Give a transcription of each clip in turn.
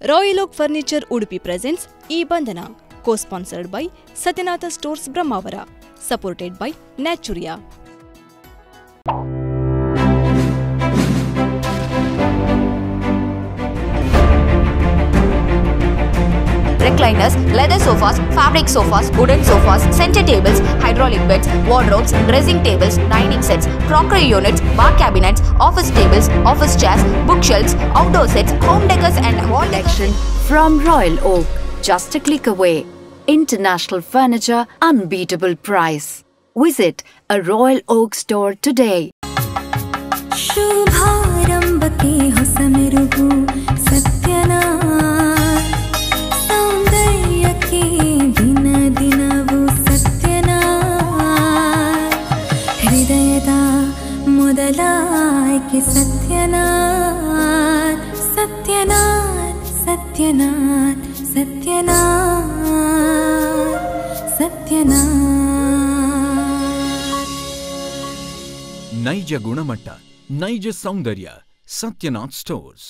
Royal Oak furniture Udupi presents ಈ Bandhana co sponsored by Satyanatha stores Brahmavara supported by Naturia recliners, leather sofas, fabric sofas, wooden sofas, center tables, hydraulic beds, wardrobes, dressing tables, dining sets, crockery units, bar cabinets, office tables, office chairs, bookshelves, outdoor sets, home decors and wall collection from Royal Oak. Just a click away. International furniture, unbeatable price. Visit a Royal Oak store today. ಶುಭಾರಂಭಕ್ಕೆ ಹೊಸ ಮೆರುಗು ಸತ್ಯನ ಸೌಂದರ್ಯಕ್ಕೆ ದಿನ ದಿನವೂ ಸತ್ಯನ ಹೃದಯದ ಮೊದಲ ಆಯ್ಕೆ ಸತ್ಯನಾಥ್ ಸತ್ಯನಾಥ್ ಸತ್ಯನಾಥ್ ಸತ್ಯನಾಥ್ ಸತ್ಯನಾಥ್ ನೈಜ ಗುಣಮಟ್ಟ ನೈಜ ಸೌಂದರ್ಯ ಸತ್ಯನಾಥ್ ಸ್ಟೋರ್ಸ್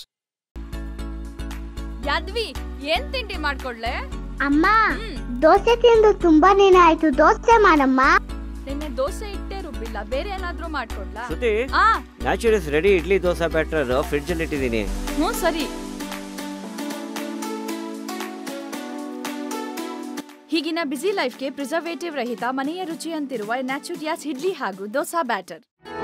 ಯಾದ್ವಿ ಏನ್ ತಿಂಡಿ ಮಾಡ್ಕೊಡ್ಲೆ ಅಮ್ಮ ದೋಸೆ ತಿಂದು ತುಂಬಾ ದಿನ ಆಯ್ತು ದೋಸೆ ಮಾಡಮ್ಮ ನಿನ್ನೆ ದೋಸೆ ಇಟ್ಟೇ ರುಬ್ಬಿಲ್ಲ ಬೇರೆ ಏನಾದ್ರೂ ಮಾಡ್ಕೊಡ್ಲಾ ಶ್ರುತಿ ಆ naturals ready idli dosa batter fridge ಅಲ್ಲಿ ಇಟ್ಟಿದ್ದೀನಿ ಹ್ಞೂ ಸರಿ ಹೀಗಿನ ಬ್ಯುಸಿ ಲೈಫ್ಗೆ ಪ್ರಿಸರ್ವೇಟಿವ್ ರಹಿತ ಮನೆಯ ರುಚಿ ಅಂತಿರುವ ನ್ಯಾಚುರಿಯಾಸ್ ಇಡ್ಲಿ ಹಾಗೂ ದೋಸಾ ಬ್ಯಾಟರ್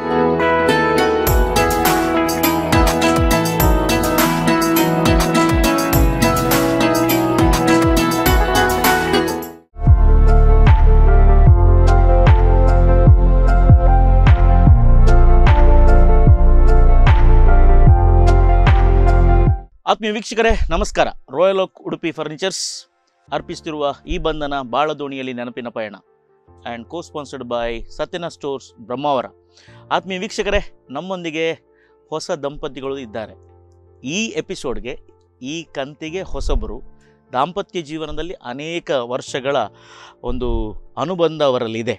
ಆತ್ಮೀಯ ವೀಕ್ಷಕರೇ ನಮಸ್ಕಾರ ರಾಯಲ್ ಓಕ್ ಉಡುಪಿ ಫರ್ನಿಚರ್ಸ್ ಅರ್ಪಿಸುತ್ತಿರುವ ಈ ಬಂಧನ ಬಾಳ ದೋಣಿಯಲ್ಲಿ ನೆನಪಿನ ಪಯಣ and co sponsored by Satyana stores Brahmavara ಆತ್ಮೀಯ ವೀಕ್ಷಕರೇ ನಮ್ಮೊಂದಿಗೆ ಹೊಸ ದಂಪತಿಗಳು ಇದ್ದಾರೆ ಈ ಎಪಿಸೋಡ್ಗೆ ಈ ಕಂತಿಗೆ ಹೊಸಬರು ದಾಂಪತ್ಯ ಜೀವನದಲ್ಲಿ ಅನೇಕ ವರ್ಷಗಳ ಒಂದು ಅನುಬಂಧ ಅವರಲ್ಲಿದೆ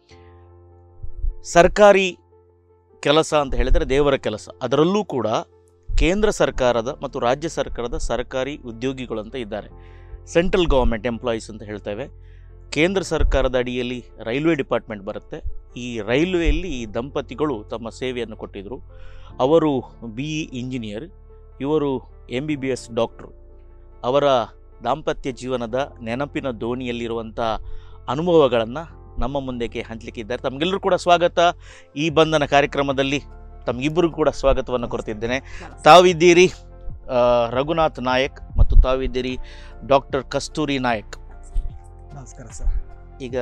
ಸರ್ಕಾರಿ ಕೆಲಸ ಅಂತ ಹೇಳಿದರೆ ದೇವರ ಕೆಲಸ ಅದರಲ್ಲೂ ಕೂಡ ಕೇಂದ್ರ ಸರ್ಕಾರದ ಮತ್ತು ರಾಜ್ಯ ಸರ್ಕಾರದ ಸರ್ಕಾರಿ ಉದ್ಯೋಗಿಗಳು ಅಂತ ಇದ್ದಾರೆ ಸೆಂಟ್ರಲ್ ಗೌರ್ಮೆಂಟ್ ಎಂಪ್ಲಾಯೀಸ್ ಅಂತ ಹೇಳ್ತೇವೆ ಕೇಂದ್ರ ಸರ್ಕಾರದ ಅಡಿಯಲ್ಲಿ ರೈಲ್ವೆ ಡಿಪಾರ್ಟ್ಮೆಂಟ್ ಬರುತ್ತೆ ಈ ರೈಲ್ವೆಯಲ್ಲಿ ಈ ದಂಪತಿಗಳು ತಮ್ಮ ಸೇವೆಯನ್ನು ಕೊಟ್ಟಿದ್ದರು ಅವರು ಬಿ ಇ ಇಂಜಿನಿಯರ್ ಇವರು M B B S doctor ಅವರ ದಾಂಪತ್ಯ ಜೀವನದ ನೆನಪಿನ ದೋಣಿಯಲ್ಲಿರುವಂಥ ಅನುಭವಗಳನ್ನು ನಮ್ಮ ಮುಂದೆಗೆ ಹಂಚಲಿಕ್ಕಿದ್ದಾರೆ ತಮಗೆಲ್ಲರೂ ಕೂಡ ಸ್ವಾಗತ ಈ ಬಂಧನ ಕಾರ್ಯಕ್ರಮದಲ್ಲಿ ತಮಗಿಬ್ಬರಿಗೂ ಕೂಡ ಸ್ವಾಗತವನ್ನು ಕೊಡ್ತಿದ್ದೇನೆ ತಾವಿದ್ದೀರಿ ಆ, ರಘುನಾಥ್ ನಾಯಕ್ ಮತ್ತು ತಾವಿದ್ದೀರಿ ಡಾಕ್ಟರ್ ಕಸ್ತೂರಿ ನಾಯಕ್ ನಮಸ್ಕಾರ ಸರ್ ಈಗ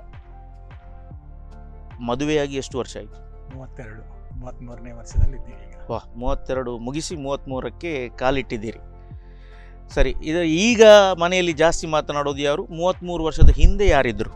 ಮದುವೆಯಾಗಿ ಎಷ್ಟು ವರ್ಷ ಆಯಿತು ಮೂವತ್ತೆರಡು ಮೂವತ್ತ್ಮೂರನೇ ವರ್ಷದಲ್ಲಿ ಇದ್ದೀವಿ ಈಗ ವಾ ಮೂವತ್ತೆರಡು ಮುಗಿಸಿ ಮೂವತ್ತ್ಮೂರಕ್ಕೆ ಕಾಲಿಟ್ಟಿದ್ದೀರಿ ಸರಿ ಇದು ಈಗ ಮನೆಯಲ್ಲಿ ಜಾಸ್ತಿ ಮಾತನಾಡೋದು ಯಾರು ಮೂವತ್ತ್ಮೂರು ವರ್ಷದ ಹಿಂದೆ ಯಾರಿದ್ರು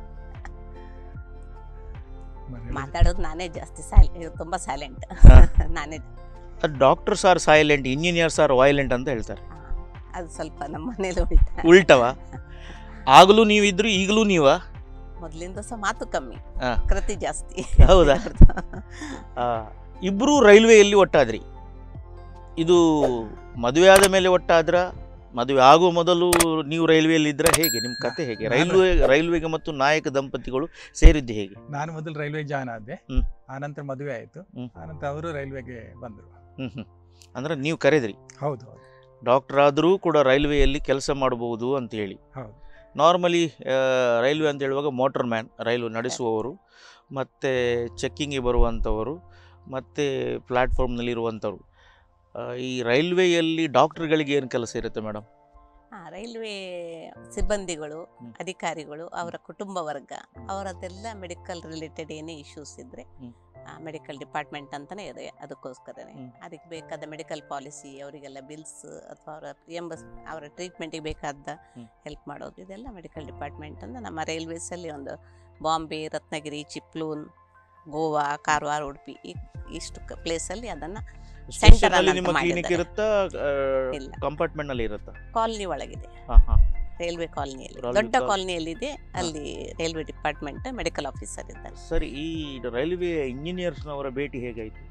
ಮನೆಯಲ್ಲಿ ಮಾತಾಡೋದು ನಾನೇ ಜಾಸ್ತಿ ಸೈಲೆಂಟ್ ತುಂಬ ಸೈಲೆಂಟ್ ಹಾ. ನಾನೇ doctors are silent engineers are violent ಅಂತ ಹೇಳ್ತಾರೆ ಹಾ. ಅದು ಸ್ವಲ್ಪ ನಮ್ಮ ಮನೇಲಿ ಉಲ್ಟಾ ಉಲ್ಟವ ಆಗಲೂ ನೀವಿದ್ರು ಈಗಲೂ ನೀವಾ ಮೊದಲಿಂದ ಸಹ ಮಾತು ಕಮ್ಮಿ ಹಾ. ಕೃತಿ ಜಾಸ್ತಿ ಹೌದಾ? ಆ, ಇಬ್ರು ರೈಲ್ವೆಯಲ್ಲಿ ಒಟ್ಟಾದ್ರಿ ಇದು ಮದುವೆ ಆದ ಮೇಲೆ ಒಟ್ಟಾದ್ರ ಮದುವೆ ಆಗುವ ಮೊದಲು ನೀವು ರೈಲ್ವೆಯಲ್ಲಿ ಇದ್ರೆ ಹೇಗೆ ನಿಮ್ಮ ಕತೆ ಹೇಗೆ ರೈಲ್ವೆ ರೈಲ್ವೆಗೆ ಮತ್ತು ನಾಯಕ ದಂಪತಿಗಳು ಸೇರಿದ್ದು ಹೇಗೆ ನಾನು ಮೊದಲು ರೈಲ್ವೆ ಜಾಯ್ನ್ ಆದೆ ಹ್ಮ್. ಆನಂತರ ಮದುವೆ ಆಯಿತು ಹ್ಮ್. ಆನಂತರ ಅವರು ರೈಲ್ವೆಗೆ ಬಂದರು ಹ್ಮ್ ಹ್ಮ್ ಅಂದ್ರೆ ನೀವು ಕರೆದ್ರಿ ಹೌದು ಹೌದು ಡಾಕ್ಟರ್ ಆದರೂ ಕೂಡ ರೈಲ್ವೆಯಲ್ಲಿ ಕೆಲಸ ಮಾಡಬಹುದು ಅಂತ ಹೇಳಿ ಹೌದು. ನಾರ್ಮಲಿ ರೈಲ್ವೆ ಅಂತ ಹೇಳುವಾಗ ಮೋಟರ್ ಮ್ಯಾನ್ ರೈಲು ನಡೆಸುವವರು ಮತ್ತು ಚೆಕ್ಕಿಂಗಿಗೆ ಬರುವಂಥವರು ಮತ್ತು ಪ್ಲ್ಯಾಟ್ಫಾರ್ಮ್ನಲ್ಲಿರುವಂಥವ್ರು ಆ, ಈ ರೈಲ್ವೆಯಲ್ಲಿ ಡಾಕ್ಟರ್ಗಳಿಗೆ ಏನು ಕೆಲಸ ಇರುತ್ತೆ ಮೇಡಮ್ ಹಾ ರೈಲ್ವೆ ಸಿಬ್ಬಂದಿಗಳು ಹ್ಮ್. ಅಧಿಕಾರಿಗಳು ಅವರ ಕುಟುಂಬ ವರ್ಗ ಅವರದ್ದೆಲ್ಲ ಮೆಡಿಕಲ್ ರಿಲೇಟೆಡ್ ಏನೇ ಇಶ್ಯೂಸ್ ಇದ್ರೆ ಹ್ಮ್. ಮೆಡಿಕಲ್ ಡಿಪಾರ್ಟ್ಮೆಂಟ್ ಅಂತಾನೆ ಇದೆ ಅದಕ್ಕೋಸ್ಕರನೇ ಹ್ಮ್. ಅದಕ್ಕೆ ಬೇಕಾದ ಮೆಡಿಕಲ್ ಪಾಲಿಸಿ ಅವರಿಗೆಲ್ಲ ಬಿಲ್ಸ್ ಅಥವಾ ಅವರ ಎಂಬ ಅವರ ಟ್ರೀಟ್ಮೆಂಟಿಗೆ ಬೇಕಾದ ಹ್ಮ್. ಹೆಲ್ಪ್ ಮಾಡೋದು ಇದೆಲ್ಲ ಮೆಡಿಕಲ್ ಡಿಪಾರ್ಟ್ಮೆಂಟ್ ಅಂತ ನಮ್ಮ ರೈಲ್ವೇಸಲ್ಲಿ ಒಂದು ಬಾಂಬೆ ರತ್ನಗಿರಿ ಚಿಪ್ಲೂನ್ ಗೋವಾ ಕಾರವಾರ ಉಡುಪಿ ಈ- ಇಷ್ಟು ಪ್ಲೇಸಲ್ಲಿ ಅದನ್ನು ಸ್ಟೇಷನಲ್ಲಿ ನಿಮ್ಮ ಅಂತ ಕ್ಲಿನಿಕ್ ಮಾಡಿದ್ದಾರೆ. ಇರುತ್ತಾ ಇಲ್ಲ. ಕಂಪಾರ್ಟ್ಮೆಂಟ್ನಲ್ಲಿ ಇರುತ್ತಾ ಕಾಲನಿ ಒಳಗಿದೆ ಹಾಂ ಹಾಂ ರೈಲ್ವೆ ಕಾಲನಿಯಲ್ಲಿ ರೈಲ್ವೆ ದೊಡ್ಡ ಕಾಲ್- ಕಾಲನಿಯಲ್ಲಿದೆ ಅಲ್ಲಿ ರೈಲ್ವೆ ಡಿಪಾರ್ಟ್ಮೆಂಟ್ ಮೆಡಿಕಲ್ ಆಫೀಸರ್ ಇದ್ದಾರೆ ಸರಿ ಈ ರೈಲ್ವೆ ಇಂಜಿನಿಯರ್ಸ್ನವರ ಭೇಟಿ ಹೇಗಾಯಿತು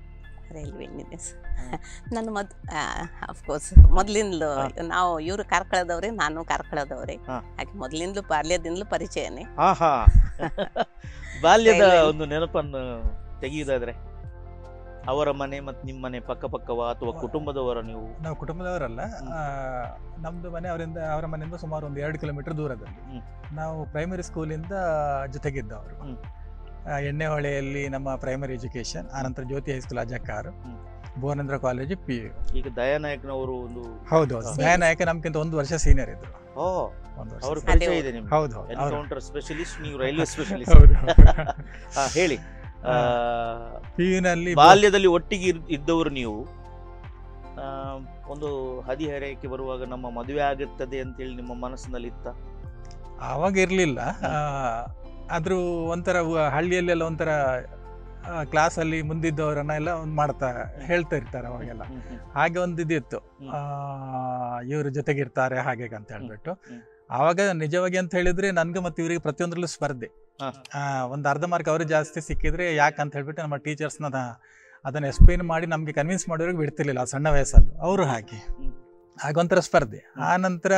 ರೈಲ್ವೆ ಇಂಜಿನಿಯರ್ಸ್ ನಾನು ಮೊದ್ ಅಫ್ಕೋರ್ಸ್ ಮೊದಲಿಂದಲೂ ನಾವು ಇವರು ಕಾರ್ಕಳದವ್ರೆ ನಾನು ಕಾರ್ಕಳದವ್ರೆ ಹಾ. ಹಾಗೆ ಮೊದಲಿಂದಲೂ ಬಾಲ್ಯದಿಂದಲೂ ಪರಿಚಯನೇ ಆಹಾ ಬಾಲ್ಯದ ರೈಲ್ವೆ- ಒಂದು ನೆನಪನ್ನು ತೆಗೆಯುವುದಾದ್ರೆ ಅವರ ಮನೆ ಮತ್ತು ನಿಮ್ಮ ಮನೆ ಪಕ್ಕ ಪಕ್ಕವ ಅಥವಾ ಕುಟುಂಬದವರ ನೀವು ನಾವು ಕುಟುಂಬದವರಲ್ಲ ಆ, ನಮ್ದು ಮನೆ ಅವರಿಂದ ಅವರ ಮನೆಯಿಂದ ಸುಮಾರು ಒಂದು ಎರಡು ಕಿಲೋಮೀಟರ್ ದೂರದಲ್ಲಿ ಹ್ಮ್. ನಾವು ಪ್ರೈಮರಿ ಸ್ಕೂಲಿಂದ ಜೊತೆಗಿದ್ದವರು ಹ್ಮ್. ಆ, ಎಣ್ಣೆಹೊಳೆಯಲ್ಲಿ ನಮ್ಮ ಪ್ರೈಮರಿ ಎಜುಕೇಶನ್ ಆನಂತರ ಜ್ಯೋತಿ ಹೈಸ್ಕೂಲ್ ಅಜಕ್ಕಾರು ಹ್ಮ್. ಭುವನೇಂದ್ರ ಕಾಲೇಜು ಪಿ ಯು ಈಗ ದಯಾನಾಯಕನವರು ಒಂದು ಹೌದು ಹೌದು ದಯಾನಾಯಕ ನಮ್ಗಿಂತ ಒಂದು ವರ್ಷ ಸೀನಿಯರ್ ಇದ್ರು ಓ ಒಂದು ವರ್ಷ ಅವ್ರ senior. ಪರಿಚಯ ಇದೆ ನಿಮ್ಗೆ ಹೌದು ಹೌದು ಅವ್ರು- ಎನ್ಕೌಂಟರ್ ಸ್ಪೆಷಲಿಸ್ಟ್ ನೀವು ರೈಲ್ವೆ ಸ್ಪೆಷಲಿಸ್ಟ್ ಹೌದು, ಹಾ ಹೇಳಿ ಆ, PU-ನಲ್ಲಿ ಬಾಲ್ಯದಲ್ಲಿ ಒಟ್ಟಿಗೆ ಇರ್- ಇದ್ದವರು ನೀವು ಆ, ಒಂದು ಹದಿಹರೆಯಕ್ಕೆ ಬರುವಾಗ ನಮ್ಮ ಮದುವೆ ಆಗುತ್ತದೆ ಅಂತೇಳಿ ನಿಮ್ಮ ಮನಸ್ಸಿನಲ್ಲಿ ಇತ್ತ ಆವಾಗ ಇರಲಿಲ್ಲ ಆದರೂ ಒಂಥರ ವ- ಹಳ್ಳಿಯಲ್ಲೆಲ್ಲ ಒಂಥರ ಕ್ಲಾಸಲ್ಲಿ ಮುಂದಿದ್ದವರನ್ನ ಎಲ್ಲ ಒಂದು ಮಾಡ್ತಾ ಹೇಳ್ತಾ ಇರ್ತಾರೆ ಅವಾಗೆಲ್ಲ ಹಾಗೆ ಒಂದು ಇದಿತ್ತು ಇವರು ಜೊತೆಗಿರ್ತಾರೆ ಹಾಗೆ ಅಂತ ಹೇಳ್ಬಿಟ್ಟು ಆವಾಗ ನಿಜವಾಗಿ ಅಂತ ಹೇಳಿದ್ರೆ ನನ್ಗೆ ಮತ್ತೆ ಇವರಿಗೆ ಪ್ರತಿಯೊಂದರಲ್ಲೂ ಸ್ಪರ್ಧೆ ಹಾ. ಆ, ಒಂದು ಅರ್ಧ ಮಾರ್ಕ್ ಅವರು ಜಾಸ್ತಿ ಸಿಕ್ಕಿದ್ರೆ ಯಾಕೆ ಅಂತ ಹೇಳ್ಬಿಟ್ಟು ನಮ್ಮ ಟೀಚರ್ಸ್ನ ಅದನ್ನ ಎಕ್ಸ್ಪ್ಲೇನ್ ಮಾಡಿ ನಮಗೆ ಕನ್ವಿನ್ಸ್ ಮಾಡೋರಿಗೆ ಬಿಡ್ತಿರ್ಲಿಲ್ಲ ಆ ಸಣ್ಣ ವಯಸ್ಸಲ್ಲಿ ಅವರು ಹಾಗೆ ಹಾಗೊಂಥರ ಸ್ಪರ್ಧೆ ಆ ನಂತರ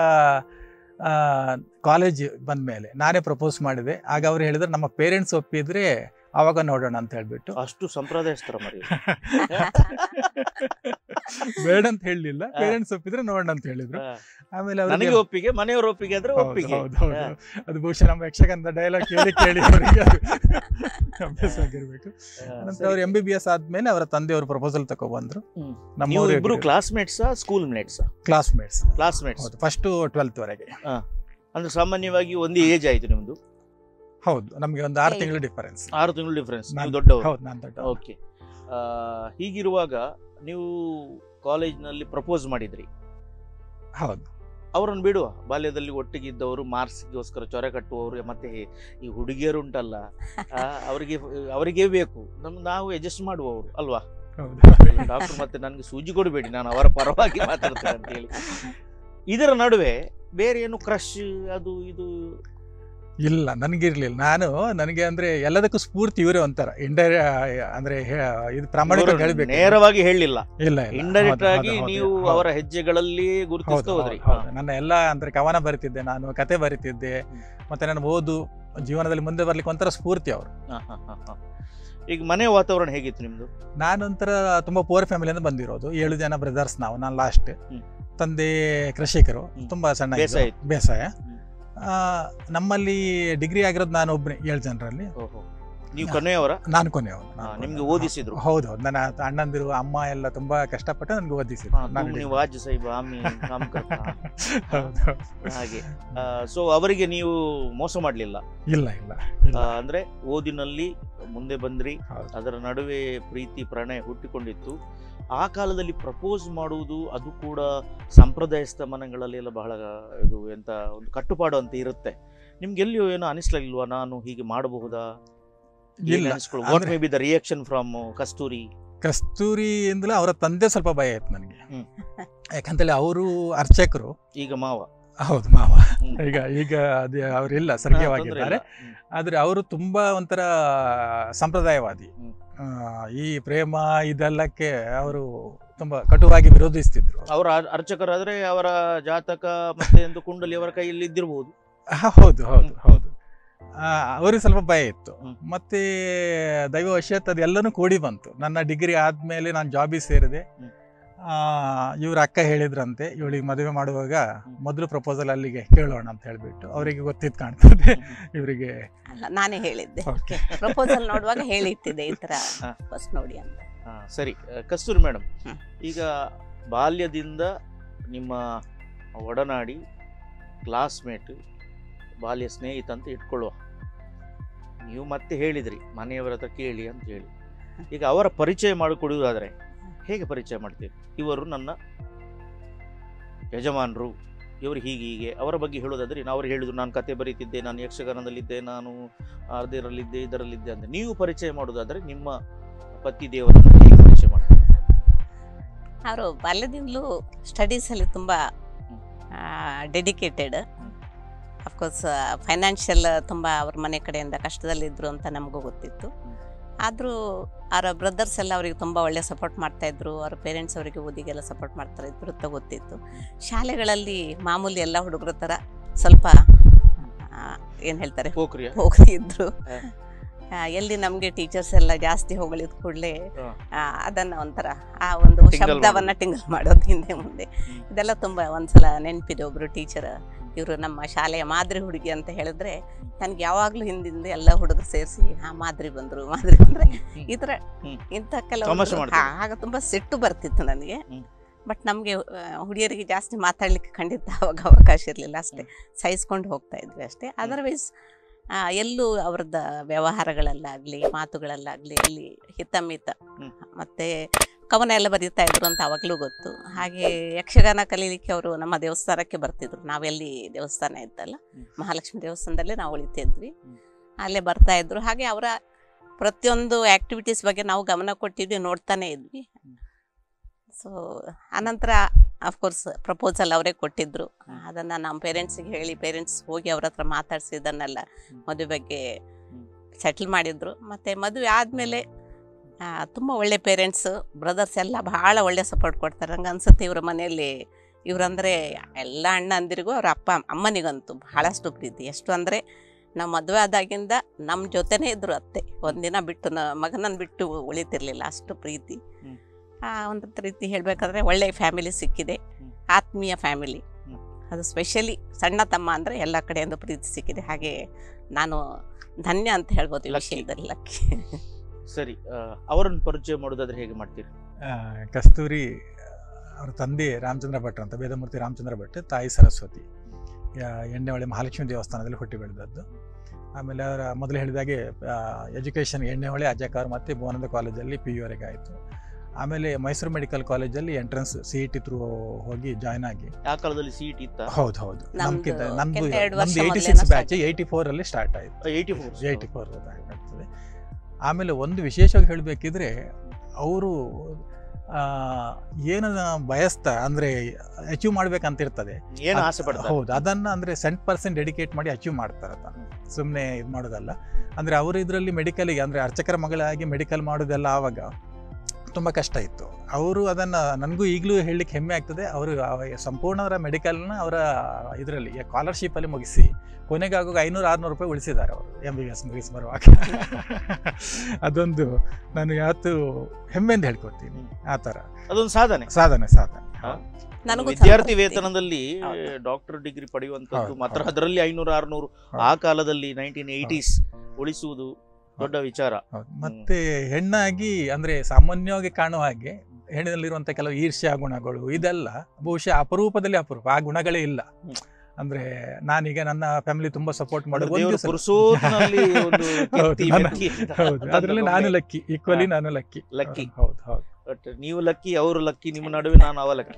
ಕಾಲೇಜ್ ಬಂದ ಮೇಲೆ ನಾನೇ ಪ್ರಪೋಸ್ ಮಾಡಿದೆ ಆಗ ಅವ್ರು ಹೇಳಿದ್ರೆ ನಮ್ಮ ಪೇರೆಂಟ್ಸ್ ಒಪ್ಪಿದ್ರೆ ಆವಾಗ ನೋಡೋಣ ಅಂತ ಹೇಳ್ಬಿಟ್ಟು ಅಷ್ಟು ಸಂಪ್ರದಾಯಸ್ಥರ ಮರಿ ಬೇಡ ಅಂತ ಹೇಳಲಿಲ್ಲ ಪೇರೆಂಟ್ಸ್ ಒಪ್ಪಿದ್ರೆ ನೋಡೋಣ ಅಂತ ಹೇಳಿದ್ರು ಆಮೇಲೆ ಅವ್ರಿಗೆ- ನನಗೆ ಒಪ್ಪಿಗೆ ಮನೆಯವ್ರ ಒಪ್ಪಿಗೆ ಆದ್ರೆ ಹೌದು, ಒಪ್ಪಿಗೆ ಹೌದು, ಹೌದು. ಹಾ. ಅದು ಬಹುಶಃ ನಮ್ಮ ಯಕ್ಷಗಾನದ ಡೈಲಾಗ್ ಕೇಳಿ ಕೇಳಿ ಅವರಿಗೆ ಅದು ಅಭ್ಯಾಸ ಆಗಿರ್ಬೇಕು ನಂತರ ಅವ್ರು ಎಂ ಬಿ ಬಿ ಎಸ್ ಆದ್ಮೇಲೆ ಅವರ ತಂದೆಯವರು ಪ್ರಪೋಸಲ್ ತಗೊಬಂದ್ರು ನೀವು ಇಬ್ರು ಕ್ಲಾಸ್ಮೇಟ್ಸಾ ಸ್ಕೂಲ್ ಮೇಟ್ಸಾ ಕ್ಲಾಸ್ಮೇಟ್ಸ್ ಕ್ಲಾಸ್ಮೇಟ್ಸ್ ಹೌದು ಫಸ್ಟ್ ಟ್ವೆಲ್ತ್ ವರೆಗೆ ಅಂದ್ರೆ ಸಾಮಾನ್ಯವಾಗಿ ಒಂದೇ ಏಜ್ ಆಯ್ತು ನಿಮ್ದು ಹೌದು ನಮಗೆ ಒಂದು ಆರು ತಿಂಗಳು ಡಿಫರೆನ್ಸ್ ಆರು ತಿಂಗಳು ಡಿಫರೆನ್ಸ್ ನೀವು ನಾನ್- ದೊಡ್ಡವರು ಹೌದು, ನಾನ್ ದೊಡ್ಡವ. ಓಕೆ ಹೀಗಿರುವಾಗ ನೀವು ಕಾಲೇಜ್ನಲ್ಲಿ ಪ್ರಪೋಸ್ ಮಾಡಿದ್ರಿ ಹೌದು ಅವರನ್ನು ಬಿಡುವ ಬಾಲ್ಯದಲ್ಲಿ ಒಟ್ಟಿಗೆ ಇದ್ದವರು ಮಾರ್ಕ್ಸ್ಗೋಸ್ಕರ ಚೊರೆ ಕಟ್ಟುವವರು ಮತ್ತೆ ಈ ಹುಡುಗಿಯರು ಉಂಟಲ್ಲ ಆ, ಅವರಿಗೆ ಅವರಿಗೆ ಬೇಕು ನಮ್ ನಾವು ಅಡ್ಜಸ್ಟ್ ಮಾಡುವವರು ಅಲ್ವಾ ಡಾಕ್ಟರ್ ಮತ್ತೆ ನನಗೆ ಸೂಜಿ ಕೊಡಬೇಡಿ ನಾನು ಅವರ ಪರವಾಗಿ ಮಾತಾಡ್ತೇನೆ ಅಂತ ಹೇಳಿ ಇದರ ನಡುವೆ ಬೇರೆ ಏನು ಕ್ರಶ್ ಅದು ಇದು ಇಲ್ಲ ನನಗಿರ್ಲಿಲ್ಲ ನಾನು ನನಗೆ ಅಂದ್ರೆ ಎಲ್ಲದಕ್ಕೂ ಸ್ಫೂರ್ತಿ ಇವರೇ ಒಂಥರ ಇಂಡೈರೆ ಅಂದ್ರೆ ಹೇ- ಇದು ಪ್ರಾಮಾಣಿಕವಾಗಿ ಇವರು ಹೇಳ್ಬೇಕು ನೇರವಾಗಿ ಹೇಳಿಲ್ಲ ಇಲ್ಲ ಇಲ್ಲ ಇಂಡೈರೆಕ್ಟ್ ಹೌದು, ಆಗಿ ಹೌದು, ನೀವು ಹೌದು. ಅವರ ಹೆಜ್ಜೆಗಳಲ್ಲಿ ಹೌದು, ಗುರುತಿಸ್ತಾ ಹೌದು, ಹೋದ್ರಿ ಹೌದು. ನನ್ನ ಎಲ್ಲ ಅಂದ್ರೆ ಕವನ ಬರಿತಿದ್ದೆ ನಾನು ಕತೆ ಬರಿತಿದ್ದೆ ಮತ್ತೆ ನನ್ನ ಓದು ಜೀವನದಲ್ಲಿ ಮುಂದೆ ಬರ್ಲಿಕ್ಕೆ ಒಂಥರ ಸ್ಫೂರ್ತಿ ಅವರು ಹಾ, ಹಾ, ಹಾ, ಹಾ. ಈಗ ಮನೆ ವಾತಾವರಣ ಹೇಗಿತ್ತು ನಿಮ್ದು ನಾನೊಂಥರ ತುಂಬಾ ಪೋರ್ ಫ್ಯಾಮಿಲಿಯಿಂದ ಬಂದಿರೋದು ಏಳು ಜನ ಬ್ರದರ್ಸ್ ನಾವು ನಾನು ಲಾಸ್ಟ್ ತಂದೆ ಕೃಷಿಕರು ತುಂಬಾ ಸಣ್ಣ ಇದ್ದು, ಬೇಸಾಯ ಇತ್ತು. ಬೇಸಾಯ ಆ, ನಮ್ಮಲ್ಲಿ ಡಿಗ್ರಿ ಆಗಿರೋದು ನಾನು ಒಬ್ಬನೇ ಏಳು ಜನರಲ್ಲಿ ಓಹೋ. ನೀವು ಕೊನೆಯವರ ನಾನು ಕೊನೆಯವನು ಹಾ, ನಿಮ್ಗೆ ಓದಿಸಿದ್ರು ಹೌದು ಹೌದು ನನ್ನ ಅಣ್ಣಂದಿರು ಅಮ್ಮ ಎಲ್ಲ ತುಂಬಾ ಕಷ್ಟಪಟ್ಟು ನನಗೆ ಓದಿಸಿದ್ರು ಹಾ, ನಾನು ತುಮ್ degree- ನೀವು ವಾಜ್ ಸಾಹಿಬ್ ಆಮಿ ಕಾಮ್ ಕರ್ತಾ. ಹೌದು. ಹಾಗೆ ಸೊ ಅವರಿಗೆ ನೀವು ಮೋಸ ಮಾಡಲಿಲ್ಲ ಇಲ್ಲ ಇಲ್ಲ ಇಲ್ಲ. ಅಂದ್ರೆ ಓದಿನಲ್ಲಿ ಮುಂದೆ ಬಂದ್ರಿ ಅದರ ನಡುವೆ ಪ್ರೀತಿ ಪ್ರಣಯ ಹುಟ್ಟಿಕೊಂಡಿತ್ತು ಆ ಕಾಲದಲ್ಲಿ ಪ್ರಪೋಸ್ ಮಾಡುವುದು ಅದು ಕೂಡ ಸಂಪ್ರದಾಯಸ್ಥ ಮನೆಗಳಲ್ಲಿ ಎಲ್ಲ ಬಹಳ ಇದು ಎಂತ ಒಂದು ಕಟ್ಟುಪಾಡು ಅಂತ ಇರುತ್ತೆ ನಿಮ್ಗೆ ಎಲ್ಲಿಯೂ ಏನೋ ಅನಿಸ್ಲಿಲ್ವಾ ನಾನು ಹೀಗೆ ಮಾಡಬಹುದಾ ಇಲ್ಲ. ವಾಟ್ ಅಂದ್ರೆ- maybe the reaction from Kasturi Kasturi ಇಂದಲೂ ಅವರ ತಂದೆ ಸ್ವಲ್ಪ ಭಯ ಆಯ್ತು ನನಗೆ ಯಾಕಂತೇಳಿ ಅವರು ಅರ್ಚಕರು ಈಗ ಮಾವ ಹೌದು ಮಾವ ಈಗ ಈಗ ಅದು ಅವರಿಲ್ಲ ಸ್ವರ್ಗೀಯವಾಗಿದ್ದಾರೆ ತೊಂದ್ರೆ ಆದ್ರೆ ಅವರು ತುಂಬಾ ಒಂಥರ ಸಂಪ್ರದಾಯವಾದಿ ಆ, ಈ ಪ್ರೇಮ ಇದೆಲ್ಲಕ್ಕೆ ಅವರು ತುಂಬಾ ಕಟುವಾಗಿ ವಿರೋಧಿಸ್ತಿದ್ರು ಅವರ ಅರ್- ಅರ್ಚಕರಾದ್ರೆ ಅವರ ಜಾತಕ ಮತ್ತೆ ಒಂದು ಕುಂಡಲಿ ಅವರ ಕೈಯಲ್ಲಿ ಇದ್ದಿರಬಹುದು ಆ, ಹೌದು ಹೌದು ಹೌದು ಆ, ಅವ್ರಿಗೆ ಸ್ವಲ್ಪ ಭಯ ಇತ್ತು ಮತ್ತೆ ದೈವವಶತ್ ಅದೆಲ್ಲನೂ ಕೂಡಿ ಬಂತು ನನ್ನ ಡಿಗ್ರಿ ಆದ್ಮೇಲೆ ನಾನು ಜಾಬಿಗೆ ಸೇರಿದೆ ಇವ್ರ ಅಕ್ಕ ಹೇಳಿದ್ರಂತೆ ಇವಳಿಗೆ ಮದುವೆ ಮಾಡುವಾಗ ಮೊದಲು ಪ್ರಪೋಸಲ್ ಅಲ್ಲಿಗೆ ಕೇಳೋಣ ಅಂತ ಹೇಳ್ಬಿಟ್ಟು ಅವರಿಗೆ ಗೊತ್ತಿತ್ತು ಕಾಣ್ತದೆ ಇವರಿಗೆ ಅಲ್ಲ ನಾನೇ ಹೇಳಿದ್ದೆ Okay. ಪ್ರಪೋಸಲ್ ನೋಡುವಾಗ ಹೇಳಿಟ್ಟಿದ್ದೆ ಈ ತರ ಫಸ್ಟ್ ನೋಡಿ ಅಂತ ಹಾ, ಸರಿ ಆ, ಕಸ್ತೂರಿ ಮೇಡಮ್ ಈಗ ಬಾಲ್ಯದಿಂದ ನಿಮ್ಮ ಒಡನಾಡಿ ಕ್ಲಾಸ್ಮೇಟ್ ಬಾಲ್ಯ ಸ್ನೇಹಿತ ಅಂತ ಇಟ್ಕೊಳ್ಳುವ ನೀವು ಮತ್ತೆ ಹೇಳಿದ್ರಿ ಮನೆಯವರ ಹತ್ರ ಕೇಳಿ ಅಂತ ಹೇಳಿ ಈಗ ಅವರ ಪರಿಚಯ ಮಾಡಿಕೊಡುವುದಾದ್ರೆ ಹೇಗೆ ಪರಿಚಯ ಮಾಡ್ತೀವಿ ಇವರು ನನ್ನ ಯಜಮಾನರು ಇವರು ಹೀಗೆ ಹೀಗೆ ಅವರ ಬಗ್ಗೆ ಹೇಳೋದಾದ್ರೆ ನಾವು ಅವ್ರು ಹೇಳಿದ್ರು ನಾನು ಕತೆ ಬರೀತಿದ್ದೆ ನಾನು ಯಕ್ಷಗಾನದಲ್ಲಿದ್ದೆ ನಾನು ಅದರಲ್ಲಿದ್ದೆ ಇದರಲ್ಲಿದ್ದೆ ಅಂತ ನೀವು ಪರಿಚಯ ಮಾಡೋದಾದ್ರೆ ನಿಮ್ಮ ಪತಿ ದೇವರನ್ನು ಹೇಗೆ ಪರಿಚಯ ಮಾಡ್ತೀವಿ ಅವರು ಬಾಲ್ಯದಿಂದಲೂ ಸ್ಟಡೀಸಲ್ಲಿ ತುಂಬ ಡೆಡಿಕೇಟೆಡ್ ಅಫ್ಕೋರ್ಸ್ ಫೈನಾನ್ಷಿಯಲ್ ತುಂಬ ಅವ್ರ ಮನೆ ಕಡೆಯಿಂದ ಕಷ್ಟದಲ್ಲಿದ್ದರು ಅಂತ ನಮಗೂ ಗೊತ್ತಿತ್ತು ಆದರೂ ಅವರ ಬ್ರದರ್ಸ್ ಎಲ್ಲ ಅವರಿಗೆ ತುಂಬ ಒಳ್ಳೆ ಸಪೋರ್ಟ್ ಮಾಡ್ತಾಯಿದ್ರು ಅವ್ರ ಪೇರೆಂಟ್ಸ್ ಅವರಿಗೆ ಓದಿಗೆಲ್ಲ ಸಪೋರ್ಟ್ ಮಾಡ್ತಾ ಇದ್ರು ಅಂತ ಗೊತ್ತಿತ್ತು ಶಾಲೆಗಳಲ್ಲಿ ಮಾಮೂಲಿ ಎಲ್ಲ ಹುಡುಗರ ಥರ ಸ್ವಲ್ಪ ಏನು ಹೇಳ್ತಾರೆ ಪೋಖ್ರಿಯ? ಪೋಖ್ರಿ ಇದ್ರು ಹ. ಆ, ಎಲ್ಲಿ ನಮಗೆ ಟೀಚರ್ಸ್ ಎಲ್ಲ ಜಾಸ್ತಿ ಹೊಗಳಿದ ಕೂಡಲೇ ಹ. ಅದನ್ನು ಒಂಥರ ಆ ಒಂದು Tingle ಶಬ್ದವನ್ನ ಮಾಡೋದು. ಟಿಂಗಲ್ ಮಾಡೋದು ಹಿಂದೆ ಮುಂದೆ ಇದೆಲ್ಲ ತುಂಬ ಒಂದ್ಸಲ ನೆನಪಿದೆ ಒಬ್ರು ಟೀಚರ್ ಇವರು ನಮ್ಮ ಶಾಲೆಯ ಮಾದರಿ ಹುಡುಗಿ ಅಂತ ಹೇಳಿದ್ರೆ ನನಗೆ ಯಾವಾಗಲೂ ಹಿಂದಿಂದ ಎಲ್ಲ ಹುಡುಗರು ಸೇರಿಸಿ ಹಾ ಮಾದರಿ ಬಂದರು ಮಾದರಿ ಬಂದರೆ ಈ ಥರ ಇಂಥ ತಮಾಷೆ ಕೆಲವು ಮಾಡ್ತಿದ್ರು. ಆಗ ತುಂಬ ಸಿಟ್ಟು ಬರ್ತಿತ್ತು ನನಗೆ ಬಟ್ ನಮಗೆ ಹುಡುಗಿಯರಿಗೆ ಜಾಸ್ತಿ ಮಾತಾಡ್ಲಿಕ್ಕೆ ಖಂಡಿತ ಅವಾಗ ಅವಕಾಶ ಇರಲಿಲ್ಲ ಅಷ್ಟೇ ಸಹಿಸ್ಕೊಂಡು ಹೋಗ್ತಾ ಇದ್ವಿ ಅಷ್ಟೇ ಅದರ್ವೈಸ್ ಎಲ್ಲೂ ಅವ್ರದ್ದು ವ್ಯವಹಾರಗಳಲ್ಲಾಗಲಿ ಮಾತುಗಳಲ್ಲಾಗಲಿ ಅಲ್ಲಿ ಹಿತಮಿತ ಮತ್ತು ಕವನ ಎಲ್ಲ ಬರೀತಾ ಇದ್ರು ಅಂತ ಅವಾಗಲೂ ಗೊತ್ತು ಹಾಗೆ ಯಕ್ಷಗಾನ ಕಲೀಲಿಕ್ಕೆ ಅವರು ನಮ್ಮ ದೇವಸ್ಥಾನಕ್ಕೆ ಬರ್ತಿದ್ರು ನಾವೆಲ್ಲಿ ದೇವಸ್ಥಾನ ಇತ್ತಲ್ಲ ಮಹಾಲಕ್ಷ್ಮಿ ದೇವಸ್ಥಾನದಲ್ಲೇ ನಾವು ಉಳಿತಿದ್ವಿ ಅಲ್ಲೇ ಬರ್ತಾ ಇದ್ರು ಹಾಗೆ ಅವರ ಪ್ರತಿಯೊಂದು ಆ್ಯಕ್ಟಿವಿಟೀಸ್ ಬಗ್ಗೆ ನಾವು ಗಮನ ಕೊಟ್ಟಿದ್ವಿ ನೋಡ್ತಾನೆ ಇದ್ವಿ ಸೊ ಆನಂತರ ಅಫ್ಕೋರ್ಸ್ ಪ್ರಪೋಸಲ್ ಅವರೇ ಕೊಟ್ಟಿದ್ರು ಅದನ್ನು ನಮ್ಮ ಪೇರೆಂಟ್ಸಿಗೆ ಹೇಳಿ ಪೇರೆಂಟ್ಸ್ ಹೋಗಿ ಅವ್ರ ಹತ್ರ ಮಾತಾಡಿಸಿ ಇದನ್ನೆಲ್ಲ ಮದುವೆ ಬಗ್ಗೆ ಸೆಟ್ಲ್ ಮಾಡಿದ್ರು ಮತ್ತು ಮದುವೆ ಆದಮೇಲೆ ತುಂಬ ಒಳ್ಳೆ ಪೇರೆಂಟ್ಸು ಬ್ರದರ್ಸ್ ಎಲ್ಲ ಭಾಳ ಒಳ್ಳೆ ಸಪೋರ್ಟ್ ಕೊಡ್ತಾರೆ ನಂಗೆ ಅನ್ಸುತ್ತೆ ಇವ್ರ ಮನೆಯಲ್ಲಿ ಇವರಂದರೆ ಎಲ್ಲ ಅಣ್ಣ ಅಂದಿರಿಗೂ ಅವ್ರ ಅಪ್ಪ ಅಮ್ಮನಿಗಂತೂ ಭಾಳಷ್ಟು ಪ್ರೀತಿ ಎಷ್ಟು ಅಂದರೆ ನಾವು ಮದುವೆ ಆದಾಗಿಂದ ನಮ್ಮ ಜೊತೆನೇ ಇದ್ರು ಅತ್ತೆ ಒಂದಿನ ಬಿಟ್ಟು ನ ಮಗನನ್ನು ಬಿಟ್ಟು ಉಳಿತಿರ್ಲಿಲ್ಲ ಅಷ್ಟು ಪ್ರೀತಿ ಆ ಒಂದು ರೀತಿ ಹೇಳಬೇಕಾದ್ರೆ ಒಳ್ಳೆ ಫ್ಯಾಮಿಲಿ ಸಿಕ್ಕಿದೆ ಆತ್ಮೀಯ ಫ್ಯಾಮಿಲಿ ಅದು ಸ್ಪೆಷಲಿ ಸಣ್ಣ ತಮ್ಮ ಅಂದರೆ ಎಲ್ಲ ಕಡೆಯಿಂದ ಪ್ರೀತಿ ಸಿಕ್ಕಿದೆ ಹಾಗೆ ನಾನು ಧನ್ಯ ಅಂತ ಹೇಳ್ಬೋದು ಈ ವಿಷಯದಲ್ಲಿ ಲಕ್ಕಿ ಸರಿ ಆ, ಅವರನ್ನು ಪರಿಚಯ ಮಾಡೋದಾದ್ರೆ ಹೇಗೆ ಮಾಡ್ತೀರಿ ಆ, ಕಸ್ತೂರಿ ಅವ್ರ ತಂದೆ ರಾಮಚಂದ್ರ ಭಟ್ರು ಅಂತ ವೇದಮೂರ್ತಿ ರಾಮಚಂದ್ರ ಭಟ್ ತಾಯಿ ಸರಸ್ವತಿ ಯಾ- ಎಣ್ಣೆಹೊಳೆ ಮಹಾಲಕ್ಷ್ಮಿ ದೇವಸ್ಥಾನದಲ್ಲಿ ಹುಟ್ಟಿ ಬೆಳೆದದ್ದು ಆಮೇಲೆ ಅವರ ಮೊದಲು ಹೇಳಿದಾಗೆ ಎಜುಕೇಷನ್ ಎಣ್ಣೆಹೊಳೆ ಅಜಕಾರ್ ಮತ್ತು ಭುವನಂದ ಕಾಲೇಜಲ್ಲಿ ಪಿ ಯುವರೆಗೆ ಆಯಿತು ಆಮೇಲೆ ಮೈಸೂರು ಮೆಡಿಕಲ್ ಕಾಲೇಜಲ್ಲಿ entrance C E T through ಹೋಗಿ ಜಾಯ್ನ್ ಆಗಿ ಆ ಕಾಲದಲ್ಲಿ ಸೀಟ್ ಇತ್ತ ಹೌದು ಹೌದು ನಮ್ಗಿಂತ ನಮ್ದು ನಮ್ದು ಕೆಟ್ಟ ಎರಡು ನಮ್ದು ವರ್ಷ ಏಯ್ಟಿ ಮೊದ್ಲೇನೋ ಸಿಕ್ಸ್ ಬ್ಯಾಚ್ start ಏಯ್ಟಿ ಫೋರಲ್ಲಿ ಸ್ಟಾರ್ಟ್ ಆಯಿತು ಏಯ್ಟಿ ಫೋರ್ ಏಯ್ಟಿ ಫೋರ್ ಆಗ್ತದೆ ಆಮೇಲೆ ಒಂದು ವಿಶೇಷವಾಗಿ ಹೇಳಬೇಕಿದ್ರೆ ಅವರು ಏನು ಬಯಸ್ತಾ ಅಂದರೆ ಅಚೀವ್ ಮಾಡ್ಬೇಕಂತ ಇರ್ತದೆ ಏನು ಅದ್- ಆಸೆ ಪಡ್ತಾರೆ? ಹೌದು ಅದನ್ನು ಅಂದರೆ ಸೆಂಟ್ ಪರ್ಸೆಂಟ್ ಡೆಡಿಕೇಟ್ ಮಾಡಿ ಅಚೀವ್ ಮಾಡ್ತಾರೆ ತಾನು ಸುಮ್ಮನೆ ಇದು ಮಾಡೋದಲ್ಲ ಅಂದರೆ ಅವರು ಇದರಲ್ಲಿ ಮೆಡಿಕಲಿಗೆ ಅಂದರೆ ಅರ್ಚಕರ ಮಗಳಾಗಿ ಮೆಡಿಕಲ್ ಮಾಡೋದೆಲ್ಲ ಆವಾಗ ತುಂಬ ಕಷ್ಟ ಇತ್ತು ಅವರು ಅದನ್ನು ನನಗೂ ಈಗಲೂ ಹೇಳಲಿಕ್ಕೆ ಹೆಮ್ಮೆ ಆಗ್ತದೆ ಅವರು ಸಂಪೂರ್ಣ ಅವರ ಮೆಡಿಕಲ್ನ ಅವರ ಇದರಲ್ಲಿ ಸ್ಕಾಲರ್ಶಿಪ್ಪಲ್ಲಿ ಮುಗಿಸಿ ಕೊನೆಗೆ ಆಗುವಾಗ ಐನೂರು ಆರುನೂರು ರೂಪಾಯಿ ಉಳಿಸಿದ್ದಾರೆ ಅವರು ಎಮ್ ಬಿ ಬಿ ಎಸ್ ಮುಗಿಸಿ ಬರುವಾಗ ಅದೊಂದು ನಾನು ಯಾವತ್ತು ಹೆಮ್ಮೆಯಿಂದ ಹೇಳ್ಕೊತೀನಿ ಆ ಥರ ಅದೊಂದು ಸಾಧನೆ ಸಾಧನೆ ಸಾಧನೆ ನನಗೂ ವಿದ್ಯಾರ್ಥಿ ಸಂತೃಪ್ತಿ. ವೇತನದಲ್ಲಿ ಡಾಕ್ಟರ್ ಡಿಗ್ರಿ ಪಡೆಯುವಂತದ್ದು ಹೌದು, ಮಾತ್ರ ಹೌದು. ಅದರಲ್ಲಿ ಐನೂರು ಆರ್ನೂರು ಆ ಕಾಲದಲ್ಲಿ ನೈನ್ಟೀನ್ ಏಯ್ಟೀಸ್ ಉಳಿಸುವುದು ದೊಡ್ಡ ವಿಚಾರ ಹೌದು ಮತ್ತೆ ಹೆಣ್ಣಾಗಿ ಅಂದ್ರೆ ಸಾಮಾನ್ಯವಾಗಿ ಕಾಣುವ ಹಾಗೆ ಹೆಣ್ಣಿನಲ್ಲಿರುವಂಥ ಕೆಲವು ಈರ್ಷ್ಯಾ ಗುಣಗಳು ಇದೆಲ್ಲ ಬಹುಶಃ ಅಪರೂಪದಲ್ಲಿ ಅಪರೂಪ ಆ ಗುಣಗಳೇ ಇಲ್ಲ ಅಂದ್ರೆ ನಾನೀಗ ನನ್ನ ಫ್ಯಾಮಿಲಿ ತುಂಬಾ ಸಪೋರ್ಟ್ ಅಂದ್ರೆ ಮಾಡೋದು ದೇವರು ಪುರುಷೋತ್ತಮನಲ್ಲಿ ಒಂದು ಕೀರ್ತಿ, ಮೆತ್ತಿ ಅಂತ ಹೌದು ಅದರಲ್ಲಿ ನಾನು ಲಕ್ಕಿ ಈಕ್ವಲಿ ನಾನು ಲಕ್ಕಿ ಲಕ್ಕಿ ಹೌದು ಹೌದು ಬಟ್ ನೀವು ಲಕ್ಕಿ ಅವರು ಲಕ್ಕಿ ನಿಮ್ಮ ನಡುವೆ ನಾನು ಅವ ಲಕ್ಕಿ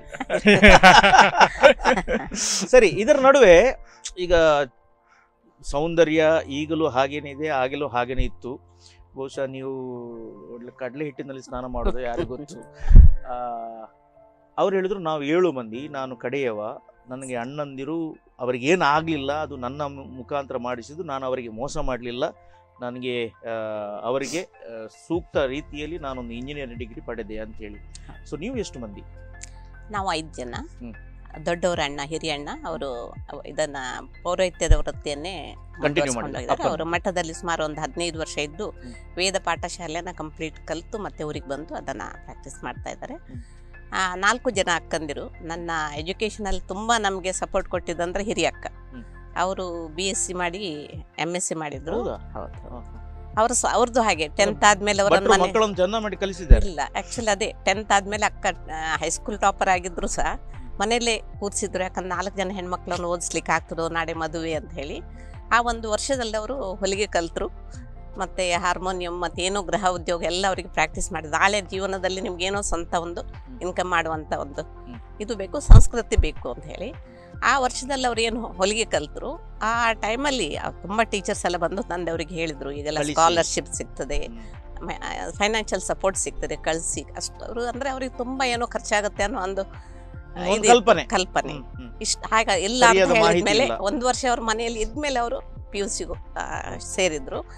ಸರಿ ಇದರ ನಡುವೆ ಈಗ ಸೌಂದರ್ಯ ಈಗಲೂ ಹಾಗೇನೆ ಇದೆ ಆಗಲೂ ಹಾಗೇನೆ ಇತ್ತು ಬಹುಶಃ ನೀವು ಒಳ್ಳೆ ಕಡಲೆ ಹಿಟ್ಟಿನಲ್ಲಿ ಸ್ನಾನ ಮಾಡೋದು ಯಾರಿಗೂ ಗೊತ್ತು ಆ, ಅವ್ರು ಹೇಳಿದ್ರು ನಾವು ಏಳು ಮಂದಿ ನಾನು ಕಡೆಯವ ನನಗೆ ಅಣ್ಣಂದಿರು ಅವರಿಗೆ ಏನು ಆಗಲಿಲ್ಲ ಅದು ನನ್ನ ಮು- ಮುಖಾಂತರ ಮಾಡಿಸಿದ್ದು ನಾನು ಅವರಿಗೆ ಮೋಸ ಮಾಡಲಿಲ್ಲ ನನಗೆ ಆ, ಅವರಿಗೆ ಆ, ಸೂಕ್ತ ರೀತಿಯಲ್ಲಿ ನಾನೊಂದು ಇಂಜಿನಿಯರಿಂಗ್ ಡಿಗ್ರಿ ಪಡೆದೆ ಅಂತ ಹೇಳಿ ಸೊ ನೀವು ಎಷ್ಟು ಮಂದಿ ನಾವು ಐದು ಜನ ಹ್ಮ್. ದೊಡ್ಡವರ ಅಣ್ಣ ಹಿರಿಯ ಅಣ್ಣ ಅವರು ಇದನ್ನ ಪೌರೋಹಿತ್ಯದ ವೃತ್ತಿಯನ್ನೇ Continue ಮಾಡಿದ್ರು. ಮುಂದುವರಿಸ್ಕೊಂಡು ಅಪ್ಪನ. ಅವರು ಮಠದಲ್ಲಿ ಸುಮಾರು ಒಂದು ಹದಿನೈದು ವರ್ಷ ಇದ್ದು ವೇದ ಪಾಠಶಾಲೆನ ಕಂಪ್ಲೀಟ್ ಕಲಿತು ಮತ್ತೆ ಊರಿಗೆ ಬಂದು ಅದನ್ನ ಪ್ರಾಕ್ಟೀಸ್ ಮಾಡ್ತಾ ಇದ್ದಾರೆ ಆ, ನಾಲ್ಕು ಜನ ಅಕ್ಕಂದಿರು ನನ್ನ ಎಜುಕೇಷನಲ್ಲಿ ತುಂಬ ನಮಗೆ ಸಪೋರ್ಟ್ ಕೊಟ್ಟಿದ್ದಂದ್ರೆ ಹಿರಿಯ ಅಕ್ಕ ಅವರು ಬಿ ಎಸ್ ಸಿ ಮಾಡಿ ಎಮ್ ಎಸ್ ಸಿ ಮಾಡಿದ್ರು ಹೌದಾ? ಹೌದು ಅವರು ಅವ್ರದ್ದು ಹಾಗೆ ಟೆಂತ್ ಆದ್ಮೇಲೆ ಅವರ ಭಟ್ರು ಮನೆ ಮಕ್ಕಳನ್ನು ಚೆನ್ನಾಗಿ ಮಾಡಿ ಕಲಿಸಿದ್ದಾರೆ ಇಲ್ಲ ಆ್ಯಕ್ಚುಲಿ ಅದೇ ಟೆಂತ್ ಆದಮೇಲೆ ಅಕ್ಕ ಹೈಸ್ಕೂಲ್ ಟಾಪರ್ ಆಗಿದ್ರು ಸಹ ಮನೇಲೇ ಕೂರಿಸಿದ್ರು ಯಾಕಂದ್ರೆ ನಾಲ್ಕು ಜನ ಹೆಣ್ಮಕ್ಳನ್ನು ಓದಿಸ್ಲಿಕ್ಕೆ ಆಗ್ತದೋ ನಾಳೆ ಮದುವೆ ಅಂತ ಹೇಳಿ ಆ ಒಂದು ವರ್ಷದಲ್ಲಿ ಅವರು ಹೊಲಿಗೆ ಕಲಿತರು ಮತ್ತು ಹಾರ್ಮೋನಿಯಂ ಮತ್ತು ಏನೋ ಗೃಹ ಉದ್ಯೋಗ ಎಲ್ಲ ಅವರಿಗೆ ಪ್ರಾಕ್ಟೀಸ್ ಮಾಡಿದ್ರು ನಾಳೆ ಜೀವನದಲ್ಲಿ ನಿಮ್ಗೇನೋ ಸ್ವಂತ ಒಂದು ಇನ್ಕಮ್ ಮಾಡುವಂಥ ಒಂದು ಇದು ಬೇಕು ಸಂಸ್ಕೃತಿ ಬೇಕು ಅಂತ ಹೇಳಿ ಆ ವರ್ಷದಲ್ಲಿ ಅವ್ರು ಏನು ಹೊಲಿಗೆ ಕಲಿತರು ಆ ಟೈಮಲ್ಲಿ ತುಂಬ ಟೀಚರ್ಸ್ ಎಲ್ಲ ಬಂದು ತಂದೆ ಅವರಿಗೆ ಹೇಳಿದರು ಈಗೆಲ್ಲ ಕಳಿಸಿ. ಸ್ಕಾಲರ್ಶಿಪ್ ಸಿಗ್ತದೆ ಫೈನಾನ್ಷಿಯಲ್ ಸಪೋರ್ಟ್ ಸಿಗ್ತದೆ ಕಳಿಸಿ ಅಷ್ಟು ಅವರು ಅಂದರೆ ಅವ್ರಿಗೆ ತುಂಬ ಏನೋ ಖರ್ಚಾಗುತ್ತೆ ಅನ್ನೋ ಒಂದು ಒಂದು ಇದಿತ್ತು, ಕಲ್ಪನೆ. ಕಲ್ಪನೆ ಹ್ಮ್, ಹ್ಮ್. ಇಷ್ಟು ಹಾಗ ಇಲ್ಲ ಸರಿಯಾದ ಅಂತ ಮಾಹಿತಿ ಹೇಳಿದ್ಮೇಲೆ ಇಲ್ಲ. ಒಂದು ವರ್ಷ ಅವ್ರ ಮನೆಯಲ್ಲಿ ಇದ್ಮೇಲೆ ಅವರು ಪಿ ಯು ಸಿಗೂ ಸೇರಿದ್ರು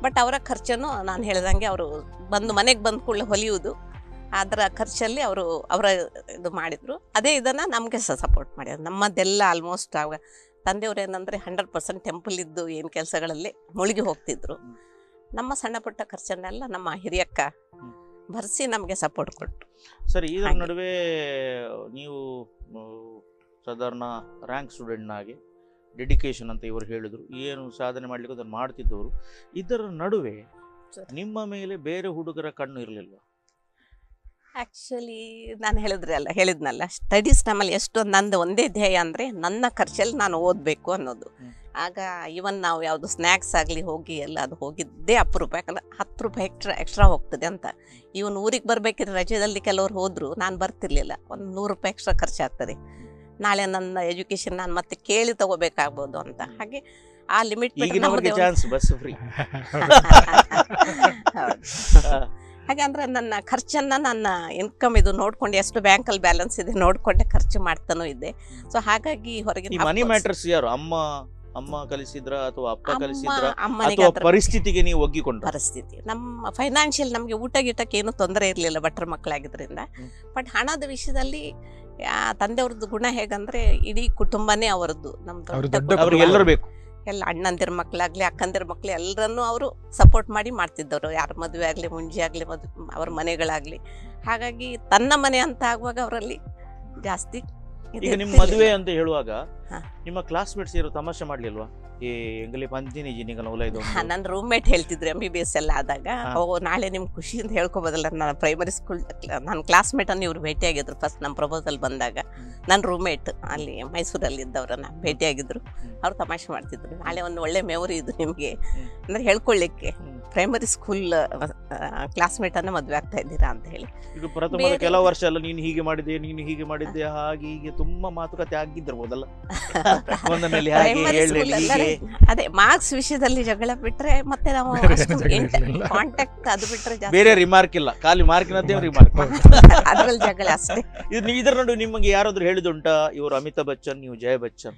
ಬಟ್ ಅವರ ಖರ್ಚನ್ನು ನಾನು ಹೇಳ್ದಂಗೆ ಅವರು ಬಂದು ಮನೆಗೆ ಬಂದ ಕೂಡಲೇ ಹೊಲಿಯುವುದು ಅದರ ಖರ್ಚಲ್ಲಿ ಅವರು ಅವರ ಇದು ಮಾಡಿದರು ಅದೇ ಇದನ್ನು ನಮಗೆ ಸಹ ಸಪೋರ್ಟ್ ಮಾಡಿದ್ರು ನಮ್ಮದೆಲ್ಲ ಆಲ್ಮೋಸ್ಟ್ ಆವಾಗ ತಂದೆಯವ್ರು ಏನಂದರೆ ಹಂಡ್ರೆಡ್ ಪರ್ಸೆಂಟ್ ಟೆಂಪಲ್ ಇದ್ದು ಏನು ಕೆಲಸಗಳಲ್ಲಿ ಮುಳುಗಿ ಹೋಗ್ತಿದ್ರು ನಮ್ಮ ಸಣ್ಣ ಪುಟ್ಟ ಖರ್ಚನ್ನೆಲ್ಲ ನಮ್ಮ ಹಿರಿಯಕ್ಕ ಭರಿಸಿ ನಮಗೆ ಸಪೋರ್ಟ್ ಕೊಟ್ಟರು ಸರಿ ಇದರ ಹಾಗೆ. ನಡುವೆ ನೀವು ಆ, ಸಾಧಾರಣ ರ್ಯಾಂಕ್ ಸ್ಟೂಡೆಂಟ್ನಾಗಿ ಡೆಡಿಕೇಶನ್ ಅಂತ ಇವರು ಹೇಳಿದ್ರು ಏನು ಸಾಧನೆ ಮಾಡ್ಲಿಕ್ಕೆ ಅದನ್ನು ಮಾಡ್ತಿದ್ದವರು ಇದರ ನಡುವೆ ನಿಮ್ಮ ಮೇಲೆ ಬೇರೆ ಹುಡುಗರ ಕಣ್ಣು ಇರಲಿಲ್ವ ಆ್ಯಕ್ಚುಲಿ ನಾನು ಹೇಳಿದ್ರೆ ಅಲ್ಲ ಹೇಳಿದ್ನಲ್ಲ ಸ್ಟಡೀಸ್ ನಮ್ಮಲ್ಲಿ ಎಷ್ಟೊಂದು ನಂದು ಒಂದೇ ಧ್ಯೇಯ ಅಂದರೆ ನನ್ನ ಖರ್ಚಲ್ಲಿ ನಾನು ಓದಬೇಕು ಅನ್ನೋದು ಆಗ ಇವನ್ ನಾವು ಯಾವುದು ಸ್ನ್ಯಾಕ್ಸ್ ಆಗಲಿ ಹೋಗಿ ಎಲ್ಲ ಅದು ಹೋಗಿದ್ದೇ ಅಪರೂಪ ಯಾಕಂದ್ರೆ ಹತ್ತು ರೂಪಾಯಿ ಎಕ್ಸ್ಟ್ರಾ ಎಕ್ಸ್ಟ್ರಾ ಹೋಗ್ತದೆ ಅಂತ ಇವನು ಊರಿಗೆ ಬರಬೇಕಿದ್ರೆ ರಜೆಯಲ್ಲಿ ಕೆಲವ್ರು ಹೋದ್ರು ನಾನು ಬರ್ತಿರ್ಲಿಲ್ಲ ಒಂದು ನೂರು ರೂಪಾಯಿ ಎಕ್ಸ್ಟ್ರಾ ಖರ್ಚಾಗ್ತದೆ ನಾಳೆ ನನ್ನ ಎಜುಕೇಶನ್ ನಾನು ಮತ್ತೆ ಕೇಳಿ ತಗೋಬೇಕಾಗ್ಬೋದು ಅಂತ ಹಾಗೆ ಆ ಲಿಮಿಟ್ ಈಗಿನವರಿಗೆ ಚಾನ್ಸ್ ಬಸ್ ಫ್ರೀ ಹಾಗೆ ಅಂದ್ರೆ ನನ್ನ ಖರ್ಚನ್ನ ನನ್ನ ಇನ್ಕಮ್ ಇದು ನೋಡ್ಕೊಂಡು ಎಷ್ಟು ಬ್ಯಾಂಕಲ್ಲಿ ಬ್ಯಾಲೆನ್ಸ್ ಇದೆ ನೋಡ್ಕೊಂಡೆ ಖರ್ಚು ಮಾಡ್ತಾನೂ ಇದ್ದೆ ಸೊ ಹಾಗಾಗಿ ಈ ಹೊರಗಿನ ಮನಿ of course, ಮ್ಯಾಟರ್ಸ್ ಯಾರು ಅಮ್ಮ ಅಮ್ಮ ಕಲಿಸಿದ್ರ ಅಥವಾ ಅಪ್ಪ ಅಮ್ಮ- ಕಲಿಸಿದ್ರ ಅಮ್ಮನಿಗೆ ಅಥವಾ ಅದ್ರ- ಪರಿಸ್ಥಿತಿಗೆ ನೀವು ಒಗ್ಗಿಕೊಂಡ್ರ ಪರಿಸ್ಥಿತಿ ನಮ್ಮ ಫೈನಾನ್ಷಿಯಲ್ ನಮಗೆ ಊಟ ಗೀಟಕ್ಕೆ ಏನು ತೊಂದರೆ ಇರಲಿಲ್ಲ ಭಟ್ರ ಮಕ್ಕಳಾಗಿದ್ರಿಂದ ಬಟ್ ಹಣದ ವಿಷಯದಲ್ಲಿ ಆ, ತಂದೆಯವ್ರದ್ದು ಗುಣ ಹೇಗಂದ್ರೆ ಇಡೀ ಕುಟುಂಬನೇ ಅವರದ್ದು ನಮ್ಮ ಅವ್ರು ದೊಡ್ಡ ದೊಡ್ಡ ಕುಟುಂಬ. ಅವ್ರಿಗೆ ಎಲ್ಲರೂ ಬೇಕು ಎಲ್ಲ ಅಣ್ಣಂದಿರ ಮಕ್ಕಳಾಗ್ಲಿ ಅಕ್ಕಂದಿರ ಮಕ್ಳು ಎಲ್ಲರನ್ನೂ ಅವರು ಸಪೋರ್ಟ್ ಮಾಡಿ ಮಾಡ್ತಿದ್ದವರು ಯಾರ ಮದುವೆ ಆಗಲಿ ಮುಂಜಿ ಆಗಲಿ ಮದು ಅವ್ರ ಮನೆಗಳಾಗಲಿ ಹಾಗಾಗಿ ತನ್ನ ಮನೆ ಅಂತ ಆಗುವಾಗ ಅವರಲ್ಲಿ ಜಾಸ್ತಿ ಇದು ಈಗ ನಿಮ್ಮ ಇರ್ತಿರ್ಲಿಲ್ಲ. ಮದುವೆ ಅಂತ ಹೇಳುವಾಗ ಹಾ. ನಿಮ್ಮ ಕ್ಲಾಸ್ಮೇಟ್ಸ್ ಯಾರು ತಮಾಷೆ ಮಾಡ್ಲಿಲ್ವಾ ಈ ಎಂಗಲಿ ಪಂಜಿನಿ ಜಿನಿಗಲ ಒಲ ಇದು ಹಾ, ನನ್ನ ರೂಮ್ಮೇಟ್ ಹೇಳ್ತಿದ್ರು ಎಂ ಬಿ ಬಿ ಎಸ್ ಎಲ್ಲ ಆದಾಗ ಓ ನಾಳೆ ನಿಮ್ ಖುಷಿಯಿಂದ ಹೇಳ್ಕೊಬೋದಲ್ಲ ನಾನು ಪ್ರೈಮರಿ ಸ್ಕೂಲ್ ನನ್ನ ಕ್ಲಾಸ್ಮೇಟ್ ಅನ್ನು ಇವ್ರು ಭೇಟಿಯಾಗಿದ್ರು ಫಸ್ಟ್ ನಮ್ಮ ಪ್ರಪೋಸಲ್ ಬಂದಾಗ ನನ್ನ ರೂಮ್ಮೇಟ್ ಅಲ್ಲಿ ಮೈಸೂರಲ್ಲಿ ಇದ್ದವ್ರನ್ನ ಭೇಟಿಯಾಗಿದ್ರು ಅವ್ರು ತಮಾಷೆ ಮಾಡ್ತಿದ್ರು ನಾಳೆ ಒಂದು ಒಳ್ಳೆ ಮೆಮೊರಿ ಇದು ನಿಮಗೆ ಅಂದ್ರೆ ಹೇಳ್ಕೊಳ್ಳಿಕ್ಕೆ ಪ್ರೈಮರಿ ಸ್ಕೂಲ್ ಕ್ಲಾಸ್ಮೇಟ್ ಅನ್ನ ಮದುವೆ ಆಗ್ತಾ ಇದ್ದೀರಾ ಅಂತ ಹೇಳಿ ಈಗ ಪ್ರಥಮದ ಬೇರೆ- ಕೆಲವು ವರ್ಷ ಎಲ್ಲ ನೀನು ಹೀಗೆ ಮಾಡಿದ್ದೆ ನೀನು ಹೀಗೆ ಮಾಡಿದ್ದೆ ಹಾಗೆ ಹೀಗೆ ತುಂಬಾ ಮಾತುಕತೆ ಆಗಿದ್ದಿರ್ಬೋದಲ್ಲ ಒಂದನಲ್ಲಿ ಹಾಗೆ ಪ್ರೈಮರಿ ಹೇಳಿ ಸ್ಕೂಲ್ ಹೀಗೆ ಅದೇ ಮಾರ್ಕ್ಸ್ ವಿಷಯದಲ್ಲಿ ಜಗಳ ಬಿಟ್ರೆ ಮತ್ತೆ ನಾವು ಬೇರೆ ಜಗಳ ಇರ್ಲಿಲ್ಲ. ಕಾಂಟ್ಯಾಕ್ಟ್ ಅದು ಬಿಟ್ರೆ ಜಾಸ್ತಿ ಬೇರೆ ರಿಮಾರ್ಕ್ ಇಲ್ಲ ಖಾಲಿ ಮಾರ್ಕಿನದ್ದೇ ರಿಮಾರ್ಕ್ ಅದ್ರಲ್ಲಿ ಜಗಳ ಅಷ್ಟೇ ಇದು ನೀವು ಇದರ ನಡುವೆ ನಿಮಗೆ ಯಾರಾದ್ರೂ ಹೇಳಿದುಂಟಾ ಇವರು ಅಮಿತಾಬ್ ಬಚ್ಚನ್ ನೀವು ಜಯ ಬಚ್ಚನ್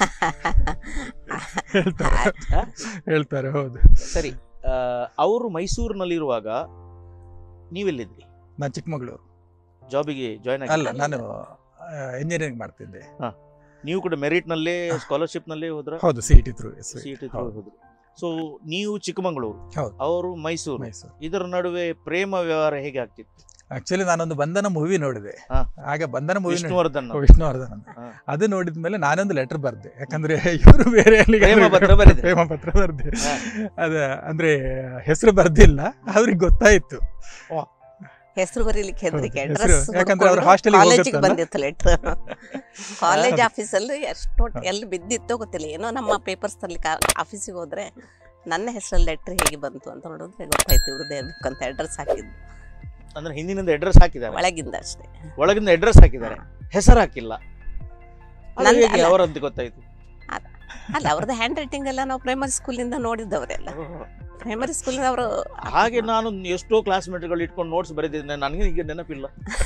ಹೇಳ್ತಾರೆ ಹೇಳ್ತಾರೆ ಹೌದು ಸರಿ ಅವರು ಮೈಸೂರಿನಲ್ಲಿರುವಾಗ ನೀವೆಲ್ಲಿದ್ರಿ ನಾನು ಚಿಕ್ಕಮಗಳೂರು ಜಾಬಿಗೆ ಜಾಯ್ನ್ ಆಗಿ ಅಲ್ಲ ನಾನು ಇಂಜಿನಿಯರಿಂಗ್ ಮಾಡ್ತಿದ್ದೆ ಹಾ. ನೀವು ಕೂಡ ಮೆರಿಟ್ ನಲ್ಲೇ ಸ್ಕಾಲರ್ಶಿಪ್ ನಲ್ಲೇ ಹೋದ್ರ ಹೌದು, CET through, yes, C T ಹೌದು. ಹೋದ್ರು ಸೊ ನೀವು ಚಿಕ್ಕಮಗಳೂರು ಹೌದು. ಅವರು ಮೈಸೂರು ಮೈಸೂರು. ಇದರ ನಡುವೆ ಪ್ರೇಮ ವ್ಯವಹಾರ ಹೇಗೆ ಆಗ್ತಿತ್ತು ಆಕ್ಚುಲಿ ನಾನೊಂದು ಬಂಧನ ಮೂವಿ ನೋಡಿದೆ ಆಗ ಬಂಧನ ಮೂವಿ ವಿಷ್ಣುವರ್ಧನ್. ವಿಷ್ಣುವರ್ಧನ್ ಅಂತ ಹಾ. ಅದು ನೋಡಿದ ಮೇಲೆ ನಾನೊಂದು ಲೆಟರ್ ಬರ್ದೆ ಯಾಕಂದ್ರೆ ಇವರು ಬೇರೆ ಎಲ್ಲಿಗೆ ಪ್ರೇಮ ಹೋಗಿದ್ರು. ಪತ್ರ ಬರೆದೆ. ಪ್ರೇಮ ಪತ್ರ ಬರ್ದೆ ಅದ ಅಂದ್ರೆ ಹೆಸರು ಬರ್ದಿಲ್ಲ ಅವ್ರಿಗೆ ಗೊತ್ತಾಯ್ತು ಹೆಸರು ಬರೀಲಿಕ್ಕೆ ಹೆದರಿಕೆ ಹೌದು, ಅಡ್ರೆಸ್ ಹೆಸ್ರು. ಯಾಕಂದ್ರೆ ಅವ್ರು hostel ಗೆ ಕಾಲೇಜಿಗೆ ಹೋಗುತ್ತಲ್ಲ? ಬಂದಿತ್ತು ಲೆಟರ್ ಕಾಲೇಜ್ ಹಾ. ಆಫೀಸಲ್ಲಿ ಎಷ್ಟು ಎಲ್ಲಿ ಬಿದ್ದಿತ್ತೋ ಗೊತ್ತಿಲ್ಲ ಏನೋ ನಮ್ಮ ಪೇಪರ್ಸ್ ತರ್ಲಿಕ್ಕೆ ಆಫೀಸಿಗೆ ಹೋದ್ರೆ ನನ್ನ ಹೆಸರಲ್ಲಿ ಲೆಟರ್ ಹೇಗೆ ಬಂತು ಅಂತ ನೋಡಿದ್ರೆ ಗೊತ್ತಾಯ್ತು ಇವ್ರದ್ದೇ ಇರ್ಬೇಕು ಅಂತ ಅಡ್ರೆಸ್ ಹಾಕಿದ್ದು ಅಂದ್ರೆ ಹಿಂದಿನಿಂದ ಅಡ್ರೆಸ್ ಹಾಕಿದ್ದಾರೆ ಒಳಗಿಂದ ಅಷ್ಟೇ ಒಳಗಿಂದ ಅಡ್ರೆಸ್ ಹಾಕಿದ್ದಾರೆ ಹೆಸರು ಹಾಕಿಲ್ಲ ಅದು ನಂದು ಹೇಗೆ ಅಲ್ಲ. ಅವರಂತ ಗೊತ್ತಾಯ್ತು ಅಲ್ಲ ಅವ್ರದ್ದು ಹ್ಯಾಂಡ್ ರೈಟಿಂಗ್ ಎಲ್ಲ ನಾವು ಪ್ರೈಮರಿ ಸ್ಕೂಲಿಂದ ನೋಡಿದ್ದವರೆಲ್ಲ ಪ್ರೈಮರಿ ಸ್ಕೂಲಿಂದ ಅವರು ಹಾಗೆ ನಾನು ಎಷ್ಟೋ ಕ್ಲಾಸ್ಮೇಟ್ಗಳು ಇಟ್ಕೊಂಡು ನೋಟ್ಸ್ ಬರೆದಿದ್ದೆ ನನಗೆ ಈಗ ನೆನಪಿಲ್ಲ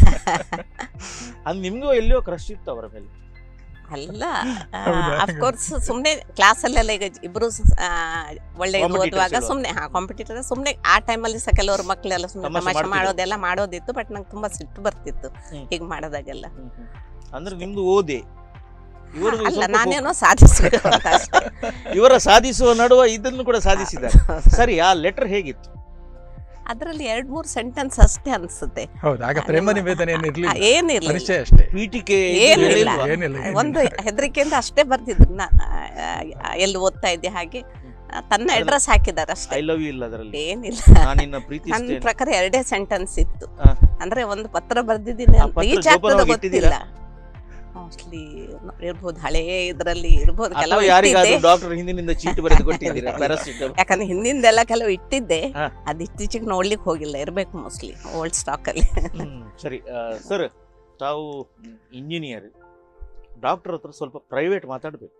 ಅದು ನಿಮ್ಗೂ ಎಲ್ಲಿಯೋ ಕ್ರಶ್ ಇತ್ತು ಅವರ ಮೇಲೆ ಅಲ್ಲ ಹೌದಾ? ಅಫ್ಕೋರ್ಸ್ ಸುಮ್ಮನೆ ಕ್ಲಾಸಲ್ಲೆಲ್ಲ ಈಗ ಇಬ್ರು ಆ, ಒಳ್ಳೆ ಇದು Competitors ಓದುವಾಗ ಇಲ್ವಾ? ಸುಮ್ಮನೆ ಹಾ ಕಾಂಪಿಟೇಟರ್ ಸುಮ್ಮನೆ ಆ ಟೈಮಲ್ಲಿ ಸಹ ಕೆಲವರು ಮಕ್ಕಳೆಲ್ಲ ಸುಮ್ಮನೆ ತಮಾಷೆ ತಮಾಷೆ ಮಾಡ್ತಿದ್ರು. ಮಾಡೋದೆಲ್ಲ ಮಾಡೋದಿತ್ತು ಬಟ್ ನಂಗೆ ತುಂಬಾ ಸಿಟ್ಟು ಬರ್ತಿತ್ತು ಹೀಗೆ ಮಾಡೋದಾಗೆಲ್ಲ ಅಂದ್ರೆ ನಿಮ್ದು ಓದಿ ಇವರು ಅಲ್ಲ ಸ್ವಲ್ಪ ನಾನೇನೋ ಸಾಧಿಸ್ಬೇಕು ಅಂತ ಅಷ್ಟೇ ಇವರ ಸಾಧಿಸುವ ನಡುವ ಇದನ್ನು ಕೂಡ ಸಾಧಿಸಿದ್ದಾರೆ ಸರಿ ಆ ಲೆಟರ್ ಹೇಗಿತ್ತು ಅದರಲ್ಲಿ ಎರಡ್ ಮೂರು ಸೆಂಟೆನ್ಸ್ ಅಷ್ಟೇ ಅನ್ಸುತ್ತೆ ಹೌದು ಆಗ ಪ್ರೇಮ ನಿವೇದನೆ ಏನು ಇರ್ಲಿಲ್ಲ ಆ, ಏನಿರ್ಲಿಲ್ಲ. ಪರಿಚಯ ಅಷ್ಟೇ ಪೀಠಿಕೆ ಏನಿಲ್ಲ ಏನಿಲ್ಲ, ಏನಿಲ್ಲ. ಒಂದು ಹೆದರಿಕೆಯಿಂದ ಅಷ್ಟೇ ಬರ್ತಿದ್ರು ನಾ ಆ, ಎಲ್ಲಿ ಓದ್ತಾ ಇದ್ದೆ ಹಾಗೆ ಆ, ತನ್ನ ಅಡ್ರೆಸ್ ಹಾಕಿದ್ದಾರೆ ಅಷ್ಟೇ ಐ ಲವ್ ಯು ಇಲ್ಲ ಅದರಲ್ಲಿ ಏನಿಲ್ಲ ನಾನು ನಿನ್ನ ನನ್ನ ಪ್ರೀತಿಸ್ತೇನೆ ಪ್ರಕಾರ ಎರಡೇ ಸೆಂಟೆನ್ಸ್ ಇತ್ತು ಹಾ. ಅಂದ್ರೆ ಒಂದು ಪತ್ರ ಬರ್ದಿದ್ದೀನಿ ಆ ಪತ್ರ ರೀಚ್ ಆಗ್ತದ ಜೋಪಾನವಾಗಿ ಗೊತ್ತಿಲ್ಲ ಮೋಸ್ಟ್ಲಿ ಇರ್ಬೋದು ಹಳೇ ಇದರಲ್ಲಿ ಇರ್ಬೋದು ಅಥವಾ ಕೆಲವು ಯಾರಿಗಾದ್ರೂ ಇಟ್ಟಿದ್ದೆ. ಡಾಕ್ಟರ್ ಹಿಂದಿನಿಂದ ಚೀಟಿ ಬರೆದು ಕೊಟ್ಟಿದ್ದೀರಾ ಪ್ಯಾರಾಸಿಟಮ್ ಯಾಕಂದ್ರೆ ಹಿಂದಿಂದೆಲ್ಲ ಕೆಲವು ಇಟ್ಟಿದ್ದೆ ಹಾ. ಅದು ಇತ್ತೀಚೆಗೆ ನೋಡ್ಲಿಕ್ಕೆ ಹೋಗಿಲ್ಲ ಇರ್ಬೇಕು ಮೋಸ್ಟ್ಲಿ ಓಲ್ಡ್ ಸ್ಟಾಕ್ ಅಲ್ಲಿ ಸರಿ ಸರ್ ತಾವು ಇಂಜಿನಿಯರ್ ಡಾಕ್ಟರ್ ಹತ್ರ ಸ್ವಲ್ಪ ಪ್ರೈವೇಟ್ ಮಾತಾಡ್ಬೇಕು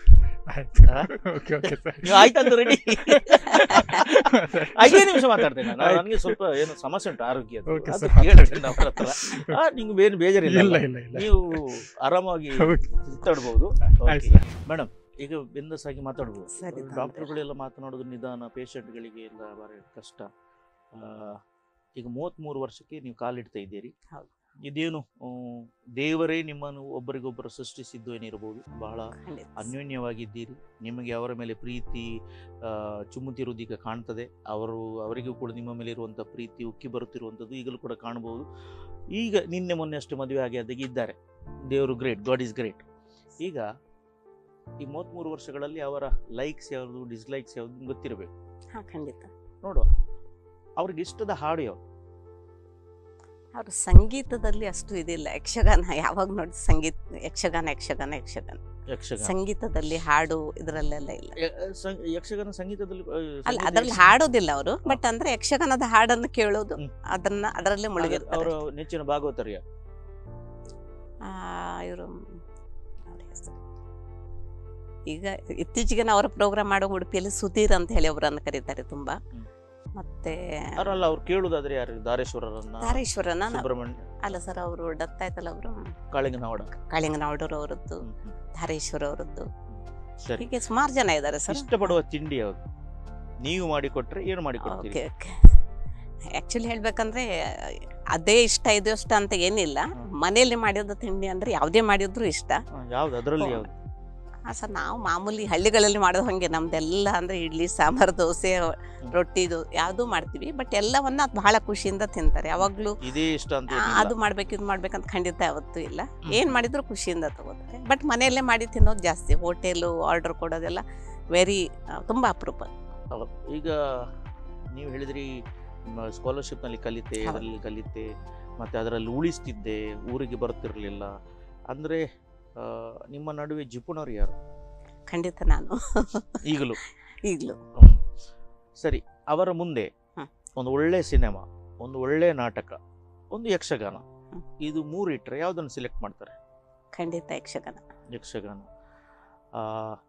ಓಕೆ ಓಕೆ ಸರ್ ನೀವು ಆಯ್ತಂತ ರೆಡಿ ಐದೇ ನಿಮಿಷ ಮಾತಾಡ್ತೇನೆ ನಾನು ಆಯ್ತು. ನನಗೆ ಸ್ವಲ್ಪ ಏನು ಸಮಸ್ಯೆ ಉಂಟು ಆರೋಗ್ಯ Okay, ಅದು sir. ಕೇಳ್ತೇನೆ ಅವ್ರ ಹತ್ರ ಆ, ನಿಮ್ಗೆ ಏನು ಬೇಜಾರಿಲ್ಲ ಇಲ್ಲ, ಅಲ್ಲ? ಇಲ್ಲ, ಇಲ್ಲ. ನೀವು ಆರಾಮಾಗಿ Okay. ಸುತ್ತಾಡ್ಬೋದು ಆಯ್ತು, sir. ಮೇಡಮ್ ಈಗ ಬೆಂದಸಾಗಿ ಮಾತಾಡ್ಬೋದು ಸರಿ ತೊಂದ್ರೆ ಇಲ್ಲ. ಡಾಕ್ಟರ್ಗಳೆಲ್ಲ ಮಾತನಾಡೋದು ನಿಧಾನ ಪೇಷಂಟ್ಗಳಿಗೆ ಎಲ್ಲ ಬಹಳ ಕಷ್ಟ ಆ, ಈಗ ಮೂವತ್ತ್ಮೂರು ವರ್ಷಕ್ಕೆ ನೀವು ಕಾಲಿಡ್ತಾ ಇದ್ದೀರಿ ಹೌದು. ಇದೇನು ಆ, ದೇವರೇ ನಿಮ್ಮನ್ನು ಒಬ್ಬರಿಗೊಬ್ಬರು ಸೃಷ್ಟಿಸಿದ್ದು ಏನಿರಬಹುದು ಬಹಳ ಖಂಡಿತ. ಅನ್ಯೋನ್ಯವಾಗಿದ್ದೀರಿ ನಿಮಗೆ ಅವರ ಮೇಲೆ ಪ್ರೀತಿ ಆ, ಚುಮ್ಮುತ್ತಿರುವುದು ಈಗ ಕಾಣ್ತದೆ ಅವರು ಅವರಿಗೂ ಕೂಡ ನಿಮ್ಮ ಮೇಲೆ ಇರುವಂಥ ಪ್ರೀತಿ ಉಕ್ಕಿ ಬರುತ್ತಿರುವಂಥದ್ದು ಈಗಲೂ ಕೂಡ ಕಾಣಬಹುದು ಈಗ ನಿನ್ನೆ ಮೊನ್ನೆ ಅಷ್ಟು ಮದುವೆ ಆಗಿ ಅದಕ್ಕೆ ಇದ್ದಾರೆ ದೇವರು ಗ್ರೇಟ್ ಗಾಡ್ ಈಸ್ ಗ್ರೇಟ್ ಈಗ ಈ ಮೂವತ್ತ್ಮೂರು ವರ್ಷಗಳಲ್ಲಿ ಅವರ ಲೈಕ್ಸ್ ಯಾವುದು ಡಿಸ್ಲೈಕ್ಸ್ ಯಾವುದು ಗೊತ್ತಿರಬೇಕು ಹಾ ಖಂಡಿತ ನೋಡುವ ಅವ್ರಿಗೆ ಇಷ್ಟದ ಹಾಡು ಯಾವುದು ಅವ್ರ ಸಂಗೀತದಲ್ಲಿ ಅಷ್ಟು ಇದಿಲ್ಲ ಯಕ್ಷಗಾನ ಯಾವಾಗ ನೋಡಿ ಸಂಗೀತ ಯಕ್ಷಗಾನ ಯಕ್ಷಗಾನ ಯಕ್ಷಗಾನ ಯಕ್ಷಗಾನ ಸಂಗೀತದಲ್ಲಿ ಹಾಡು ಇದರಲ್ಲೆಲ್ಲ ಇಲ್ಲ ಯ- ಸಂ- ಯಕ್ಷಗಾನ ಸಂಗೀತದಲ್ಲಿ ಆ, ಅಲ್ಲ ಸಂಗೀತ ಅದ್ರಲ್ಲಿ ಹಾಡೋದಿಲ್ಲ ಅವರು ಬಟ್ ಅಂದ್ರೆ ಯಕ್ಷಗಾನದ ಹಾಡನ್ನು ಕೇಳೋದು ಅದನ್ನ ಅದರಲ್ಲೇ ಮುಳುಗಿರ್ತಾರೆ ಅವರ ನೆಚ್ಚಿನ ಭಾಗವತರ್ಯ ಇವರು ಈಗ ಇತ್ತೀಚೆಗೆ ನಾವು ಅವರ ಪ್ರೋಗ್ರಾಮ್ ಮಾಡೋ ಉಡುಪಿಯಲ್ಲಿ ಸುಧೀರ್ ಅಂತ ಹೇಳಿ ಅವರನ್ನು ಕರೀತಾರೆ ತುಂಬಾ ಮತ್ತೆ ಅವರಲ್ಲ ಅವ್ರು ಕೇಳುದಾದ್ರೆ ಯಾರು ದಾರೇಶ್ವರರನ್ನ ಧಾರೇಶ್ವರನ ನಾವು- ಸುಬ್ರಹ್ಮಣ್ಯ ಅಲ್ಲ ಸರ್ ಅವರು ಡತ್ ಆಯ್ತಲ್ಲ ಅವರು ಕಾಳಿಂಗನವಾಡ ಕಾಳಿಂಗನವಡೂರು ಅವರದ್ದು ಧಾರೇಶ್ವರ ಅವರದ್ದು ಸರಿ ಹೀಗೆ ಸುಮಾರು ಜನ ಇದ್ದಾರೆ ಸರ್ ಇಷ್ಟಪಡುವ ತಿಂಡಿ ಯಾವುದು ನೀವು ಮಾಡಿಕೊಟ್ರೆ ಏನು ಮಾಡಿಕೊಡ್ತೀರಿ ಓಕೆ ಓಕೆ ಆ್ಯಕ್ಚುಲಿ ಹೇಳ್ಬೇಕಂದ್ರೆ ಅದೇ ಇಷ್ಟ ಇದು ಇಷ್ಟ ಅಂತ ಏನಿಲ್ಲ ಮನೆಯಲ್ಲಿ ಮಾಡಿದ ತಿಂಡಿ ಅಂದ್ರೆ ಯಾವುದೇ ಮಾಡಿದ್ರು ಇಷ್ಟ ಹಾ, ಯಾವ್ದು ಅದರಲ್ಲಿ ಹ್ಮ್. ಯಾವ್ದು ಹಾಂ ಸರ್ ನಾವು ಮಾಮೂಲಿ ಹಳ್ಳಿಗಳಲ್ಲಿ ಮಾಡೋದು ಹಾಗೆ ನಮ್ದೆಲ್ಲ ಅಂದ್ರೆ ಇಡ್ಲಿ ಸಾಂಬಾರು ದೋಸೆ ರೊಟ್ಟಿದು ಯಾವುದೂ ಮಾಡ್ತೀವಿ ಬಟ್ ಎಲ್ಲವನ್ನ ಅದು ಬಹಳ ಖುಷಿಯಿಂದ ತಿಂತಾರೆ ಯಾವಾಗಲೂ ಇದೇ ಇಷ್ಟ ಅಂತ ಆ, ಏನಿಲ್ಲ. ಅದು ಮಾಡ್ಬೇಕು ಇದು ಮಾಡ್ಬೇಕಂತ ಖಂಡಿತ ಯಾವತ್ತೂ ಇಲ್ಲ ಏನ್ ಮಾಡಿದ್ರು ಖುಷಿಯಿಂದ ತಗೋತಾರೆ ಬಟ್ ಮನೆಯಲ್ಲೇ ಮಾಡಿ ತಿನ್ನೋದು ಜಾಸ್ತಿ ಹೋಟೆಲು ಆರ್ಡರ್ ಕೊಡೋದೆಲ್ಲ ವೆರಿ ತುಂಬಾ ಅಪರೂಪ ಹೌದು. ಈಗ ನೀವು ಹೇಳಿದ್ರಿ ಸ್ಕಾಲರ್ಶಿಪ್ನಲ್ಲಿ ಕಲಿತೆ ಹೌದು. ಅದರಲ್ಲಿ ಕಲಿತೆ ಮತ್ತೆ ಅದರಲ್ಲಿ ಉಳಿಸ್ತಿದ್ದೆ ಊರಿಗೆ ಬರ್ತಿರ್ಲಿಲ್ಲ ಅಂದ್ರೆ ಆ, ನಿಮ್ಮ ನಡುವೆ ಜಿಪುಣರು ಯಾರು ಖಂಡಿತ ನಾನು ಈಗಲೂ ಈಗಲೂ ಹ್ಮ್. ಸರಿ ಅವರ ಮುಂದೆ ಹ್ಮ್. ಒಂದು ಒಳ್ಳೆ ಸಿನಿಮಾ ಒಂದು ಒಳ್ಳೆ ನಾಟಕ ಒಂದು ಯಕ್ಷಗಾನ ಇದು ಮೂರು ಇಟ್ಟರೆ ಯಾವುದನ್ನು ಸೆಲೆಕ್ಟ್ ಮಾಡ್ತಾರೆ ಖಂಡಿತ ಯಕ್ಷಗಾನ ಯಕ್ಷಗಾನ ಆ,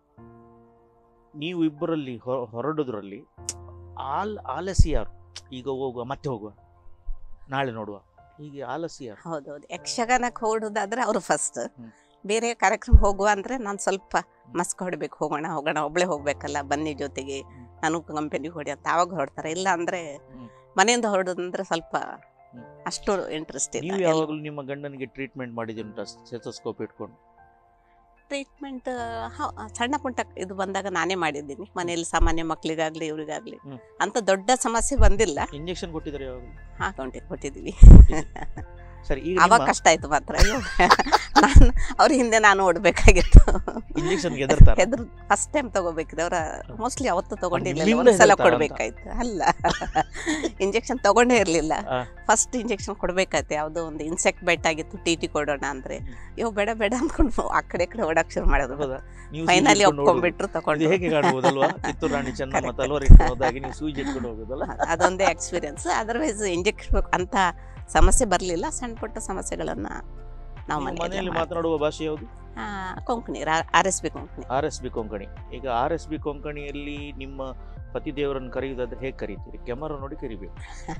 ನೀವು ಇಬ್ಬರಲ್ಲಿ ಹೊ- ಹೊರಡೋದ್ರಲ್ಲಿ ಆಲ್ ಆಲಸಿ ಯಾರು ಈಗ ಹೋಗುವ ಮತ್ತೆ ಹೋಗುವ ನಾಳೆ ನೋಡುವ ಹೀಗೆ ಆಲಸಿ ಯಾರು ಹೌದೌದು ಯಕ್ಷಗಾನಕ್ಕೆ ಹೊರಡೋದಾದ್ರೆ ಅವರು ಫಸ್ಟ್ ಬೇರೆ ಕಾರ್ಯಕ್ರಮ ಹೋಗುವ ಅಂದ್ರೆ ನಾನು ಸ್ವಲ್ಪ ಮಸ್ಕ್ ಹೊಡ್ಬೇಕು ಹೋಗೋಣ ಹೋಗೋಣ ಒಬ್ಳೆ ಹೋಗ್ಬೇಕಲ್ಲ ಬನ್ನಿ ಜೊತೆಗೆ ನಾನು ಕಂಪನಿಗೆ ಹೊಡಿ ಅಂತ ಆವಾಗ ಹೊರಡ್ತಾರೆ ಇಲ್ಲ ಅಂದ್ರೆ ಮನೆಯಿಂದ ಹೊರಡೋದಂದ್ರೆ ಸ್ವಲ್ಪ ಅಷ್ಟು ಇಂಟ್ರೆಸ್ಟ್ ನೀವು ಇಲ್ಲ ಯಾವಾಗಲೂ ನಿಮ್ಮ ಗಂಡನಿಗೆ ಟ್ರೀಟ್ಮೆಂಟ್ ಮಾಡಿದ್ದೀರಿ ಸೆಥೋಸ್ಕೋಪ್ ಇಟ್ಕೊಂಡು ಟ್ರೀಟ್ಮೆಂಟ್ ಸಣ್ಣ ಪುಟ್ಟ ಇದು ಬಂದಾಗ ನಾನೇ ಮಾಡಿದ್ದೀನಿ ಮನೆಯಲ್ಲಿ ಸಾಮಾನ್ಯ ಮಕ್ಕಳಿಗಾಗ್ಲಿ ಇವ್ರಿಗಾಗ್ಲಿ ಅಂತ ದೊಡ್ಡ ಸಮಸ್ಯೆ ಬಂದಿಲ್ಲ ಇಂಜೆಕ್ಷನ್ ಕೊಟ್ಟಿದ್ದಾರೆ ಯಾವಾಗ ಹಾಕೊಂಡಿ ಕೊಟ್ಟಿದ್ದೀವಿ ಸರಿ ಈಗ ಅವಾಗ ನಿಮ್ಮ- ಕಷ್ಟ ಆಯ್ತು ಮಾತ್ರ ಅಯ್ಯೋ ನಾನು ಅವ್ರ ಹಿಂದೆ ನಾನು ಓಡ್ಬೇಕಾಗಿತ್ತು Injection ಗೆ ಹೆದರ್ತಾರಾ? ಹೆದ್ರು ಫಸ್ಟ್ ಟೈಮ್ ತಗೋಬೇಕಿದೆ ಅವರ ಮೋಸ್ಟ್ಲಿ ಅವತ್ತು ತಗೊಂಡಿರ್ಲಿಲ್ಲ ನಿಮ್ಮಿಂದ ಒಂದ್ಸಲ ಹೆದರ್ತಾರಾ ಅಂತ? ಕೊಡ್ಬೇಕಾಯ್ತು ಅಲ್ಲ ಇಂಜೆಕ್ಷನ್ ತಗೊಂಡೇ ಇರ್ಲಿಲ್ಲ ಆ. ಫಸ್ಟ್ ಇಂಜೆಕ್ಷನ್ ಕೊಡ್ಬೇಕಾಯ್ತು ಯಾವುದೋ ಒಂದು ಇನ್ಸೆಕ್ಟ್ ಬೈಟ್ ಆಗಿತ್ತು ಟಿ ಟಿ ಕೊಡೋಣ ಅಂದ್ರೆ ಅಯ್ಯೋ ಬೇಡ ಬೇಡ ಅನ್ಕೊಂಡು ಆ ಕಡೆ ಈ ಕಡೆ ಓಡಾಕ್ ಶುರು ಮಾಡೋದು ನೀವು ಫೈನಲಿ ಸೂಜಿ ಇಟ್ಕೊಂಡು ಒಪ್ಕೊಂಡ್ಬಿಟ್ರು ಹೋಗೋದು. ತಗೊಂಡು ಇದು ಹೇಗೆ ಕಾಣ್ಬೋದಲ್ವಾ ಕಿತ್ತೂರು ರಾಣಿ ಚೆನ್ನಮ್ಮ ತಲವಾರು ಇಟ್ಕೊಂಡು ಹೋದಾಗೆ ನೀವು ಸೂಜಿ ಇಟ್ಕೊಂಡು ಹೋಗೋದಲ್ಲ ಅದೊಂದೇ ಎಕ್ಸ್ಪೀರಿಯನ್ಸ್ ಅದರ್ವೈಸ್ ಇಂಜೆಕ್ಷನ್ ಅಂತ ಸಮಸ್ಯೆ ಬರಲಿಲ್ಲ ಸಣ್ಣ ಪುಟ್ಟ ಸಮಸ್ಯೆಗಳನ್ನ ನಾವು ನೀವು ಮನೆಯಲ್ಲಿ ಮನೆಯಲ್ಲಿ ಮಾತನಾಡುವ ಭಾಷೆ ಯಾವುದು ಆ, Konkani R S B Konkani R S B Konkani ಈಗ ಆರ್ ಎಸ್ ಬಿ ಕೊಂಕಣಿಯಲ್ಲಿ ನಿಮ್ಮ ಪತಿ ದೇವರನ್ನು ಕರೆಯುವುದಾದ್ರೆ ಹೇಗೆ ಕರೀತೀರಿ ಕ್ಯಾಮರಾ ನೋಡಿ ಕರಿಬೇಕು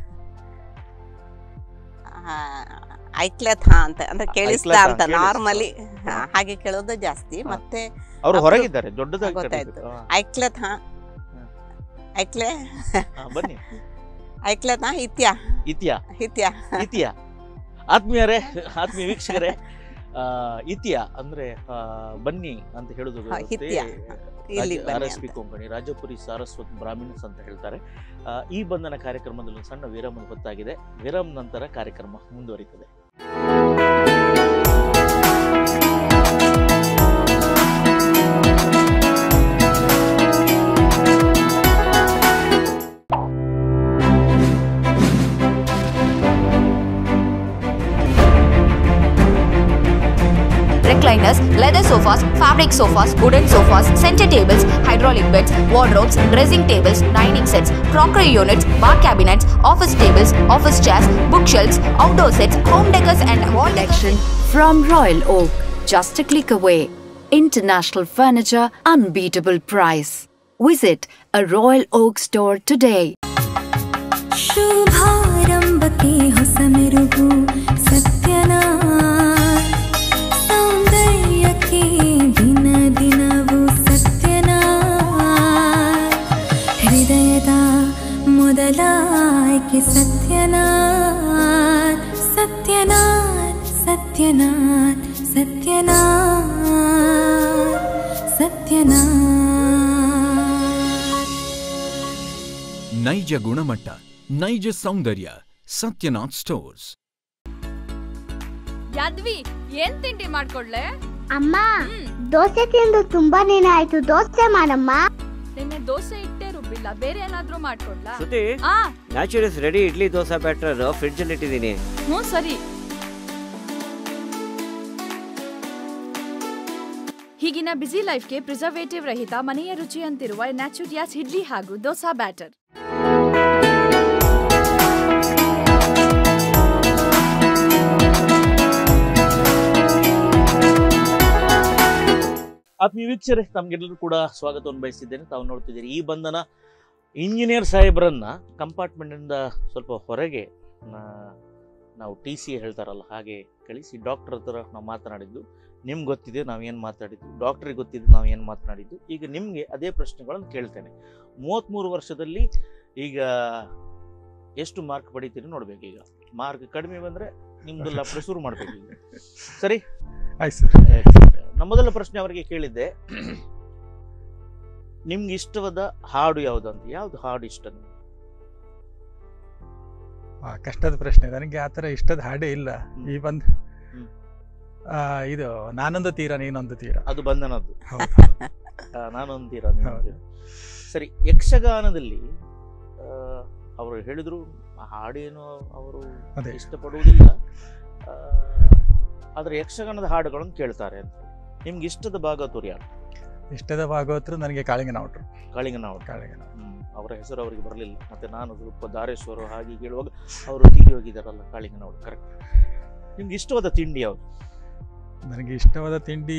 ಐಕ್ಲತ್ ಹಾ ಅಂತ ಅಂದ್ರೆ ಕೇಳಿಸ್ತಾ ಐಕ್ಲತ್ ಹಾ, ಅಂತ ಕೇಳಿಸ್ತಾ. ನಾರ್ಮಲಿ ಹಾಗೆ ಕೇಳೋದು ಜಾಸ್ತಿ ಮತ್ತೆ ಅವರು ಅಪ್ರು- ಹೊರಗಿದ್ದಾರೆ ದೊಡ್ಡದಾಗಿ ಗೊತ್ತಾಯ್ತು ಕರೀಬೇಕು. ಹಾ. ಐಕ್ಲತ್ ಹಾ ಐಕ್ಲೆ ಹಾ, ಬನ್ನಿ ಐಕ್ಲತ್ ಹಾ ಇತ್ಯಾ ಇತಿಯ ಇತ್ಯಾ ಇತಿಯ ಆತ್ಮೀಯರೇ ಆತ್ಮೀಯ ವೀಕ್ಷಕರೇ ಆ, ಇತಿಯ ಅಂದ್ರೆ ಆ, ಬನ್ನಿ ಅಂತ ಹೇಳುದು ಹಾ, ಹಿತ್ಯ. ಇಲ್ಲಿಗ್ ಬನ್ನಿ R S P Konkani Rajapuri Saraswat Brahmins ಅಂತ ಹೇಳ್ತಾರೆ ಆ, ಈ ಬಂಧನ ಕಾರ್ಯಕ್ರಮದಲ್ಲಿ ಒಂದು ಸಣ್ಣ ವಿರಾಮ ಗೊತ್ತಾಗಿದೆ ವಿರಾಮ್ ನಂತರ ಕಾರ್ಯಕ್ರಮ ಮುಂದುವರಿತದೆ recliners, leather sofas, fabric sofas, wooden sofas, center tables, hydraulic beds, wardrobes, dressing tables, dining sets, crockery units, bar cabinets, office tables, office chairs, bookshelves, outdoor sets, home decors and wall Collection from Royal Oak, just a click away. International furniture, unbeatable price. Visit a Royal Oak store today. ಶುಭಾರಂಭಕ್ಕೆ ಹೊಸ ಮೆರುಗು ಸತ್ಯನಾಥ್ ಸೌಂದರ್ಯಕ್ಕೆ ದಿನ ದಿನವೂ ಸತ್ಯನಾಥ್ ಸತ್ಯನಾಥ್ ನೈಜ ಗುಣಮಟ್ಟ ನೈಜ ಸೌಂದರ್ಯ Satyanath stores ಯಾದ್ವಿ ಏನ್ ತಿಂಡಿ ಮಾಡ್ಕೊಡ್ಲೆ ಅಮ್ಮ ದೋಸೆ ತಿಂದು ತುಂಬಾ ದಿನ ಆಯ್ತು ದೋಸೆ ಮಾಡಮ್ಮ ನಿನ್ನೆ ದೋಸೆ ಇಟ್ಟೇ ರುಬ್ಬಿಲ್ಲ ಬೇರೆ ಏನಾದ್ರೂ ಮಾಡ್ಕೊಡ್ಲಾ ಶ್ರುತಿ ಆ naturals ready idli dosa batter fridge ಅಲ್ಲಿ ಇಟ್ಟಿದ್ದೀನಿ ಹ್ಞೂ ಸರಿ ಹೀಗಿನ ಬ್ಯುಸಿ ಲೈಫ್ಗೆ ಪ್ರಿಸರ್ವೇಟಿವ್ ರಹಿತ ಮನೆಯ ರುಚಿಯಂತಿರುವ ನ್ಯಾಚುರಿಯಾಸ್ ಇಡ್ಲಿ ಹಾಗೂ ದೋಸಾ ಬ್ಯಾಟರ್ ಆತ್ಮೀಯ ವೀಕ್ಷರೇ ತಮ್ಗೆಲ್ಲರೂ ಕೂಡ ಸ್ವಾಗತವನ್ನು ಬಯಸಿದ್ದೇನೆ ತಾವು ನೋಡ್ತಿದ್ದೀರಿ ಈ ಬಂಧನ ಇಂಜಿನಿಯರ್ ಸಾಹೇಬ್ರನ್ನ ಕಂಪಾರ್ಟ್ಮೆಂಟಿಂದ ಸ್ವಲ್ಪ ಹೊರಗೆ ನಾ- ನಾವು ಟಿ ಸಿ ಹೇಳ್ತಾರಲ್ಲ ಹಾಗೆ ಕಳಿಸಿ ಡಾಕ್ಟರ್ ಹತ್ರ ನಾವು ಮಾತನಾಡಿದ್ದು ನಿಮ್ಗೆ ಗೊತ್ತಿದೆ ನಾವು ಏನು ಮಾತಾಡಿದ್ದು ಡಾಕ್ಟ್ರಿಗೆ ಗೊತ್ತಿದೆ ನಾವು ಏನು ಮಾತನಾಡಿದ್ದು ಈಗ ನಿಮಗೆ ಅದೇ ಪ್ರಶ್ನೆಗಳನ್ನು ಕೇಳ್ತೇನೆ ಮೂವತ್ತ್ಮೂರು ವರ್ಷದಲ್ಲಿ ಈಗ ಎಷ್ಟು ಮಾರ್ಕ್ ಪಡಿತೀರಿ ನೋಡ್ಬೇಕು ಈಗ ಮಾರ್ಕ್ ಕಡಿಮೆ ಬಂದರೆ ನಿಮ್ದು ಲಫ್ಡ ಶುರು ಮಾಡ್ಬೇಕು ಈಗ ಸರಿ ಆಯ್ತು ಸರ್ ನಮ್ಮ ಮೊದಲ ಪ್ರಶ್ನೆ ಅವರಿಗೆ ಕೇಳಿದ್ದೆ ನಿಮ್ಗೆ ಇಷ್ಟವಾದ ಹಾಡು ಯಾವುದು ಅಂತ ಯಾವ್ದು ಹಾಡು ಇಷ್ಟ ನಿಮ್ಗೆ ಆ, ಕಷ್ಟದ ಪ್ರಶ್ನೆ ನನಗೆ ಆ ಥರ ಇಷ್ಟದ ಹಾಡೇ ಇಲ್ಲ ಈ ಬಂದ್ ಹ್ಮ್. ಆ, ಇದು ನಾನೊಂದು ತೀರ ನೀನೊಂದು ತೀರ ಅದು ಬಂಧನದ್ದು ಹೌದು ಆ, ನಾನೊಂದು ತೀರ ನೀನೊಂದು ತೀರ. ಸರಿ ಯಕ್ಷಗಾನದಲ್ಲಿ ಆ, ಅವರು ಹೇಳಿದ್ರು ಆ ಹಾಡೇನು ಅವರು ಅದೇ. ಇಷ್ಟಪಡುವುದಿಲ್ಲ ಆ, ಆದ್ರೆ ಯಕ್ಷಗಾನದ ಹಾಡುಗಳನ್ನು ಕೇಳ್ತಾರೆ ಅಂತ ನಿಮ್ಗೆ ಇಷ್ಟದ ಭಾಗವತರು ಯಾರು ಇಷ್ಟದ ಭಾಗವತರು ನನಗೆ ಕಾಳಿಂಗನವಟ್ರು ಕಾಳಿಂಗನವರು ಕಾಳಿಂಗನ ಹ್ಮ್ ಅವರ ಹೆಸರು ಅವರಿಗೆ ಬರಲಿಲ್ಲ ಮತ್ತೆ ನಾನು ಸ್ವಲ್ಪ ದಾರೇಶ್ವರು ಹಾಗೆ ಕೇಳುವಾಗ ಅವರು ತೀರಿ ಹೋಗಿದ್ದಾರಲ್ಲ ಕಾಳಿಂಗನವರು ಕರೆಕ್ಟ್ ನಿಮ್ಗೆ ಇಷ್ಟವಾದ ತಿಂಡಿ ಯಾವುದು ನನಗೆ ಇಷ್ಟವಾದ ತಿಂಡಿ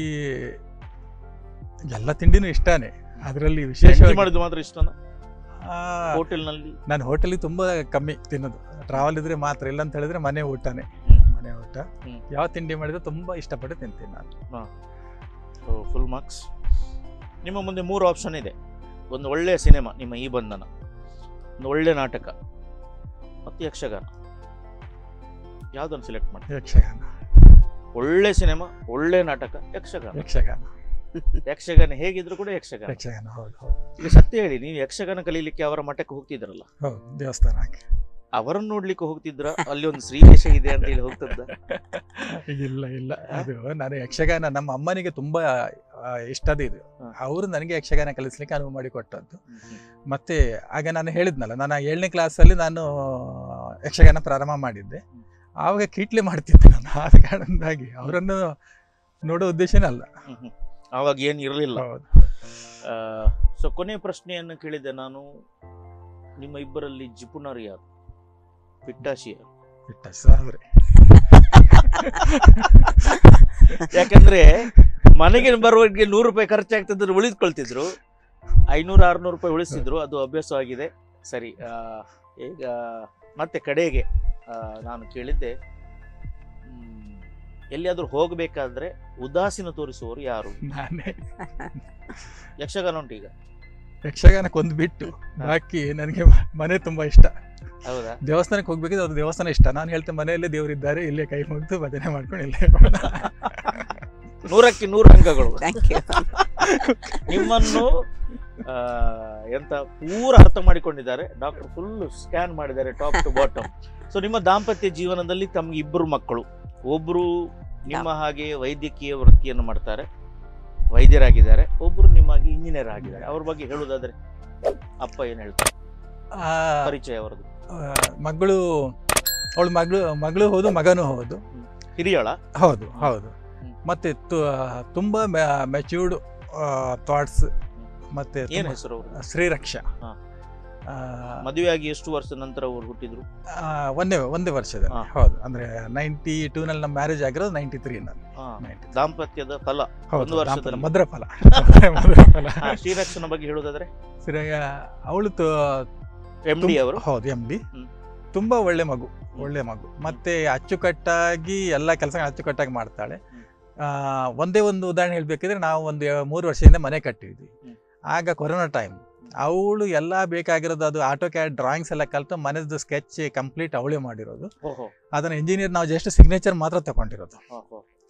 ಎಲ್ಲ ತಿಂಡಿನೂ ಇಷ್ಟನೇ ಅದರಲ್ಲಿ ತಿಂಡಿ ವಿಶೇಷವಾಗಿ ಮಾಡಿದ್ದು ಮಾತ್ರ ಇಷ್ಟನಾ ಆ, ಹೋಟೆಲ್ನಲ್ಲಿ ನಾನು ಹೋಟೆಲಿಗೆ ತುಂಬಾ ಕಮ್ಮಿ ತಿನ್ನೋದು ಟ್ರಾವೆಲ್ ಇದ್ರೆ ಮಾತ್ರ ಇಲ್ಲ ಅಂತ ಹೇಳಿದ್ರೆ ಮನೆ ಊಟನೇ ಹ್ಮ್. ಮನೆ ಊಟ ಹ್ಮ್. ಯಾವ ತಿಂಡಿ ಮಾಡಿದ್ರು ತುಂಬಾ ಇಷ್ಟಪಟ್ಟು ತಿಂತೀನಿ ನಾನು ಫುಲ್ ಮಾರ್ಕ್ಸ್ ನಿಮ್ಮ ಮುಂದೆ ಮೂರು ಆಪ್ಷನ್ ಇದೆ ಒಂದು ಒಳ್ಳೆಯ ಸಿನಿಮಾ ನಿಮ್ಮ ಈ ಬಂಧನ ಒಂದು ಒಳ್ಳೆ ನಾಟಕ ಮತ್ತು ಯಕ್ಷಗಾನ ಯಾವುದನ್ನು ಸೆಲೆಕ್ಟ್ ಮಾಡಿ ಯಕ್ಷಗಾನ ಒಳ್ಳೆ ಸಿನಿಮಾ ಒಳ್ಳೆ ನಾಟಕ ಯಕ್ಷಗಾನ ಯಕ್ಷಗಾನ ಯಕ್ಷಗಾನ ಹೇಗಿದ್ರು ಕೂಡ ಯಕ್ಷಗಾನ ಯಕ್ಷಗಾನ ಹೌದು ಹೌದು ಈಗ ಸತ್ಯ ಹೇಳಿ ನೀವು ಯಕ್ಷಗಾನ ಕಲೀಲಿಕ್ಕೆ ಅವರ ಮಠಕ್ಕೆ ಹೋಗ್ತಿದ್ರಲ್ಲ ಹೌದು ದೇವಸ್ಥಾನಕ್ಕೆ ಅವರನ್ನು ನೋಡ್ಲಿಕ್ಕೆ ಹೋಗ್ತಿದ್ರ ಅಲ್ಲಿ ಒಂದು ಶ್ರೀವೇಷ ಇದೆ ಅಂತ ಹೇಳಿ ಹೋಗ್ತದ ಇಲ್ಲ ಇಲ್ಲ ಅದು ನಾನು ಯಕ್ಷಗಾನ ನಮ್ಮ ಅಮ್ಮನಿಗೆ ತುಂಬಾ ಆ, ಇಷ್ಟದ ಇದು ಅವರು ನನಗೆ ಯಕ್ಷಗಾನ ಕಲಿಸ್ಲಿಕ್ಕೆ ಅನುವು ಮಾಡಿಕೊಟ್ಟದ್ದು ಮತ್ತೆ ಆಗ ನಾನು ಹೇಳಿದ್ನಲ್ಲ ನಾನು ಏಳನೇ ಕ್ಲಾಸಲ್ಲಿ ನಾನು ಯಕ್ಷಗಾನ ಪ್ರಾರಂಭ ಮಾಡಿದ್ದೆ ಆವಾಗ ಕೀಟ್ಲೆ ಮಾಡ್ತಿದ್ದೆ ನಾನು ಆದ ಕಾರಣದಿಂದಾಗಿ ಅವರನ್ನು ನೋಡೋ ಉದ್ದೇಶನೇ ಅಲ್ಲ ಆವಾಗ ಏನು ಇರಲಿಲ್ಲ ಹೌದು ಸೊ ಕೊನೆಯ ಪ್ರಶ್ನೆಯನ್ನು ಕೇಳಿದೆ ನಾನು ನಿಮ್ಮ ಇಬ್ಬರಲ್ಲಿ ಜಿಪುಣರು ಯಾರು ಪಿಟ್ಟಾಶಿ ಯಾರು ಬಿಟ್ಟ ಸಾವಿರ ಯಾಕಂದ್ರೆ ಮನೆಗೆ ಬರುವವರಿಗೆ ನೂರು ರೂಪಾಯಿ ಖರ್ಚಾಗ್ತದ್ರೆ ಉಳಿಸ್ಕೊಳ್ತಿದ್ರು ಐನೂರು ಆರ್ನೂರು ರೂಪಾಯಿ ಉಳಿಸಿದ್ರು ಅದು ಅಭ್ಯಾಸವಾಗಿದೆ ಸರಿ ಆ, ಈಗ ಮತ್ತೆ ಕಡೆಗೆ ಆ, ನಾನು ಕೇಳಿದ್ದೆ ಹ್ಮ್, ಎಲ್ಲಿಯಾದ್ರೂ ಹೋಗಬೇಕಾದ್ರೆ ಉದಾಸೀನ ತೋರಿಸುವವರು ಯಾರು ನಾನೇ ಯಕ್ಷಗಾನ ಉಂಟು ಈಗ ಯಕ್ಷಗಾನಕ್ಕೆ ಒಂದು ಬಿಟ್ಟು ಬಾಕಿ ನನಗೆ ಮನೆ ತುಂಬಾ ಇಷ್ಟ ಹೌದಾ ದೇವಸ್ಥಾನಕ್ಕೆ ಹೋಗ್ಬೇಕಿದ್ರೆ ಅದು ದೇವಸ್ಥಾನ ಇಷ್ಟ ನಾನು ಹೇಳ್ತೇನೆ ಮನೆಯಲ್ಲೇ ದೇವರಿದ್ದಾರೆ ಇಲ್ಲೇ ಕೈ ಮುಗಿದು ಭಜನೆ ಮಾಡ್ಕೊಂಡು ಇಲ್ಲೇ ಇರೋಣ. ನೂರಕ್ಕೆ ನೂರು ಅಂಕಗಳು ಥ್ಯಾಂಕ್ ಯು ನಿಮ್ಮನ್ನು ಆ, ಎಂತ ಪೂರ ಅರ್ಥ ಮಾಡಿಕೊಂಡಿದ್ದಾರೆ ಡಾಕ್ಟರ್ ಫುಲ್ ಸ್ಕ್ಯಾನ್ ಮಾಡಿದ್ದಾರೆ ಟಾಪ್ ಟು ಬಾಟಮ್ ಸೊ ನಿಮ್ಮ ದಾಂಪತ್ಯ ಜೀವನದಲ್ಲಿ ತಮ್ಗೆ ಇಬ್ಬರು ಮಕ್ಕಳು ಒಬ್ರು ನಿಮ್ಮ ಹಾಗೆ ವೈದ್ಯಕೀಯ ವೃತ್ತಿಯನ್ನು ಮಾಡ್ತಾರೆ ವೈದ್ಯರಾಗಿದ್ದಾರೆ ಒಬ್ರು ನಿಮ್ಮಾಗಿ ಇಂಜಿನಿಯರ್ ಆಗಿದ್ದಾರೆ ಅವ್ರ ಬಗ್ಗೆ ಹೇಳುವುದಾದ್ರೆ ಅಪ್ಪ ಏನ್ ಹೇಳ್ತಾರೆ ಆ, ಪರಿಚಯ ಅವರದು ಆ, ಮಗಳು ಅವಳು ಮಗಳು ಮಗಳು ಹೌದು ಮಗನೂ ಹೌದು ಹಿರಿಯಳ ಹೌದು ಹೌದು ಮತ್ತೆ ತು- ತುಂಬಾ ಮೆಚ್ಯೂರ್ಡ್ ಥಾಟ್ಸ್ ಮತ್ತೆ ಏನ್ ತುಂಬಾ- ಹೆಸರು ಅವ್ರದ್ದು? ಶ್ರೀರಕ್ಷಾ ಹಾ. ಆ, ಮದುವೆಯಾಗಿ ಎಷ್ಟು ವರ್ಷ ನಂತರ ಅವ್ರು ಹುಟ್ಟಿದ್ರು ಆ, ಒಂದೇ ಒಂದೇ ವರ್ಷದ ಹಾ. ಹೌದು ಅಂದ್ರೆ ನೈಂಟಿ ಟೂ ನಲ್ಲಿ ನಮ್ಮ ಮ್ಯಾರೇಜ್ ಆಗಿರೋದು ನೈಂಟಿ ತ್ರೀ ನಲ್ಲಿ ಹಾ. 93. ದಾಂಪತ್ಯದ ಫಲ ಹೌದು, ಒಂದು ವರ್ಷದಲ್ಲಿ ದಾಂಪತ್ಯ ಮಧುರ ಫಲ ಮಧುರ ಫಲ ಹಾ, ಶ್ರೀರಕ್ಷನ ಬಗ್ಗೆ ಹೇಳುವುದಾದ್ರೆ ಸರಿಯಾಗಿ ಅವಳು ಎಂ ಡಿ ಅವರು ಹೌದು ಎಂ ಡಿ ಹ್ಮ್. ತುಂಬಾ ಒಳ್ಳೆ ಮಗು ಒಳ್ಳೆ ಮಗು ಮತ್ತೆ ಅಚ್ಚುಕಟ್ಟಾಗಿ ಎಲ್ಲ ಕೆಲಸ ಅಚ್ಚುಕಟ್ಟಾಗಿ ಮಾಡ್ತಾಳೆ ಆ, ಒಂದೇ ಒಂದು ಉದಾಹರಣೆ ಹೇಳ್ಬೇಕಿದ್ರೆ ನಾವು ಒಂದು ಮೂರು ವರ್ಷದಿಂದ ಮನೆ ಕಟ್ಟಿದ್ವಿ ಆಗ ಕೊರೋನಾ ಟೈಮ್ ಅವಳು ಎಲ್ಲ ಬೇಕಾಗಿರೋದು ಅದು ಆಟೋ ಕ್ಯಾಡ್ ಡ್ರಾಯಿಂಗ್ಸ್ ಎಲ್ಲ ಕಲಿತು ಮನೆದು ಸ್ಕೆಚ್ ಕಂಪ್ಲೀಟ್ ಅವಳೇ ಮಾಡಿರೋದು ಓಹೋ ಅದನ್ನ ಇಂಜಿನಿಯರ್ ನಾವು ಜಸ್ಟ್ ಸಿಗ್ನೇಚರ್ ಮಾತ್ರ ತಗೊಂಡಿರೋದು ಓಹೋ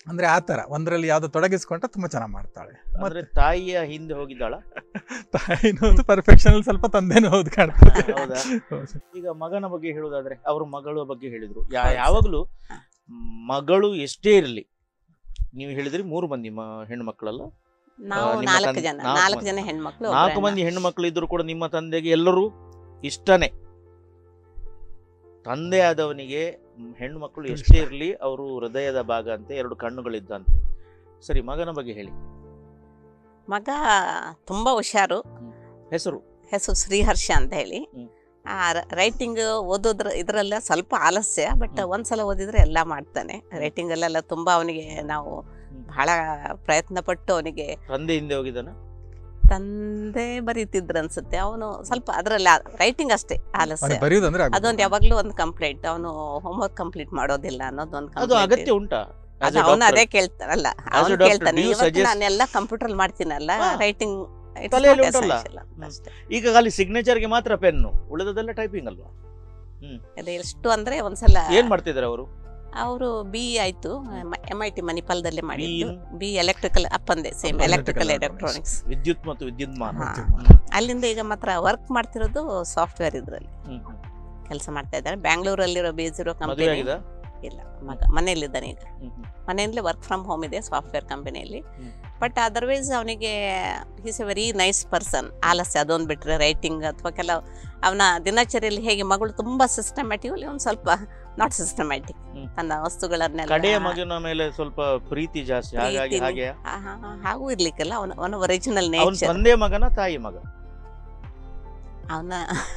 ಅಂದ್ರೆ ಆ ಥರ ಒಂದರಲ್ಲಿ ಯಾವ್ದೋ ತೊಡಗಿಸ್ಕೊಂಡ್ರೆ ತುಂಬಾ ಚೆನ್ನಾಗಿ ಮಾಡ್ತಾಳೆ ಅಂದ್ರೆ ತಾಯಿಯ ಹಿಂದೆ ಹೋಗಿದ್ದಾಳ ತಾಯಿನೂ ಪರ್ಫೆಕ್ಷನ್ ಸ್ವಲ್ಪ ತಂದೆನೂ ಹೌದು ಕಾಣ್ತದೆ ಹೌದಾ ಹೌದು. ಈಗ ಮಗನ ಬಗ್ಗೆ ಹೇಳುವುದಾದ್ರೆ ಅವ್ರ ಮಗಳ ಬಗ್ಗೆ ಹೇಳಿದ್ರು ಯಾ- ಹೌದು ಸರ್. ಯಾವಾಗಲೂ ಮಗಳು ಎಷ್ಟೇ ಇರಲಿ ನೀವು ಹೇಳಿದ್ರಿ ಮೂರು ಮಂದಿ ಮ- ಹೆಣ್ಣು ಮಕ್ಕಳಲ್ಲ ನಾವು ನಿಮ್ಮ ನಾಲ್ಕು ತಂದೆ- ಜನ ನಾಲ್ಕು ನಾಲ್ಕು ಮಂದಿ. ಜನ ಹೆಣ್ಮಕ್ಳು ನಾಲ್ಕು ಒಬ್ರು ಮಂದಿ ಹೆಣ್ಣು ಮಕ್ಕಳು ಇದ್ರು ಕೂಡ ನಿಮ್ಮ ತಂದೆಗೆ ಎಲ್ಲರೂ ಇಷ್ಟನೇ ತಂದೆ ಆದವನಿಗೆ ಮ್, ಹೆಣ್ಣು ಮಕ್ಕಳು ಎಷ್ಟೇ ಇರಲಿ ಅವರು ಹೃದಯದ ಭಾಗ ಅಂತೆ ಎರಡು ಕಣ್ಣುಗಳಿದ್ದಂತೆ ಸರಿ ಮಗನ ಬಗ್ಗೆ ಹೇಳಿ ಮಗ ತುಂಬಾ ಹುಷಾರು ಹೆಸರು ಹೆಸರು ಶ್ರೀಹರ್ಷ ಅಂತ ಹೇಳಿ ಹ್ಮ್. ಆ ರೈಟಿಂಗ್ ಓದೋದ್ರ ಇದ್ರಲ್ಲ ಸ್ವಲ್ಪ ಆಲಸ್ಯ ಬಟ್ ಒಂದ್ಸಲ ಓದಿದ್ರೆ ಎಲ್ಲ ಮಾಡ್ತಾನೆ ರೈಟಿಂಗ್ ಅಲ್ಲೆಲ್ಲ ತುಂಬಾ ಅವನಿಗೆ ನಾವು ಬಹಳ ಪ್ರಯತ್ನ ಪಟ್ಟು ಅವನಿಗೆ ತಂದೆ ಹಿಂದೆ ಹೋಗಿದ್ದಾನ ತಂದೆ ಬರೀತಿದ್ರು ಅನ್ಸುತ್ತೆ ಅವನು ಸ್ವಲ್ಪ ಅದ್ರಲ್ಲಿ ರೈಟಿಂಗ್ ಅಷ್ಟೇ ಆಲಸ್ಯ ಅವ್ನಿಗೆ ಬರೆಯೋದಂದ್ರೆ ಆಗೋದಿಲ್ಲ. ಅದೊಂದು ಯಾವಾಗ್ಲೂ ಒಂದು ಕಂಪ್ಲೇಂಟ್ ಅವನು ಹೋಮ್ವರ್ಕ್ ಕಂಪ್ಲೀಟ್ ಮಾಡೋದಿಲ್ಲ ಅನ್ನೋದೊಂದು ಅದು ಅಗತ್ಯ ಉಂಟಾ As ಅದು a ಅವನು doctor. ಅದೇ ಕೇಳ್ತಾನಲ್ಲ As a ಅವನು doctor, ಕೇಳ್ತಾನೆ do you ಇವತ್ತು suggest- ನಾನೆಲ್ಲ ಕಂಪ್ಯೂಟರ್ ಮಾಡ್ತೀನಲ್ಲ ಹಾ. ರೈಟಿಂಗ್ ತಲೆಯಲ್ಲಿ ಉಂಟಲ್ಲ ಈಗ ಖಾಲಿ ಸಿಗ್ನೇಚರ್ಗೆ ಮಾತ್ರ ಪೆನ್ನು ಉಳಿದದೆಲ್ಲ ಟೈಪಿಂಗ್ ಅಲ್ವಾ ಹ್ಮ್ ಎಷ್ಟು ಅಂದ್ರೆ ಒಂದ್ಸಲ ಏನ್ ಮಾಡ್ತಿದ್ದಾರೆ ಅವರು ಅವರು ಬಿ ಆಯ್ತು ಎಂ ಐ ಟಿ ಮಣಿಪಾಲದಲ್ಲೇ ಮಾಡಿದ್ದು ಏನು? ಬಿ ಎಲೆಕ್ಟ್ರಿಕಲ್ ಅಪ್ಪಂದೆ same Electrical electrical electronics. Electronics ವಿದ್ಯುತ್ ಮತ್ತು ವಿದ್ಯುನ್ಮಾನ ಅಲ್ಲಿಂದ ಈಗ ಮಾತ್ರ ವರ್ಕ್ ಮಾಡ್ತಿರೋದು ಸಾಫ್ಟ್ವೇರ್ ಇದ್ರಲ್ಲಿ ಹ್ಮ್, ಹ್ಮ್. ಕೆಲಸ ಮಾಡ್ತಾ ಇದ್ದಾರೆ ಬ್ಯಾಂಗ್ಳೂರಲ್ಲಿರೋ ಬೇಸ್ ಇರೋ ಮದುವೆ ಕಂಪನಿ ಆಗಿದಾ? ಇಲ್ಲ ಮಗ ಮನೆಯಲ್ಲಿದ್ದಾನೆ ಈಗ ಹ್ಮ್, ಹ್ಮ್. ಮನೆಯಲ್ಲೇ ವರ್ಕ್ ಫ್ರಮ್ ಹೋಮ್ ಇದೆ ಸಾಫ್ಟ್ವೇರ್ ಕಂಪನಿಯಲ್ಲಿ ಹ್ಮ್. ಬಟ್ ಅದರ್ವೈಸ್ ಅವನಿಗೆ is a very nice person ಆಲಸ್ಯ ಅದೊಂದು ಬಿಟ್ರೆ ರೈಟಿಂಗ್ ಅಥವಾ ಕೆಲವು ಅವನ ದಿನಚರಿಯಲ್ಲಿ ಹೇಗೆ ಮಗಳು ತುಂಬಾ ಸಿಸ್ಟಮ್ಯಾಟಿಕ್ ಒಂದು ಸ್ವಲ್ಪ ನಾಟ್ ಸಿಸ್ಟಮ್ಯಾಟಿಕ್ ಹ್ಮ್. ತನ್ನ ವಸ್ತುಗಳನ್ನೆಲ್ಲ ಕಡೆಯ ಮಗನ ಮೇಲೆ ಸ್ವಲ್ಪ ಪ್ರೀತಿ ಜಾಸ್ತಿ ಹಾಗಾಗಿ ಪ್ರೀತಿನಿ- ಹಾಗೆ ಆ, ಹಾ, ಹಾ, ಹಾಗೂ ಇರ್ಲಿಕ್ಕಿಲ್ಲ ಅವನ ಅವನ ಒರಿಜಿನಲ್ ಅವನ ನೇಚರ್ ತಂದೆ ಮಗನ ತಾಯಿ ಮಗ ಅವನ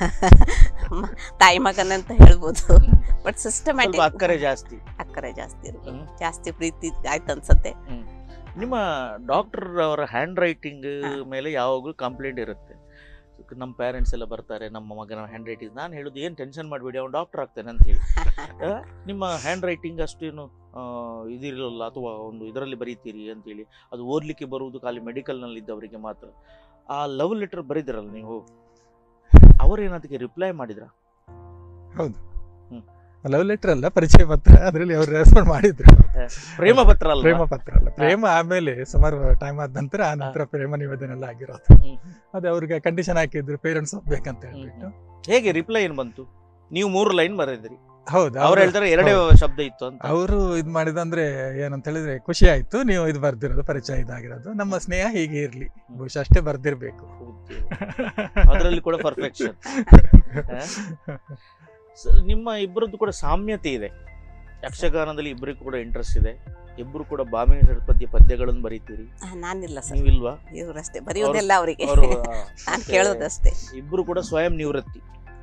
ತಾಯಿ ಮಗನಂತ ಹೇಳ್ಬೋದು ಬಟ್ ಸ್ವಲ್ಪ ಸಿಸ್ಟಮ್ಯಾಟಿಕ್ ಅಕ್ಕರೆ ಜಾಸ್ತಿ ಅಕ್ಕರೆ ಜಾಸ್ತಿ ಇರ್ಬೋದು ಹ್ಮ್. ಜಾಸ್ತಿ ಪ್ರೀತಿ ಆಯ್ತು ಅನ್ಸತ್ತೆ ಹ್ಮ್. ನಿಮ್ಮ ಡಾಕ್ಟರ್ ಅವರ ಹ್ಯಾಂಡ್ ರೈಟಿಂಗ್ ಮೇಲೆ ಯಾವಾಗಲೂ ಕಂಪ್ಲೇಂಟ್ ಇರುತ್ತೆ ನಮ್ಮ ಪೇರೆಂಟ್ಸ್ ಎಲ್ಲ ಬರ್ತಾರೆ ನಮ್ಮ ಮಗನ ಹ್ಯಾಂಡ್ ರೈಟಿಂಗ್ ನಾನು ಹೇಳುದು ಏನು ಟೆನ್ಷನ್ ಮಾಡಬೇಡಿ ಅವ್ನು ಡಾಕ್ಟರ್ ಆಗ್ತಾನೆ ಅಂತ ಹೇಳಿ ಆ, ನಿಮ್ಮ ಹ್ಯಾಂಡ್ ರೈಟಿಂಗ್ ಅಷ್ಟೇನು ಆ, ಇದಿರಲ್ಲ ಅಥವಾ ಒಂದು ಇದರಲ್ಲಿ ಬರೀತೀರಿ ಅಂತೇಳಿ ಅದು ಓದಲಿಕ್ಕೆ ಬರುವುದು ಖಾಲಿ ಮೆಡಿಕಲ್ನಲ್ಲಿ ಇದ್ದವರಿಗೆ ಮಾತ್ರ ಆ ಲವ್ ಲೆಟರ್ ಬರೀದಿರಲ್ಲ ನೀವು ಅವರೇನು ಅದಕ್ಕೆ ರಿಪ್ಲೈ ಮಾಡಿದ್ರ ಹೌದು ಹ್ಮ್. ಲವ್ ಲೆಟರ್ ಅಲ್ಲ ಪರಿಚಯ ಪತ್ರ ಅದರಲ್ಲಿ ಅವ್ರು ರೆಸ್ಪಾಂಡ್ ಮಾಡಿದ್ರು ಪ್ರೇಮ ಪತ್ರ ಅಲ್ವಾ? ಪ್ರೇಮ ಪತ್ರ ಅಲ್ಲ ಪ್ರೇಮ ಆಮೇಲೆ ಸುಮಾರು ಟೈಮ್ ಆದ ನಂತರ ಆ ನಂತರ ಪ್ರೇಮ ನಿವೇದನೆ ಎಲ್ಲ ಆಗಿರೋದು ಅದೇ ಅವ್ರಿಗೆ ಕಂಡೀಷನ್ ಹಾಕಿದ್ರು ಪೇರೆಂಟ್ಸ್ ಹೋಗ್ಬೇಕಂತ ಹೇಳ್ಬಿಟ್ಟು ಹೇಗೆ ರಿಪ್ಲೈ ಏನು ಬಂತು ನೀವು ಮೂರು ಲೈನ್ ಬರೆದ್ರಿ ಹೌದು ಅವ್ರು ಹೇಳ್ತಾರೆ ಎರಡೇ ಶಬ್ದ ಇತ್ತು ಅಂತ ಅವರು ಇದು ಮಾಡಿದಂದ್ರೆ ಏನಂತ ಹೇಳಿದ್ರೆ ಖುಷಿ ಆಯ್ತು ನೀವು ಇದು ಬರ್ದಿರೋದು ಪರಿಚಯ ಇದಾಗಿರೋದು ನಮ್ಮ ಸ್ನೇಹ ಹೀಗೆ ಇರ್ಲಿ ಬಹುಶಃ ಅಷ್ಟೇ ಬರ್ದಿರ್ಬೇಕು ಅದರಲ್ಲಿ ಕೂಡ ಪರ್ಫೆಕ್ಷನ್ ನಿಮ್ಮ ಇಬ್ಬರದ್ದು ಕೂಡ ಸಾಮ್ಯತೆ ಇದೆ ಯಕ್ಷಗಾನದಲ್ಲಿ ಇಬ್ಬರಿಗೂ ಕೂಡ ಇಂಟ್ರೆಸ್ಟ್ ಇದೆ ಇಬ್ಬರು ಕೂಡ ಬಾಮಿನಿ ಪದ್ಯ ಪದ್ಯಗಳನ್ನು ಬರೀತೀರಿ ಆ, ನಾನಿಲ್ಲ ಸರ್ ನೀವಿಲ್ವಾ ಇವ್ರಷ್ಟೇ ಬರೆಯೋದೆಲ್ಲ ಅವ್ರು- ಅವರಿಗೆ ಅವರು, ಆ, ನಾನು ಮತ್ತೆ ಕೇಳೋದಷ್ಟೇ ಇಬ್ರು ಕೂಡ ಸ್ವಯಂ ನಿವೃತ್ತಿ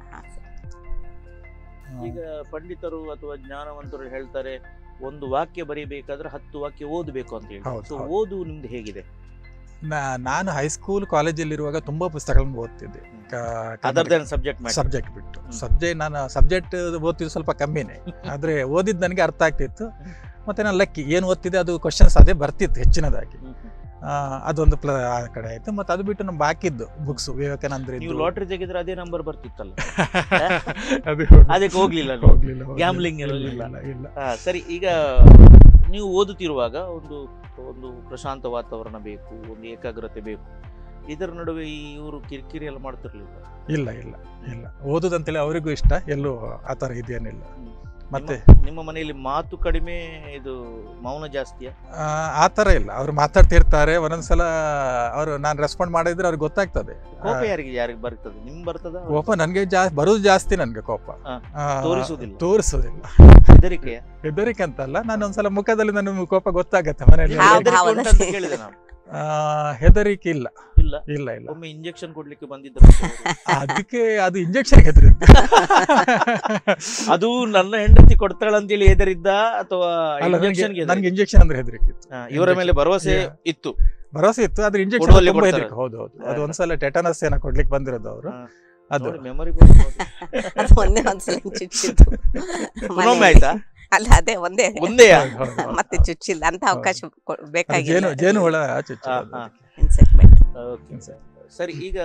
ಈಗ ಪಂಡಿತರು ಅಥವಾ ಜ್ಞಾನವಂತರು ಹೇಳ್ತಾರೆ ಒಂದು ವಾಕ್ಯ ಬರೀಬೇಕಾದ್ರೆ ಹತ್ತು ವಾಕ್ಯ ಓದಬೇಕು ಅಂತ ಹೇಳಿ ಹೌದು, ಸೊ ಹೌದು. ಓದು ನಿಮ್ದು ಹೇಗಿದೆ ನಾ- ನಾನು ಹೈಸ್ಕೂಲ್ ಕಾಲೇಜಲ್ಲಿರುವಾಗ ತುಂಬಾ ಪುಸ್ತಕಗಳನ್ನು ಓದ್ತಿದ್ದೆ Other than subject matter. Subject ಬಿಟ್ಟು ಸಬ್ಜೆಕ್ಟ್ ನಾನು ಸಬ್ಜೆಕ್ಟ್ ಓದ್ತಿದ್ದು ಸ್ವಲ್ಪ ಕಮ್ಮಿನೇ ಆದ್ರೆ ಓದಿದ್ದು ನನಗೆ ಅರ್ಥ ಆಗ್ತಿತ್ತು ಮತ್ತೆ ನಾನು ಲಕ್ಕಿ ಏನು ಓದ್ತಿದ್ದೆ ಅದು ಕ್ವಶನ್ಸ್ ಅದೇ ಬರ್ತಿತ್ತು ಹೆಚ್ಚಿನದಾಗಿ ಆ, ಅದೊಂದು ಪ್ಲ ಆ ಕಡೆ ಆಯ್ತು ಮತ್ತೆ ಅದು ಬಿಟ್ಟು ನಮ್ಮ ಬಾಕಿದ್ದು ಬುಕ್ಸ್ ವಿವೇಕಾನಂದ್ರ ನೀವು ಲಾಟ್ರಿ ತೆಗೆದ್ರೆ ಅದೇ ನಂಬರ್ ಬರ್ತಿತ್ತಲ್ಲ ಅದು ಅದಕ್ಕೆ ಹೋಗ್ಲಿಲ್ಲ ಹೋಗ್ಲಿಲ್ಲ, ಹೋಗ್ಲಿಲ್ಲ. ಗ್ಯಾಮ್ಲಿಂಗ್ ಇಲ್ಲ, ಇರಲಿಲ್ಲ ಇಲ್ಲ, ಇಲ್ಲ. ಹಾ, ಸರಿ ಈಗ ನೀವು ಓದುತ್ತಿರುವಾಗ ಒಂದು ಒಂದು ಪ್ರಶಾಂತ ವಾತಾವರಣ ಬೇಕು ಒಂದು ಏಕಾಗ್ರತೆ ಬೇಕು ಇದರ ನಡುವೆ ಈ ಇವರು ಕಿರಿಕಿರಿ ಎಲ್ಲ ಮಾಡ್ತಿರ್ಲಿಲ್ಲ ಇಲ್ಲ ಇಲ್ಲ ಇಲ್ಲ ಓದುದಂತೇಳಿ ಅವರಿಗೂ ಇಷ್ಟ ಎಲ್ಲೂ ಆ ಥರ ಇದೇನಿಲ್ಲ ಮತ್ತೆ ನಿಮ್ಮ- ನಿಮ್ಮ ಮನೆಯಲ್ಲಿ ಮಾತು ಕಡಿಮೆ ಇದು ಮೌನ ಜಾಸ್ತಿಯಾ ಆ, ಆ ಥರ ಇಲ್ಲ ಅವ್ರು ಮಾತಾಡ್ತಿರ್ತಾರೆ ಒಂದೊಂದ್ಸಲ ಅವರು ನಾನು ರೆಸ್ಪಾಂಡ್ ಮಾಡಿದ್ರೆ ಅವ್ರಿಗೆ ಗೊತ್ತಾಗ್ತದೆ ಕೋಪ ಆ, ಯಾರಿಗೆ ಯಾರಿಗೆ ಬರ್ತದೆ ನಿಮ್ ಬರ್ತದ ಕೋಪ ನನಗೆ ಜಾ ಬರೋದು ಜಾಸ್ತಿ ನನಗೆ ಕೋಪ ಹಾ, ಆ, ತೋರಿಸುವುದಿಲ್ಲ. ತೋರಿಸುವುದಿಲ್ಲ ಹೆದರಿಕೆಯ ಹೆದರಿಕೆ ಅಂತಲ್ಲ ನಾನು ಒಂದ್ಸಲ ಮುಖದಲ್ಲಿ ನನ್ನ ಕೋಪ ಗೊತ್ತಾಗತ್ತೆ ಮನೆಯಲ್ಲಿ ಯಾವ ಹೆದರಿಕೆ ಭಾವದಲ್ಲಿ? ಉಂಟಾ ಅಂತ ಕೇಳಿದೆ ನಾನು ಆ, ಹೆದರಿಕೆ ಇಲ್ಲ ಇಲ್ಲ ಇಲ್ಲ ಇಲ್ಲ ಒಮ್ಮೆ ಇಂಜೆಕ್ಷನ್ ಕೊಡ್ಲಿಕ್ಕೆ ಬಂದಿದ್ರು ಅದಕ್ಕೆ ಅದು ಇಂಜೆಕ್ಷನ್ ಹೆದರಿದ್ದು ಅದು ನನ್ನ ಹೆಂಡತಿ ಕೊಡ್ತಾಳಂತೇಳಿ ಹೆದರಿದ್ದ ಅಥವಾ ಅಲ್ಲ ನನಗೆ ಇಂಜೆಕ್ಷನ್ಗೆ ನನಗೆ ಇಂಜೆಕ್ಷನ್ ಅಂದ್ರೆ ಹೆದರಿಕೆ ಇತ್ತು ಹಾ, ಇವರ ಮೇಲೆ ಭರವಸೆ Yeah. ಇತ್ತು ಭರವಸೆ ಇತ್ತು ಆದ್ರೆ ಇಂಜೆಕ್ಷನ್ ಕೊಡುವಲ್ಲಿ ತುಂಬಾ ಕೊಡ್ತಾರೆ. ಹೆದರಿಕೆ ಹೌದು ಹೌದು ಅದು ಒಂದ್ಸಲ ಟೆಟನಸ್ ಏನೋ ಕೊಡ್ಲಿಕ್ಕೆ ಬಂದಿರೋದು ಅವರು ಅದು ಮೆಮೊರಿ ಅದು ಒಂದೇ ಒಂದ್ಸಲ ಚುಚ್ಚಿದ್ದು ಇನ್ನೊಮ್ಮೆ ಆಯ್ತಾ? ಅಲ್ಲ ಅದೇ ಒಂದೇ ಒಂದೇಯಾ? ಹೌದು, ಹೌದು, ಹೌದು. ಮತ್ತೆ ಚುಚ್ಚಿಲ್ಲ ಅಂತ ಅವಕಾಶ ಕೊ- ಅದು ಬೇಕಾಗಿಲ್ಲ ಜೇನು ಜೇನು ಹುಳ ಹಾ, ಚುಚ್ಚಿರೋದು ಹಾ. ಇನ್ಸೆಕ್ಟ್ಮೆಂಟ್ Okay. ಸರಿ ಈಗ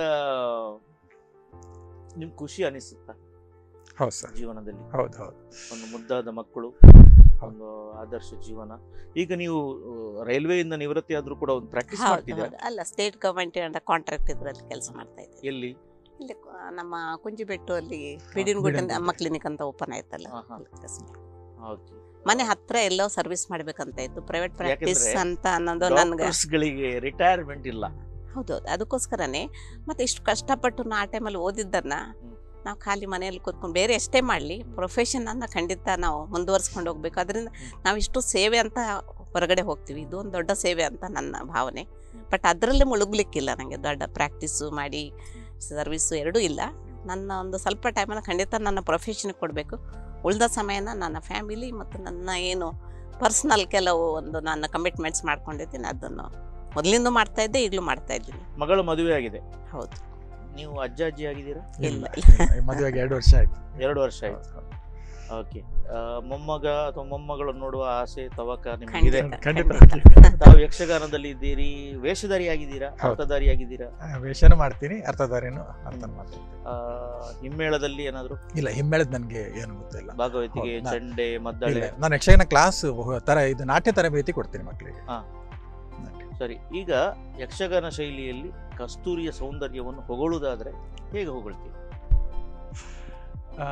ನಿಮ್ ಖುಷಿ ಅನಿಸುತ್ತಾ ಹೌದು ಸರ್ ಜೀವನದಲ್ಲಿ ಹೌದು ಹೌದು ಒಂದು ಮುದ್ದಾದ ಮಕ್ಕಳು ಒಂದು ಆದರ್ಶ ಜೀವನ ಈಗ ನೀವು ಆ, ರೈಲ್ವೆಯಿಂದ ನಿವೃತ್ತಿ ಆದ್ರೂ ಕೂಡ ಒಂದು ಪ್ರಾಕ್ಟೀಸ್ ಹೌದು, ಮಾಡ್ತಿದ್ದೀರಾ ಹೌದು. ಅಲ್ಲ ಸ್ಟೇಟ್ ಗವರ್ಮೆಂಟ್ ಅಂಡ ಕಾಂಟ್ರಾಕ್ಟ್ ಇದ್ರಲ್ಲಿ ಕೆಲಸ ಮಾಡ್ತಾ ಇದ್ದೆ ಎಲ್ಲಿ ಇಲ್ಲಿ ಕ- ನಮ್ಮ ಕುಂಜಿಬೆಟ್ಟು ಅಲ್ಲಿ ಬಿಡಿನಗುಡ್ಡ ಬಿಡಿನಗುಡ್ಡ. ಅಮ್ಮ ಕ್ಲಿನಿಕ್ ಅಂತ ಓಪನ್ ಆಯ್ತಲ್ಲ ಹಾ, ಹಾ. ಅಲ್ಲಿ ಕೆಲ್ಸ ಮಾಡ್ದೆ. ಓಕೆ ಮನೆ ಹತ್ರ ಎಲ್ಲೋ ಸರ್ವಿಸ್ ಮಾಡ್ಬೇಕಂತ ಇತ್ತು ಪ್ರೈವೇಟ್ ಪ್ರಾಕ್ಟೀಸ್ ಯಾಕಂದ್ರೆ ಅಂತ ಅನ್ನೋದು ನನ್ಗೆ ಗಳಿಗೆ ರಿಟೈರ್ಮೆಂಟ್ ಇಲ್ಲ ಹೌದೌದು ಅದಕ್ಕೋಸ್ಕರನೇ ಮತ್ತೆ ಇಷ್ಟು ಕಷ್ಟಪಟ್ಟು ನಾ ಆ ಟೈಮಲ್ಲಿ ಓದಿದ್ದನ್ನ ನಾವು ಖಾಲಿ ಮನೆಯಲ್ಲಿ ಕೂತ್ಕೊಂಡು ಬೇರೆ ಎಷ್ಟೇ ಮಾಡಲಿ ಪ್ರೊಫೆಷನ್ ಅನ್ನ ಖಂಡಿತ ನಾವು ಮುಂದುವರ್ಸ್ಕೊಂಡು ಹೋಗ್ಬೇಕು ಅದರಿಂದ ನಾವು ಇಷ್ಟು ಸೇವೆ ಅಂತ ಹೊರಗಡೆ ಹೋಗ್ತೀವಿ ಇದು ಒಂದು ದೊಡ್ಡ ಸೇವೆ ಅಂತ ನನ್ನ ಭಾವನೆ ಬಟ್ ಅದರಲ್ಲೇ ಮುಳುಗ್ಲಿಕ್ಕಿಲ್ಲ ನನಗೆ ದೊಡ್ಡ ಪ್ರಾಕ್ಟೀಸು ಮಾಡಿ ಸರ್ವಿಸು ಎರಡೂ ಇಲ್ಲ ನನ್ನ ಒಂದು ಸ್ವಲ್ಪ ಟೈಮನ್ನು ಖಂಡಿತ ನನ್ನ ಪ್ರೊಫೆಷನ್ಗೆ ಕೊಡಬೇಕು ಉಳಿದ ಸಮಯನ ನನ್ನ ಫ್ಯಾಮಿಲಿ ಮತ್ತು ನನ್ನ ಏನು ಪರ್ಸ್ನಲ್ ಕೆಲವು ಒಂದು ನನ್ನ ಕಮಿಟ್ಮೆಂಟ್ಸ್ ಮಾಡ್ಕೊಂಡಿದ್ದೀನಿ ಅದನ್ನು ಮೊದಲಿಂದ ಮಾಡ್ತಾ ಇದ್ದೆ ಈಗಲೂ ಮಾಡ್ತಾ ಇದ್ದೀನಿ ಮಗಳ ಮದುವೆ ಆಗಿದೆ ಹೌದು ನೀವು ಅಜ್ಜ ಅಜ್ಜಿ ಆಗಿದ್ದೀರಾ ಇಲ್ಲ ಮದುವೆಗೆ ಎರಡು ವರ್ಷ ಆಯ್ತು ಎರಡು ವರ್ಷ ಆಯ್ತು ಓಕೆ ಮೊಮ್ಮಗ ಅಥವಾ ಮೊಮ್ಮಗಳು ನೋಡುವ ಆಸೆ ತವಕ ನಿಮಗಿದೆ ಖಂಡಿತ. ತಾವು ಯಕ್ಷಗಾನದಲ್ಲಿ ಇದ್ದೀರಿ ವೇಷಧಾರಿ ಆಗಿದ್ದೀರಾ ಹೌದು. ಅರ್ಥಧಾರಿ ಆಗಿದ್ದೀರಾ ಆ, ವೇಷನೂ ಮಾಡ್ತೀನಿ ಅರ್ಥಧಾರಿನೂ ಅರ್ಥ ಮಾಡ್ತೀನಿ ಆ, ಹಿಮ್ಮೇಳದಲ್ಲಿ ಏನಾದ್ರು ಇಲ್ಲ ಹಿಮ್ಮೇಳದ ನನಗೆ ಏನು ಗೊತ್ತಿಲ್ಲ ಭಾಗವತಿಗೆ ಹೌದು, ನಾ- ಚಂಡೆ ಮದ್ದಳೆ ಇಲ್ಲ ನಾನು ಯಕ್ಷಗಾನ ಕ್ಲಾಸ್ ತರ ಇದು ನಾಟ್ಯ ತರಬೇತಿ ಕೊಡ್ತೀನಿ ಮಕ್ಕಳಿಗೆ ಹಾ ಸರಿ ಈಗ ಯಕ್ಷಗಾನ ಶೈಲಿಯಲ್ಲಿ ಕಸ್ತೂರಿಯ ಸೌಂದರ್ಯವನ್ನು ಹೊಗಳುವುದಾದ್ರೆ ಹೇಗೆ ಹೊಗಳ್ತೀವಿ ಆ,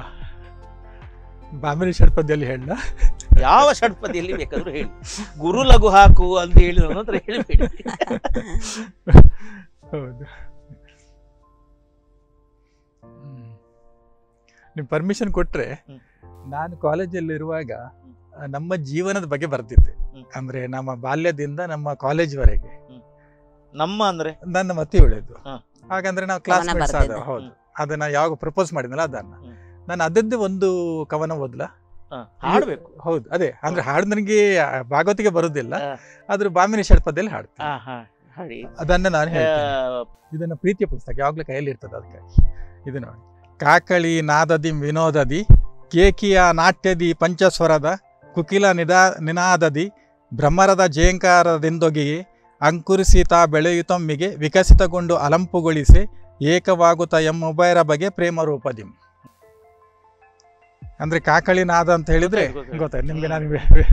ಬಾಮಿನಿ ಷಟ್ಪದಿಯಲ್ಲಿ ಹೇಳ ಯಾವ ಷಟ್ಪದಿಯಲ್ಲಿ ಬೇಕಾದ್ರೂ ಹೇಳಿ ಗುರು ಲಘು ಹಾಕು ಅಂತ ಹೇಳಿ ನನ್ನ ಹತ್ರ ಹೇಳಬೇಡಿ ಹೌದು ನೀವು ಪರ್ಮಿಷನ್ ಕೊಟ್ರೆ ನಾನು ಕಾಲೇಜಲ್ಲಿ ಇರುವಾಗ ಆ, ನಮ್ಮ ಜೀವನದ ಬಗ್ಗೆ ಬರ್ತಿದ್ದೆ ಅಂದ್ರೆ ನಮ್ಮ ಬಾಲ್ಯದಿಂದ ನಮ್ಮ ಕಾಲೇಜ್ವರೆಗೆ ನಮ್ಮ ಅಂದ್ರೆ ನನ್ನ ಮತಿ ಒಳ್ಳೆಯದು ಹಾಗಂದ್ರೆ ನಾವು ಕ್ಲಾಸ್ ಕವನ ಮೇಟ್ಸ್ ಬರ್ದಿದ್ದೆ. ಆದ ಹೌದು ಅದನ್ನ ಯಾವಾಗ ಪ್ರಪೋಸ್ ಮಾಡಿದ್ನಲ್ಲ ಅದನ್ನ ನಾನು ಅದದ್ದು ಒಂದು ಕವನ ಓದ್ಲಾ ಹಾಡ್ಬೇಕು ಹೌದು ಅದೇ ಅಂದ್ರೆ ಹಾಡು ನನಗೆ ಭಾಗವತಿಗೆ ಬರುದಿಲ್ಲ ಆದ್ರೆ ಬಾಮಿನಿ ಷಟ್ಪದಿಯಲ್ಲಿ ಹಾಡ್ತೀನಿ ಹಾ ಹಾ ಹಾಡಿ ಅದನ್ನ ನಾನು ಹೇಳ್ತೀನಿ ಇದನ್ನ ಪ್ರೀತಿಯ ಪುಸ್ತಕ ಯಾವಾಗ್ಲೂ ಕೈಯಲ್ಲಿ ಇರ್ತದೆ ಅದಕ್ಕೆ ಇದು ನೋಡಿ ಕಾಕಳಿ ನಾದದಿ ವಿನೋದದಿ ಕೇಕಿಯ ನಾಟ್ಯದಿ ಪಂಚಸ್ವರದ ಕುಕಿಲ ನಿದಾ ನಿನಾದದಿ ಭ್ರಮರದ ಜೇಂಕಾರದಿಂದೊಗೆಯೇ ಅಂಕುರಿಸಿ ತಾ ಬೆಳೆಯುತ್ತೊಮ್ಮಿಗೆ ವಿಕಸಿತಗೊಂಡು ಅಲಂಪುಗೊಳಿಸಿ ಏಕವಾಗುತ್ತ ಎಮ್ಮೊಬ್ಬರ ಬಗೆ ಪ್ರೇಮ ರೂಪದಿ ಅಂದ್ರೆ ಕಾಕಳಿ ನಾದ ಅಂತ ಹೇಳಿದ್ರೆ ಗೊತ್ತಾಯ್ತು, ಗೊತ್ತಾಯ್ತು ನಿಮ್ಗೆ ನಾನು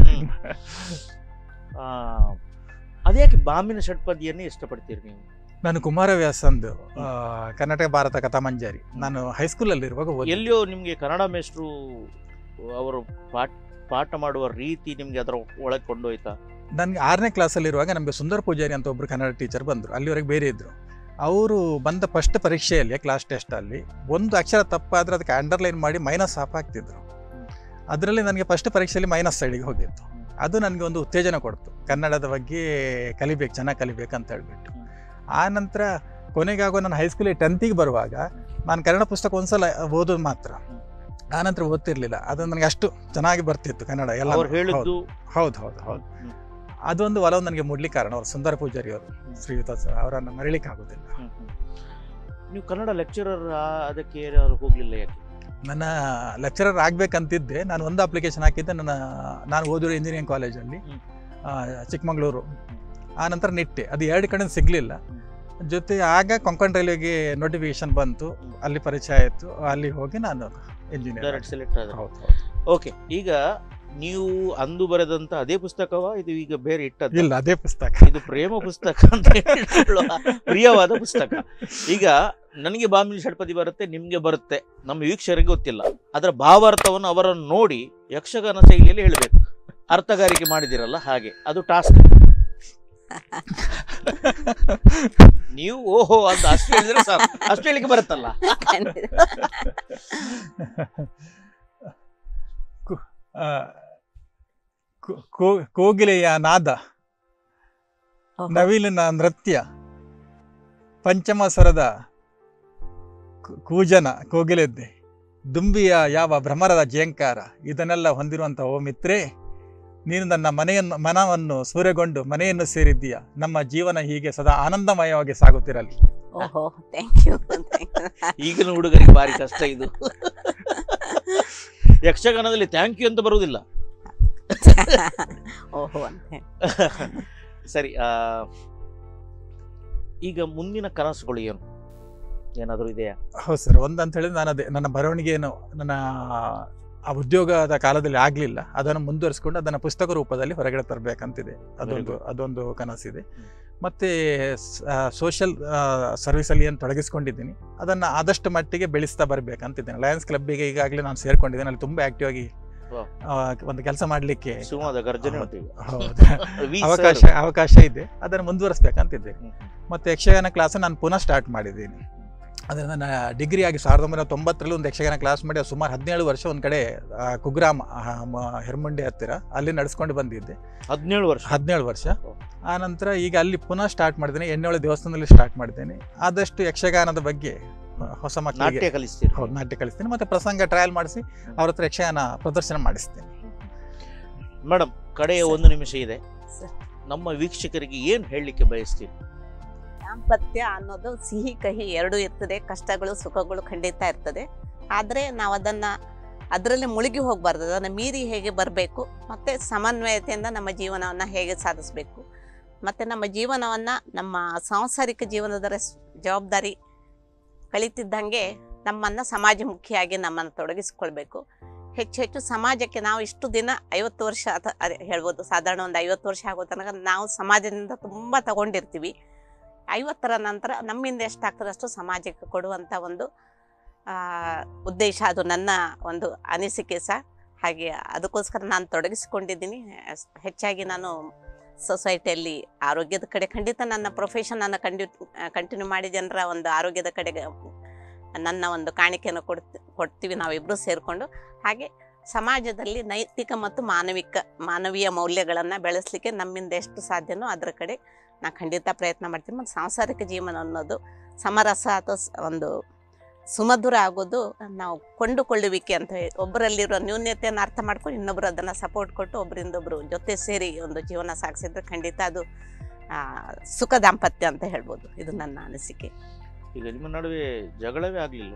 ಆ, ಅದ್ಯಾಕೆ ಬಾಂಬಿನ ಷಟ್ಪದಿಯನ್ನೇ ಇಷ್ಟಪಡ್ತೀರಿ ನೀವು ನಾನು ಕುಮಾರವ್ಯಾಸಂದು ಆ, ಕರ್ನಾಟಕ ಭಾರತ ಕಥಾಮಂಜರಿ ನಾನು ಹೈಸ್ಕೂಲಲ್ಲಿ ಇರುವಾಗ ಓದಿದ್ದು. ಎಲ್ಲಿಯೋ ನಿಮ್ಗೆ ಕನ್ನಡ ಮೇಷ್ಟ್ರು ಅವರು ಪಾಠ ಪಾಠ ಮಾಡುವ ರೀತಿ ನಿಮ್ಗೆ ಅದರ ಒಳಗೆ ಕೊಂಡೋಯ್ತಾ ನನಗೆ ಆರನೇ ಕ್ಲಾಸಲ್ಲಿ ಇರುವಾಗ ನಮಗೆ ಸುಂದರ ಪೂಜಾರಿ ಅಂತ ಒಬ್ರು ಕನ್ನಡ ಟೀಚರ್ ಬಂದರು ಅಲ್ಲಿವರೆಗೆ ಬೇರೆ ಇದ್ದರು ಅವರು ಬಂದ ಫಸ್ಟ್ ಪರೀಕ್ಷೆಯಲ್ಲಿ ಕ್ಲಾಸ್ ಟೆಸ್ಟಲ್ಲಿ ಒಂದು ಅಕ್ಷರ ತಪ್ಪಾದರೆ ಅದಕ್ಕೆ ಅಂಡರ್ಲೈನ್ ಮಾಡಿ ಮೈನಸ್ ಹಾಫ್ ಹಾಕ್ತಿದ್ರು ಅದರಲ್ಲಿ ನನಗೆ ಫಸ್ಟ್ ಪರೀಕ್ಷೆಯಲ್ಲಿ ಮೈನಸ್ ಸೈಡಿಗೆ ಹೋಗಿತ್ತು ಅದು ನನಗೆ ಒಂದು ಉತ್ತೇಜನ ಕೊಡ್ತು ಕನ್ನಡದ ಬಗ್ಗೆ ಕಲಿಬೇಕು ಚೆನ್ನಾಗಿ ಕಲಿಬೇಕು ಅಂತ ಹೇಳ್ಬಿಟ್ಟು ಆ ನಂತರ ಕೊನೆಗಾಗೋ ನಾನು ಹೈಸ್ಕೂಲಿಗೆ ಟೆಂತಿಗೆ ಬರುವಾಗ ನಾನು ಕನ್ನಡ ಪುಸ್ತಕ ಒಂದ್ಸಲ ಓದೋದು ಮಾತ್ರ ಆ ನಂತರ ಓದ್ತಿರ್ಲಿಲ್ಲ ಅದು ನನಗೆ ಅಷ್ಟು ಚೆನ್ನಾಗಿ ಬರ್ತಿತ್ತು ಕನ್ನಡ ಎಲ್ಲ ಅವ್ರು ಹೇಳಿದ್ದು ಹೌದು ಹೌದು ಹೌದು ಅದೊಂದು ಒಲವು ನನಗೆ ಮೂಡ್ಲಿಕ್ಕೆ ಕಾರಣ ಅವರು ಸುಂದರ ಪೂಜಾರಿ ಅವರು ಶ್ರೀಯುತ ಸರ್ ಅವರನ್ನು ಮರೀಲಿಕ್ಕೆ ಆಗೋದಿಲ್ಲ ನೀವು ಕನ್ನಡ ಲೆಕ್ಚರರ್ ಅದಕ್ಕೆ ಯಾರು ಹೋಗ್ಲಿಲ್ಲ ಯಾಕೆ ನನ್ನ ಲೆಕ್ಚರರ್ ಆಗ್ಬೇಕಂತಿದ್ದೆ ನಾನು ಒಂದು ಅಪ್ಲಿಕೇಶನ್ ಹಾಕಿದ್ದೆ ನನ್ನ ನಾನು ಓದಿರೋ ಇಂಜಿನಿಯರಿಂಗ್ ಕಾಲೇಜಲ್ಲಿ ಆ, ಚಿಕ್ಕಮಗಳೂರು ಆ ನಂತರ ನಿಟ್ಟೆ ಅದು ಎರಡು ಕಡೆ ಸಿಗಲಿಲ್ಲ ಜೊತೆ ಆಗ ಕೊಂಕಣ್ ರೈಲ್ವೆಗೆ ನೋಟಿಫಿಕೇಶನ್ ಬಂತು ಅಲ್ಲಿ ಪರಿಚಯ ಆಯಿತು ಅಲ್ಲಿ ಹೋಗಿ ನಾನು ಇಂಜಿನಿಯರ್ ಡೈರೆಕ್ಟ್ ಸೆಲೆಕ್ಟ್ ಆದ್ರೆ ಹೌದು ಹೌದು ಓಕೆ ಈಗ ನೀವು ಅಂದು ಬರೆದಂತ ಅದೇ ಪುಸ್ತಕವಾ ಇದು ಈಗ ಬೇರೆ ಇಟ್ಟದ್ದು ಇಲ್ಲ ಅದೇ ಪುಸ್ತಕ ಇದು ಪ್ರೇಮ ಪುಸ್ತಕ ಅಂತ ಹೇಳಿಕೊಳ್ಳುವ ಪ್ರಿಯವಾದ ಪುಸ್ತಕ ಈಗ ನನಗೆ ಬಾಮಿನಿ ಷಟ್ಪದಿ ಬರುತ್ತೆ ನಿಮ್ಗೆ ಬರುತ್ತೆ ನಮ್ಮ ವೀಕ್ಷಕರಿಗೆ ಗೊತ್ತಿಲ್ಲ ಅದರ ಭಾವಾರ್ಥವನ್ನು ಅವರನ್ನು ನೋಡಿ ಯಕ್ಷಗಾನ ಶೈಲಿಯಲ್ಲಿ ಹೇಳಬೇಕು ಅರ್ಥಗಾರಿಕೆ ಮಾಡಿದಿರಲ್ಲ ಹಾಗೆ ಅದು ಟಾಸ್ಕ್ ನೀವು ಓಹೋ ಅಂತ ಅಷ್ಟು ಹೇಳಿದ್ರೆ ಸಾಕು ಅಷ್ಟು ಹೇಳಿಕ್ಕೆ ಬರುತ್ತಲ್ಲ ಕು- ಆ, ಕು- ಕೋ- ಕೋಗಿಲೆಯ ನಾದ ನವಿಲಿನ ನೃತ್ಯ ಪಂಚಮ ಸ್ವರದ ಕು- ಕೂಜನ ಕೋಗಿಲೆದ್ದೆ ದುಂಬಿಯ ಯಾವ ಭ್ರಮರದ ಜೇಂಕಾರ ಇದನ್ನೆಲ್ಲ ಹೊಂದಿರುವಂಥ ಓ ಮಿತ್ರೇ ನೀನು ನನ್ನ ಮನೆಯನ್ನು ಮನವನ್ನು ಸೂರೆಗೊಂಡು ಮನೆಯನ್ನು ಸೇರಿದ್ದೀಯ ನಮ್ಮ ಜೀವನ ಹೀಗೆ ಸದಾ ಆನಂದಮಯವಾಗಿ ಸಾಗುತ್ತಿರಲಿ ಓಹೋ ಥ್ಯಾಂಕ್ ಯು ಈಗಿನ ಹುಡುಗರಿಗೆ ಭಾರಿ ಕಷ್ಟ ಇದು ಯಕ್ಷಗಾನದಲ್ಲಿ ಥ್ಯಾಂಕ್ ಯು ಅಂತ ಬರುವುದಿಲ್ಲ ಓಹೋ ಅಂತ ಸರಿ ಆ, ಈಗ ಮುಂದಿನ ಕನಸುಗಳು ಏನು ಏನಾದರೂ ಇದೆಯಾ ಹೌದು ಸರ್ ಒಂದು ಅಂತ ಹೇಳಿದ್ರೆ ನಾನು ಅದೇ ನನ್ನ ಬರವಣಿಗೆಯನ್ನು ನನ್ನ ಆ ಉದ್ಯೋಗದ ಕಾಲದಲ್ಲಿ ಆಗಲಿಲ್ಲ ಅದನ್ನು ಮುಂದುವರಿಸ್ಕೊಂಡು ಅದನ್ನು ಪುಸ್ತಕ ರೂಪದಲ್ಲಿ ಹೊರಗಡೆ ತರಬೇಕಂತಿದೆ ಅದೊಂದು good. ಅದೊಂದು ಕನಸಿದೆ ಮತ್ತು ಸೋಷಿಯಲ್ ಸರ್ವಿಸಲ್ಲಿ ಏನು ತೊಡಗಿಸ್ಕೊಂಡಿದ್ದೀನಿ ಅದನ್ನು ಆದಷ್ಟು ಮಟ್ಟಿಗೆ ಬೆಳೆಸ್ತಾ ಬರಬೇಕಂತಿದ್ದೇನೆ ಲಯನ್ಸ್ ಕ್ಲಬ್ಬಿಗೆ ಈಗಾಗಲೇ ನಾನು ಸೇರ್ಕೊಂಡಿದ್ದೇನೆ ಅಲ್ಲಿ ತುಂಬ ಆಕ್ಟಿವ್ ಆಗಿ Wow. ಆ, ಒಂದು ಕೆಲಸ ಮಾಡಲಿಕ್ಕೆ ಸುಮದ ಗರ್ಜನೆ ಹೌದು, ಉಂಟು ಈಗ. ಹೌದು. ವಿ ಅವಕಾಶ sir. ಅವಕಾಶ ಇದೆ ಅದನ್ನು ಮುಂದುವರಿಸ್ಬೇಕಂತಿದ್ದೇನೆ ಮತ್ತು ಯಕ್ಷಗಾನ ಕ್ಲಾಸ್ ನಾನು ಪುನಃ ಸ್ಟಾರ್ಟ್ ಮಾಡಿದ್ದೀನಿ ಅಂದರೆ ನನ್ನ ಡಿಗ್ರಿ ಆಗಿ ಸಾವಿರದ ಒಂಬೈನೂರ ತೊಂಬತ್ತರಲ್ಲಿ ಒಂದು ಯಕ್ಷಗಾನ ಕ್ಲಾಸ್ ಮಾಡಿ ಅದು ಸುಮಾರು ಹದಿನೇಳು ವರ್ಷ ಒಂದು ಕಡೆ ಆ, ಕುಗ್ರಾಮ ಆ, ಮ- ಹೆರ್ಮುಂಡಿ ಹತ್ತಿರ ಅಲ್ಲಿ ನಡೆಸ್ಕೊಂಡು ಬಂದಿದ್ದೆ ಹದಿನೇಳು ವರ್ಷ ಹದಿನೇಳು ವರ್ಷ ಆ ನಂತರ ಈಗ ಅಲ್ಲಿ ಪುನಃ ಸ್ಟಾರ್ಟ್ ಮಾಡಿದ್ದೇನೆ ಎಣ್ಣೆಳೆ ದೇವಸ್ಥಾನದಲ್ಲಿ ಸ್ಟಾರ್ಟ್ ಮಾಡಿದ್ದೇನೆ ಆದಷ್ಟು ಯಕ್ಷಗಾನದ ಬಗ್ಗೆ ಆ, ಹೊಸ ಮಕ್ಕಳಿಗೆ ನಾಟ್ಯ ಕಲಿಸ್ತೀರಿ ಹೌದು ನಾಟ್ಯ ಕಲಿಸ್ತೀನಿ ಮತ್ತು ಪ್ರಸಂಗ ಟ್ರಯಲ್ ಮಾಡಿಸಿ ಅವ್ರ ಹತ್ರ ಯಕ್ಷಗಾನ ಪ್ರದರ್ಶನ ಮಾಡಿಸ್ತೇನೆ ಮೇಡಮ್ ಕಡೆಯ ಒಂದು ನಿಮಿಷ ಇದೆ ನಮ್ಮ ವೀಕ್ಷಕರಿಗೆ ಏನು ಹೇಳಲಿಕ್ಕೆ ಬಯಸ್ತೀರಿ ದಾಂಪತ್ಯ ಅನ್ನೋದು ಸಿಹಿ ಕಹಿ ಎರಡೂ ಇರ್ತದೆ ಕಷ್ಟಗಳು ಸುಖಗಳು ಖಂಡಿತ ಇರ್ತದೆ ಆದರೆ ನಾವು ಅದನ್ನು ಅದರಲ್ಲಿ ಮುಳುಗಿ ಹೋಗಬಾರ್ದು ಅದನ್ನು ಮೀರಿ ಹೇಗೆ ಬರಬೇಕು ಮತ್ತು ಸಮನ್ವಯತೆಯಿಂದ ನಮ್ಮ ಜೀವನವನ್ನು ಹೇಗೆ ಸಾಧಿಸಬೇಕು ಮತ್ತು ನಮ್ಮ ಜೀವನವನ್ನು ನಮ್ಮ ಸಾಂಸಾರಿಕ ಜೀವನದ ರೆಸ್ ಜವಾಬ್ದಾರಿ ಕಳೀತಿದ್ದಂಗೆ ನಮ್ಮನ್ನು ಸಮಾಜಮುಖಿಯಾಗಿ ನಮ್ಮನ್ನು ತೊಡಗಿಸ್ಕೊಳ್ಬೇಕು ಹೆಚ್ಚು ಹೆಚ್ಚು ಸಮಾಜಕ್ಕೆ ನಾವು ಇಷ್ಟು ದಿನ ಐವತ್ತು ವರ್ಷ ಅಥವಾ ಅದೇ ಹೇಳ್ಬೋದು ಸಾಧಾರಣ ಒಂದು ಐವತ್ತು ವರ್ಷ ಆಗೋ ತನಕ ನಾವು ಸಮಾಜದಿಂದ ತುಂಬ ತಗೊಂಡಿರ್ತೀವಿ ಐವತ್ತರ ನಂತರ ನಮ್ಮಿಂದ ಎಷ್ಟಾಗ್ತದೆ ಅಷ್ಟು ಸಮಾಜಕ್ಕೆ ಕೊಡುವಂಥ ಒಂದು ಆ, ಉದ್ದೇಶ ಅದು ನನ್ನ ಒಂದು ಅನಿಸಿಕೆ ಸಹ ಹಾಗೆ ಅದಕ್ಕೋಸ್ಕರ ನಾನು ತೊಡಗಿಸಿಕೊಂಡಿದ್ದೀನಿ ಅಸ್- ಹೆಚ್ಚಾಗಿ ನಾನು ಸೊಸೈಟಿಯಲ್ಲಿ ಆರೋಗ್ಯದ ಕಡೆ ಖಂಡಿತ ನನ್ನ ಪ್ರೊಫೆಷನನ್ನು ಕಂಡಿ ಕಂಟಿನ್ಯೂ ಮಾಡಿ ಜನರ ಒಂದು ಆರೋಗ್ಯದ ಕಡೆಗೆ ನನ್ನ ಒಂದು ಕಾಣಿಕೆಯನ್ನು ಕೊಡ್ತಿ ಕೊಡ್ತೀವಿ ನಾವಿಬ್ಬರು ಸೇರಿಕೊಂಡು ಹಾಗೆ ಸಮಾಜದಲ್ಲಿ ನೈತಿಕ ಮತ್ತು ಮಾನವಿಕ ಮಾನವೀಯ ಮೌಲ್ಯಗಳನ್ನು ಬೆಳೆಸಲಿಕ್ಕೆ ನಮ್ಮಿಂದ ಎಷ್ಟು ಸಾಧ್ಯನೋ ಅದರ ಕಡೆ ನಾನು ಖಂಡಿತ ಪ್ರಯತ್ನ ಮಾಡ್ತೀನಿ ಮತ್ತು ಸಾಂಸಾರಿಕ ಜೀವನ ಅನ್ನೋದು ಸಮರಸ ಅಥವಾ ಸ- ಒಂದು ಸುಮಧುರ ಆಗೋದು ನಾವು ಕೊಂಡುಕೊಳ್ಳುವಿಕೆ ಅಂತ ಹೇಳಿ ಒಬ್ಬರಲ್ಲಿರೋ ನ್ಯೂನ್ಯತೆಯನ್ನು ಅರ್ಥ ಮಾಡ್ಕೊಂಡು ಇನ್ನೊಬ್ಬರು ಅದನ್ನು ಸಪೋರ್ಟ್ ಕೊಟ್ಟು ಒಬ್ಬರಿಂದೊಬ್ಬರು ಜೊತೆ ಸೇರಿ ಒಂದು ಜೀವನ ಸಾಗಿಸಿದ್ರೆ ಖಂಡಿತ ಅದು ಆ, ಸುಖ ದಾಂಪತ್ಯ ಅಂತ ಹೇಳ್ಬೋದು ಇದು ನನ್ನ ಅನಿಸಿಕೆ ಈಗ ನಿಮ್ಮ ನಡುವೆ ಜಗಳವೇ ಆಗ್ಲಿಲ್ಲ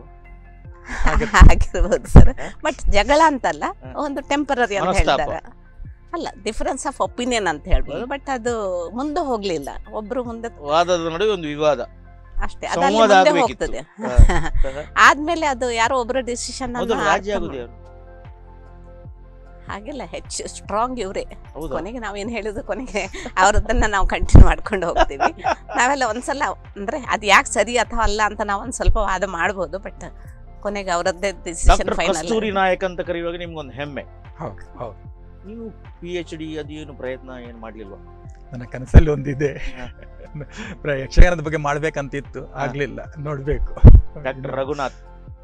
ಆಗಿರ್ಬೋದು ಸರ್ ಬಟ್ ಜಗಳ ಅಂತಲ್ಲ ಒಂದು ಟೆಂಪರರಿ ಅಂತ ಮನಸ್ತಾಪ. ಹೇಳ್ತಾರೆ ಅಲ್ಲ ಡಿಫರೆನ್ಸ್ ಆಫ್ ಒಪಿನಿಯನ್ ಅಂತ ಹೇಳ್ಬೋದು ಬಟ್ ಅದು ಮುಂದೆ ಹೋಗ್ಲಿಲ್ಲ ಒಬ್ರು ಮುಂದೆ ವಾದದ ನಡುವೆ ಒಂದು ವಿವಾದ ಅಷ್ಟೇ ಅದು ಅಲ್ಲಿ ಸಂವಾದ ಮುಂದೆ ಆಗ್ಬೇಕಿತ್ತು. ಹೋಗ್ತದೆ ಹಾ. ಆದ್ಮೇಲೆ ಅದು ಯಾರೋ ಒಬ್ಬರ ಡಿಸಿಷನ್ ಮೊದಲು ರಾಜಿ ಆಗುದು ಯಾರು ಹಾಗೆಲ್ಲ ಹೆಚ್ಚು ಸ್ಟ್ರಾಂಗ್ ಇವರೇ ಹೌದಾ? ಕೊನೆಗೆ ನಾವೇನು ಹೇಳಿದ್ರು ಕೊನೆಗೆ ಅವ್ರದ್ದನ್ನ ನಾವು ಕಂಟಿನ್ಯೂ ಮಾಡ್ಕೊಂಡು ಹೋಗ್ತೀವಿ ನಾವೆಲ್ಲ ಒಂದ್ಸಲ ಅಂದ್ರೆ ಅದು ಯಾಕೆ ಸರಿ ಅಥವಾ ಅಲ್ಲ ಅಂತ ನಾವು ಒಂದ್ ಸ್ವಲ್ಪ ವಾದ ಮಾಡ್ಬೋದು ಬಟ್ ಕೊನೆಗೆ ಅವರದ್ದೇ decision doctor final Kasturi Nayak ಅಂತ ಕರೆಯುವಾಗ ನಿಮ್ಗೊಂದು ಹೆಮ್ಮೆ ಹೌದು ಹೌದು ನೀವು ಪಿ ಎಚ್ ಡಿ ಅದೇನು ಪ್ರಯತ್ನ ಏನು ಮಾಡ್ಲಿಲ್ವಾ ನನ್ನ ಕನಸಲ್ಲಿ ಒಂದಿದೆ ಪ್ರ- ಯಕ್ಷಗಾನದ ಬಗ್ಗೆ ಮಾಡ್ಬೇಕಂತಿತ್ತು ಆಗ್ಲಿಲ್ಲ ನೋಡ್ಬೇಕು ಡಾಕ್ಟರ್ ರಘುನಾಥ್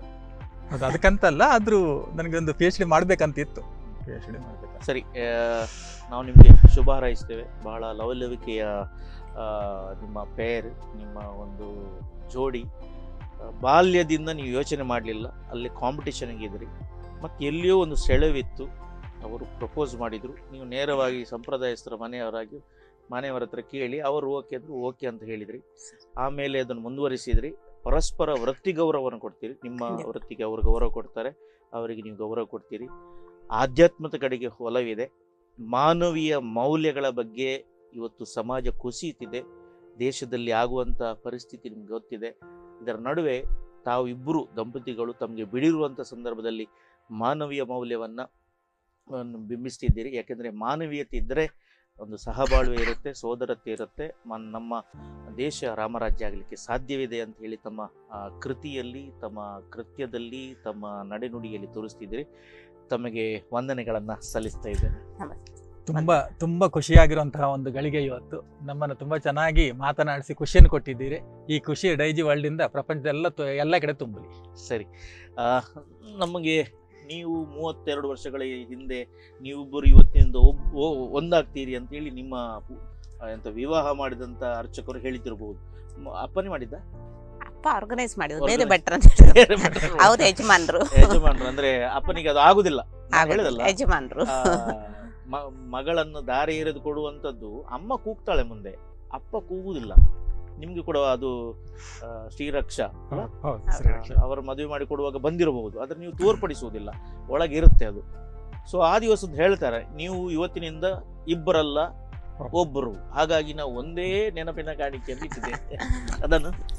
ಅದು ಅದಕ್ಕಂತಲ್ಲ ಆದ್ರೂ ನನಗೊಂದು ಪಿ ಎಚ್ ಡಿ ಮಾಡ್ಬೇಕಂತಿತ್ತು ಪಿ ಎಚ್ ಡಿ ಮಾಡ್ಬೇಕು ಸರಿ ಆ, ನಾವು ನಿಮಗೆ ಶುಭ ಹಾರೈಸ್ತೇವೆ ಬಹಳ ಲವಲವಿಕೆಯ ಆ, ನಿಮ್ಮ ಪೇರ್ ನಿಮ್ಮ ಒಂದು ಜೋಡಿ ಆ, ಬಾಲ್ಯದಿಂದ ನೀವು ಯೋಚನೆ ಮಾಡಲಿಲ್ಲ ಅಲ್ಲಿ ಕಾಂಪಿಟೇಷನ್ಗೆ ಇದ್ರಿ ಮತ್ತು ಎಲ್ಲಿಯೋ ಒಂದು ಸೆಳೆವಿತ್ತು ಅವರು ಪ್ರಪೋಸ್ ಮಾಡಿದರು ನೀವು ನೇರವಾಗಿ ಸಂಪ್ರದಾಯಸ್ಥರ ಮನೆಯವರಾಗಿ ಮನೆಯವರ ಹತ್ರ ಕೇಳಿ ಅವರು ಓಕೆ ಅಂದರು ಓಕೆ ಅಂತ ಹೇಳಿದ್ರಿ ಆಮೇಲೆ ಅದನ್ನು ಮುಂದುವರಿಸಿದ್ರಿ ಪರಸ್ಪರ ವೃತ್ತಿ ಗೌರವವನ್ನು ಕೊಡ್ತೀರಿ ನಿಮ್ಮ ಖಂಡಿತ. ವೃತ್ತಿಗೆ ಅವರು ಗೌರವ ಕೊಡ್ತಾರೆ ಅವರಿಗೆ ನೀವು ಗೌರವ ಕೊಡ್ತೀರಿ ಆಧ್ಯಾತ್ಮದ ಕಡೆಗೆ ಒಲವಿದೆ ಮಾನವೀಯ ಮೌಲ್ಯಗಳ ಬಗ್ಗೆ ಇವತ್ತು ಸಮಾಜ ಕುಸಿಯುತ್ತಿದೆ ದೇಶದಲ್ಲಿ ಆಗುವಂಥ ಪರಿಸ್ಥಿತಿ ನಿಮ್ಗೆ ಗೊತ್ತಿದೆ ಇದರ ನಡುವೆ ತಾವು ಇಬ್ಬರು ದಂಪತಿಗಳು ತಮಗೆ ಬಿಡಿರುವಂಥ ಸಂದರ್ಭದಲ್ಲಿ ಮಾನವೀಯ ಮೌಲ್ಯವನ್ನು ಬಿಂಬಿಸ್ತಿದ್ದೀರಿ ಯಾಕೆಂದರೆ ಮಾನವೀಯತೆ ಇದ್ದರೆ ಒಂದು ಸಹಬಾಳ್ವೆ ಇರುತ್ತೆ ಸೋದರತೆ ಇರುತ್ತೆ ಮನ್- ನಮ್ಮ ದೇಶ ರಾಮರಾಜ್ಯ ಆಗಲಿಕ್ಕೆ ಸಾಧ್ಯವಿದೆ ಅಂತ ಹೇಳಿ ತಮ್ಮ ಆ, ಕೃತಿಯಲ್ಲಿ ತಮ್ಮ ಕೃತ್ಯದಲ್ಲಿ ತಮ್ಮ ನಡೆನುಡಿಯಲ್ಲಿ ತೋರಿಸ್ತಿದ್ದೀರಿ ತಮಗೆ ವಂದನೆಗಳನ್ನು ಸಲ್ಲಿಸ್ತಾ ಇದ್ದೇನೆ ತುಂಬಾ ತುಂಬಾ ಖುಷಿಯಾಗಿರುವಂತಹ ಒಂದು ಗಳಿಗೆ ಇವತ್ತು ನಮ್ಮನ್ನು ತುಂಬಾ ಚೆನ್ನಾಗಿ ಮಾತನಾಡಿಸಿ ಖುಷಿಯನ್ನು ಕೊಟ್ಟಿದ್ದೀರಿ ಈ ಖುಷಿ ಡೈಜಿ ವರ್ಲ್ಡ್ ಇಂದ ಪ್ರಪಂಚದೆಲ್ಲ ತು- ಎಲ್ಲ ಕಡೆ ತುಂಬಲಿ ಸರಿ ಆ, ನಮಗೆ ನೀವು ಮೂವತ್ತೆರಡು ವರ್ಷಗಳ ಹಿಂದೆ ನೀವಿಬ್ಬರು ಇವತ್ತಿನಿಂದ ಒಬ್ ಓ- ಒಂದಾಗ್ತೀರಿ ಅಂತೇಳಿ ನಿಮ್ಮ ಆ, ಎಂತ ವಿವಾಹ ಮಾಡಿದಂತ ಅರ್ಚಕರು ಹೇಳಿತಿರ್ಬೋದು ಮ- ಅಪ್ಪನೇ ಮಾಡಿದ್ದ ಅಪ್ಪ ಆರ್ಗನೈಸ್ ಮಾಡಿದ್ರು ಬೇರೆ Organize- ಭಟ್ರು ಅಂತ ಬೇರೆ ಭಟ್ರು. ಅವ್ರ ಯಜಮಾನ್ರು ಯಜಮಾನ್ರು ಅಂದ್ರೆ ಅಪ್ಪನಿಗೆ ಅದು ಆಗುದಿಲ್ಲ ನಾನ್ ಆಗುದಿಲ್ಲ, ಹೇಳಿದಲ್ಲ ಯಜಮಾನ್ರು. ಆ, ಮ- ಮಗಳನ್ನು ದಾರಿ ಎರೆದು ಕೊಡುವಂತದ್ದು ಅಮ್ಮ ಕೂಗ್ತಾಳೆ ಮುಂದೆ ಅಪ್ಪ ಕೂಗುದಿಲ್ಲ ನಿಮ್ಗೆ ಕೂಡ ಅದು ಆ, ಶ್ರೀರಕ್ಷ ಅಲ್ಲ? ಹೌದು, ಶ್ರೀರಕ್ಷ. ಅವರ ಮದುವೆ ಮಾಡಿ ಕೊಡುವಾಗ ಬಂದಿರಬಹುದು ಆದ್ರೆ ನೀವು ತೋರ್ಪಡಿಸುವುದಿಲ್ಲ ಒಳಗೆ ಇರುತ್ತೆ ಅದು ಸೊ ಆ ದಿವಸದ ಹೇಳ್ತಾರೆ ನೀವು ಇವತ್ತಿನಿಂದ ಇಬ್ಬರಲ್ಲ ಒಬ್ಬರು ಹಾಗಾಗಿ ನಾವು ಒಂದೇ ನೆನಪಿನ ಕಾಣಿಕೆಯಲ್ಲಿ ಇಟ್ಟಿದೆ ಅದನ್ನು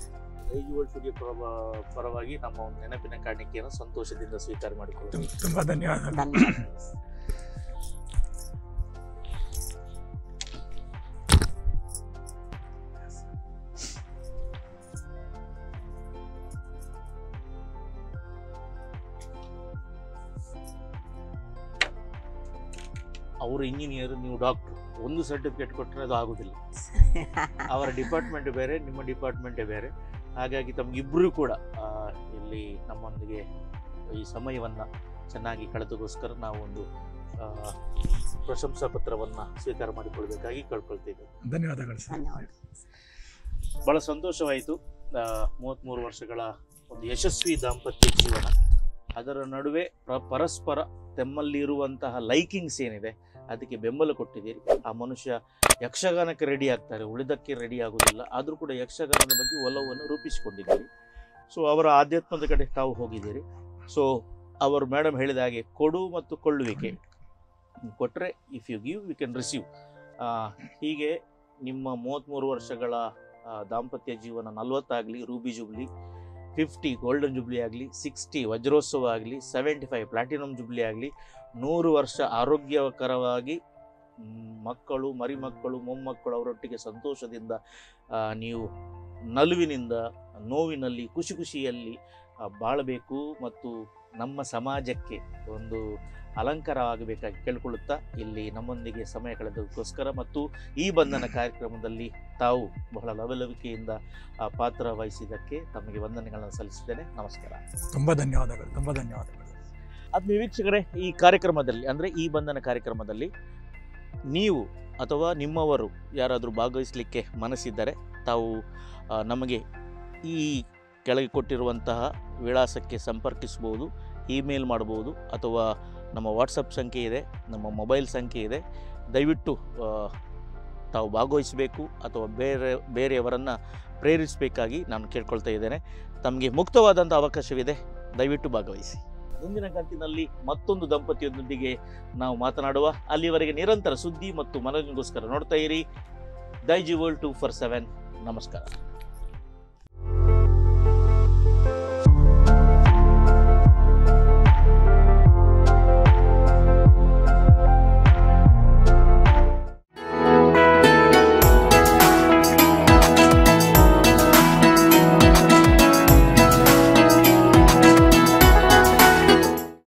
ದೈಜುವಲ್ ಸ್ಟುಡಿಯೋ ಪರವ- ಪರವಾಗಿ ನಮ್ಮ ಒಂದು ನೆನಪಿನ ಕಾಣಿಕೆಯನ್ನು ಸಂತೋಷದಿಂದ ಸ್ವೀಕಾರ ಮಾಡಿಕೊಳ್ಳುತ್ತೇವೆ ತುಂಬ ಧನ್ಯವಾದ ಧನ್ಯವಾದ ಅವರು ಇಂಜಿನಿಯರ್ ನೀವು ಡಾಕ್ಟರ್ ಒಂದು ಸರ್ಟಿಫಿಕೇಟ್ ಕೊಟ್ಟರೆ ಅದು ಆಗುದಿಲ್ಲ ಅವರ ಡಿಪಾರ್ಟ್ಮೆಂಟ್ ಬೇರೆ ನಿಮ್ಮ ಡಿಪಾರ್ಟ್ಮೆಂಟೇ ಬೇರೆ ಹಾಗಾಗಿ ತಮಗಿಬ್ಬರು ಕೂಡ ಆ, ಇಲ್ಲಿ ನಮ್ಮೊಂದಿಗೆ ಈ ಸಮಯವನ್ನು ಚೆನ್ನಾಗಿ ಕಳೆದಗೋಸ್ಕರ ನಾವು ಒಂದು ಆ, ಪ್ರಶಂಸಾ ಪತ್ರವನ್ನು ಸ್ವೀಕಾರ ಮಾಡಿಕೊಳ್ಬೇಕಾಗಿ ಕೇಳ್ಕೊಳ್ತೇವೆ ಧನ್ಯವಾದಗಳು ಸರ್ ಧನ್ಯವಾದ ಬಹಳ ಸಂತೋಷವಾಯಿತು ಮೂವತ್ತ್ಮೂರು ವರ್ಷಗಳ ಒಂದು ಯಶಸ್ವಿ ದಾಂಪತ್ಯ ಜೀವನ ಅದರ ನಡುವೆ ಪ್ರ- ಪರಸ್ಪರ ತಮ್ಮಲ್ಲಿರುವಂತಹ ಲೈಕಿಂಗ್ಸ್ ಏನಿದೆ ಅದಕ್ಕೆ ಬೆಂಬಲ ಕೊಟ್ಟಿದ್ದೀರಿ ಆ ಮನುಷ್ಯ ಯಕ್ಷಗಾನಕ್ಕೆ ರೆಡಿ ಆಗ್ತಾರೆ ಉಳಿದಕ್ಕೆ ರೆಡಿ ಆಗುವುದಿಲ್ಲ ಆದರೂ ಕೂಡ ಯಕ್ಷಗಾನದ ಬಗ್ಗೆ ಒಲವನ್ನು ರೂಪಿಸಿಕೊಂಡಿದ್ದೀರಿ ಸೊ ಅವರ ಆಧ್ಯಾತ್ಮದ ಕಡೆ ತಾವು ಹೋಗಿದ್ದೀರಿ ಸೊ ಅವರು ಮೇಡಮ್ ಹೇಳಿದ ಹಾಗೆ ಕೊಡು ಮತ್ತು ಕೊಳ್ಳುವಿಕೆ ಕೊಟ್ಟರೆ if you give you can receive ಹೀಗೆ ನಿಮ್ಮ ಮೂವತ್ತ್ಮೂರು ವರ್ಷಗಳ ಆ, ದಾಂಪತ್ಯ ಜೀವನ ನಲ್ವತ್ತಾಗಲಿ ruby jubilee fifty golden jubilee ಆಗಲಿ ಸಿಕ್ಸ್ಟಿ ವಜ್ರೋತ್ಸವ ಆಗಲಿ ಸೆವೆಂಟಿ ಫೈವ್ ಪ್ಲಾಟಿನಮ್ ಜುಬ್ಲಿ ಆಗಲಿ ನೂರು ವರ್ಷ ಆರೋಗ್ಯಕರವಾಗಿ ಮ್, ಮಕ್ಕಳು ಮರಿಮಕ್ಕಳು ಮೊಮ್ಮಕ್ಕಳು ಅವರೊಟ್ಟಿಗೆ ಸಂತೋಷದಿಂದ ಆ, ನೀವು ನಲುವಿನಿಂದ ನೋವಿನಲ್ಲಿ ಖುಷಿ ಖುಷಿಯಲ್ಲಿ ಆ, ಬಾಳಬೇಕು ಮತ್ತು ನಮ್ಮ ಸಮಾಜಕ್ಕೆ ಒಂದು ಅಲಂಕಾರವಾಗಬೇಕಾಗಿ ಕೇಳಿಕೊಳ್ಳುತ್ತಾ ಇಲ್ಲಿ ನಮ್ಮೊಂದಿಗೆ ಸಮಯ ಕಳೆದಕ್ಕೋಸ್ಕರ ಮತ್ತು ಈ ಬಂಧನ ಕಾರ್ಯಕ್ರಮದಲ್ಲಿ ತಾವು ಬಹಳ ಲವಲವಿಕೆಯಿಂದ ಆ, ಪಾತ್ರ ವಹಿಸಿದ್ದಕ್ಕೆ ತಮಗೆ ವಂದನೆಗಳನ್ನು ಸಲ್ಲಿಸಿದ್ದೇನೆ ನಮಸ್ಕಾರ ತುಂಬ ಧನ್ಯವಾದಗಳು ತುಂಬ ಧನ್ಯವಾದಗಳು ಆತ್ಮೀಯ ವೀಕ್ಷಕರೇ ಈ ಕಾರ್ಯಕ್ರಮದಲ್ಲಿ ಅಂದರೆ ಈ ಬಂಧನ ಕಾರ್ಯಕ್ರಮದಲ್ಲಿ ನೀವು ಅಥವಾ ನಿಮ್ಮವರು ಯಾರಾದರೂ ಭಾಗವಹಿಸಲಿಕ್ಕೆ ಮನಸ್ಸಿದ್ದರೆ ತಾವು ಆ, ನಮಗೆ ಈ ಕೆಳಗೆ ಕೊಟ್ಟಿರುವಂತಹ ವಿಳಾಸಕ್ಕೆ ಸಂಪರ್ಕಿಸ್ಬೋದು ಇಮೇಲ್ ಮಾಡ್ಬೋದು ಅಥವಾ ನಮ್ಮ ವಾಟ್ಸಪ್ ಸಂಖ್ಯೆ ಇದೆ ನಮ್ಮ ಮೊಬೈಲ್ ಸಂಖ್ಯೆ ಇದೆ ದಯವಿಟ್ಟು ಆ, ತಾವು ಭಾಗವಹಿಸಬೇಕು ಅಥವಾ ಬೇರೆ ಬೇರೆಯವರನ್ನು ಪ್ರೇರಿಸಬೇಕಾಗಿ ನಾನು ಕೇಳ್ಕೊಳ್ತಾ ಇದ್ದೇನೆ ತಮಗೆ ಮುಕ್ತವಾದಂಥ ಅವಕಾಶವಿದೆ ದಯವಿಟ್ಟು ಭಾಗವಹಿಸಿ ಮುಂದಿನ ಕಂತಿನಲ್ಲಿ ಮತ್ತೊಂದು ದಂಪತಿಯೊಂದಿಗೆ ನಾವು ಮಾತನಾಡುವ ಅಲ್ಲಿವರೆಗೆ ನಿರಂತರ ಸುದ್ದಿ ಮತ್ತು ಮನೋರಂಜನೆಗೋಸ್ಕರ ನೋಡ್ತಾ ಇರಿ Daiji world two four seven ನಮಸ್ಕಾರ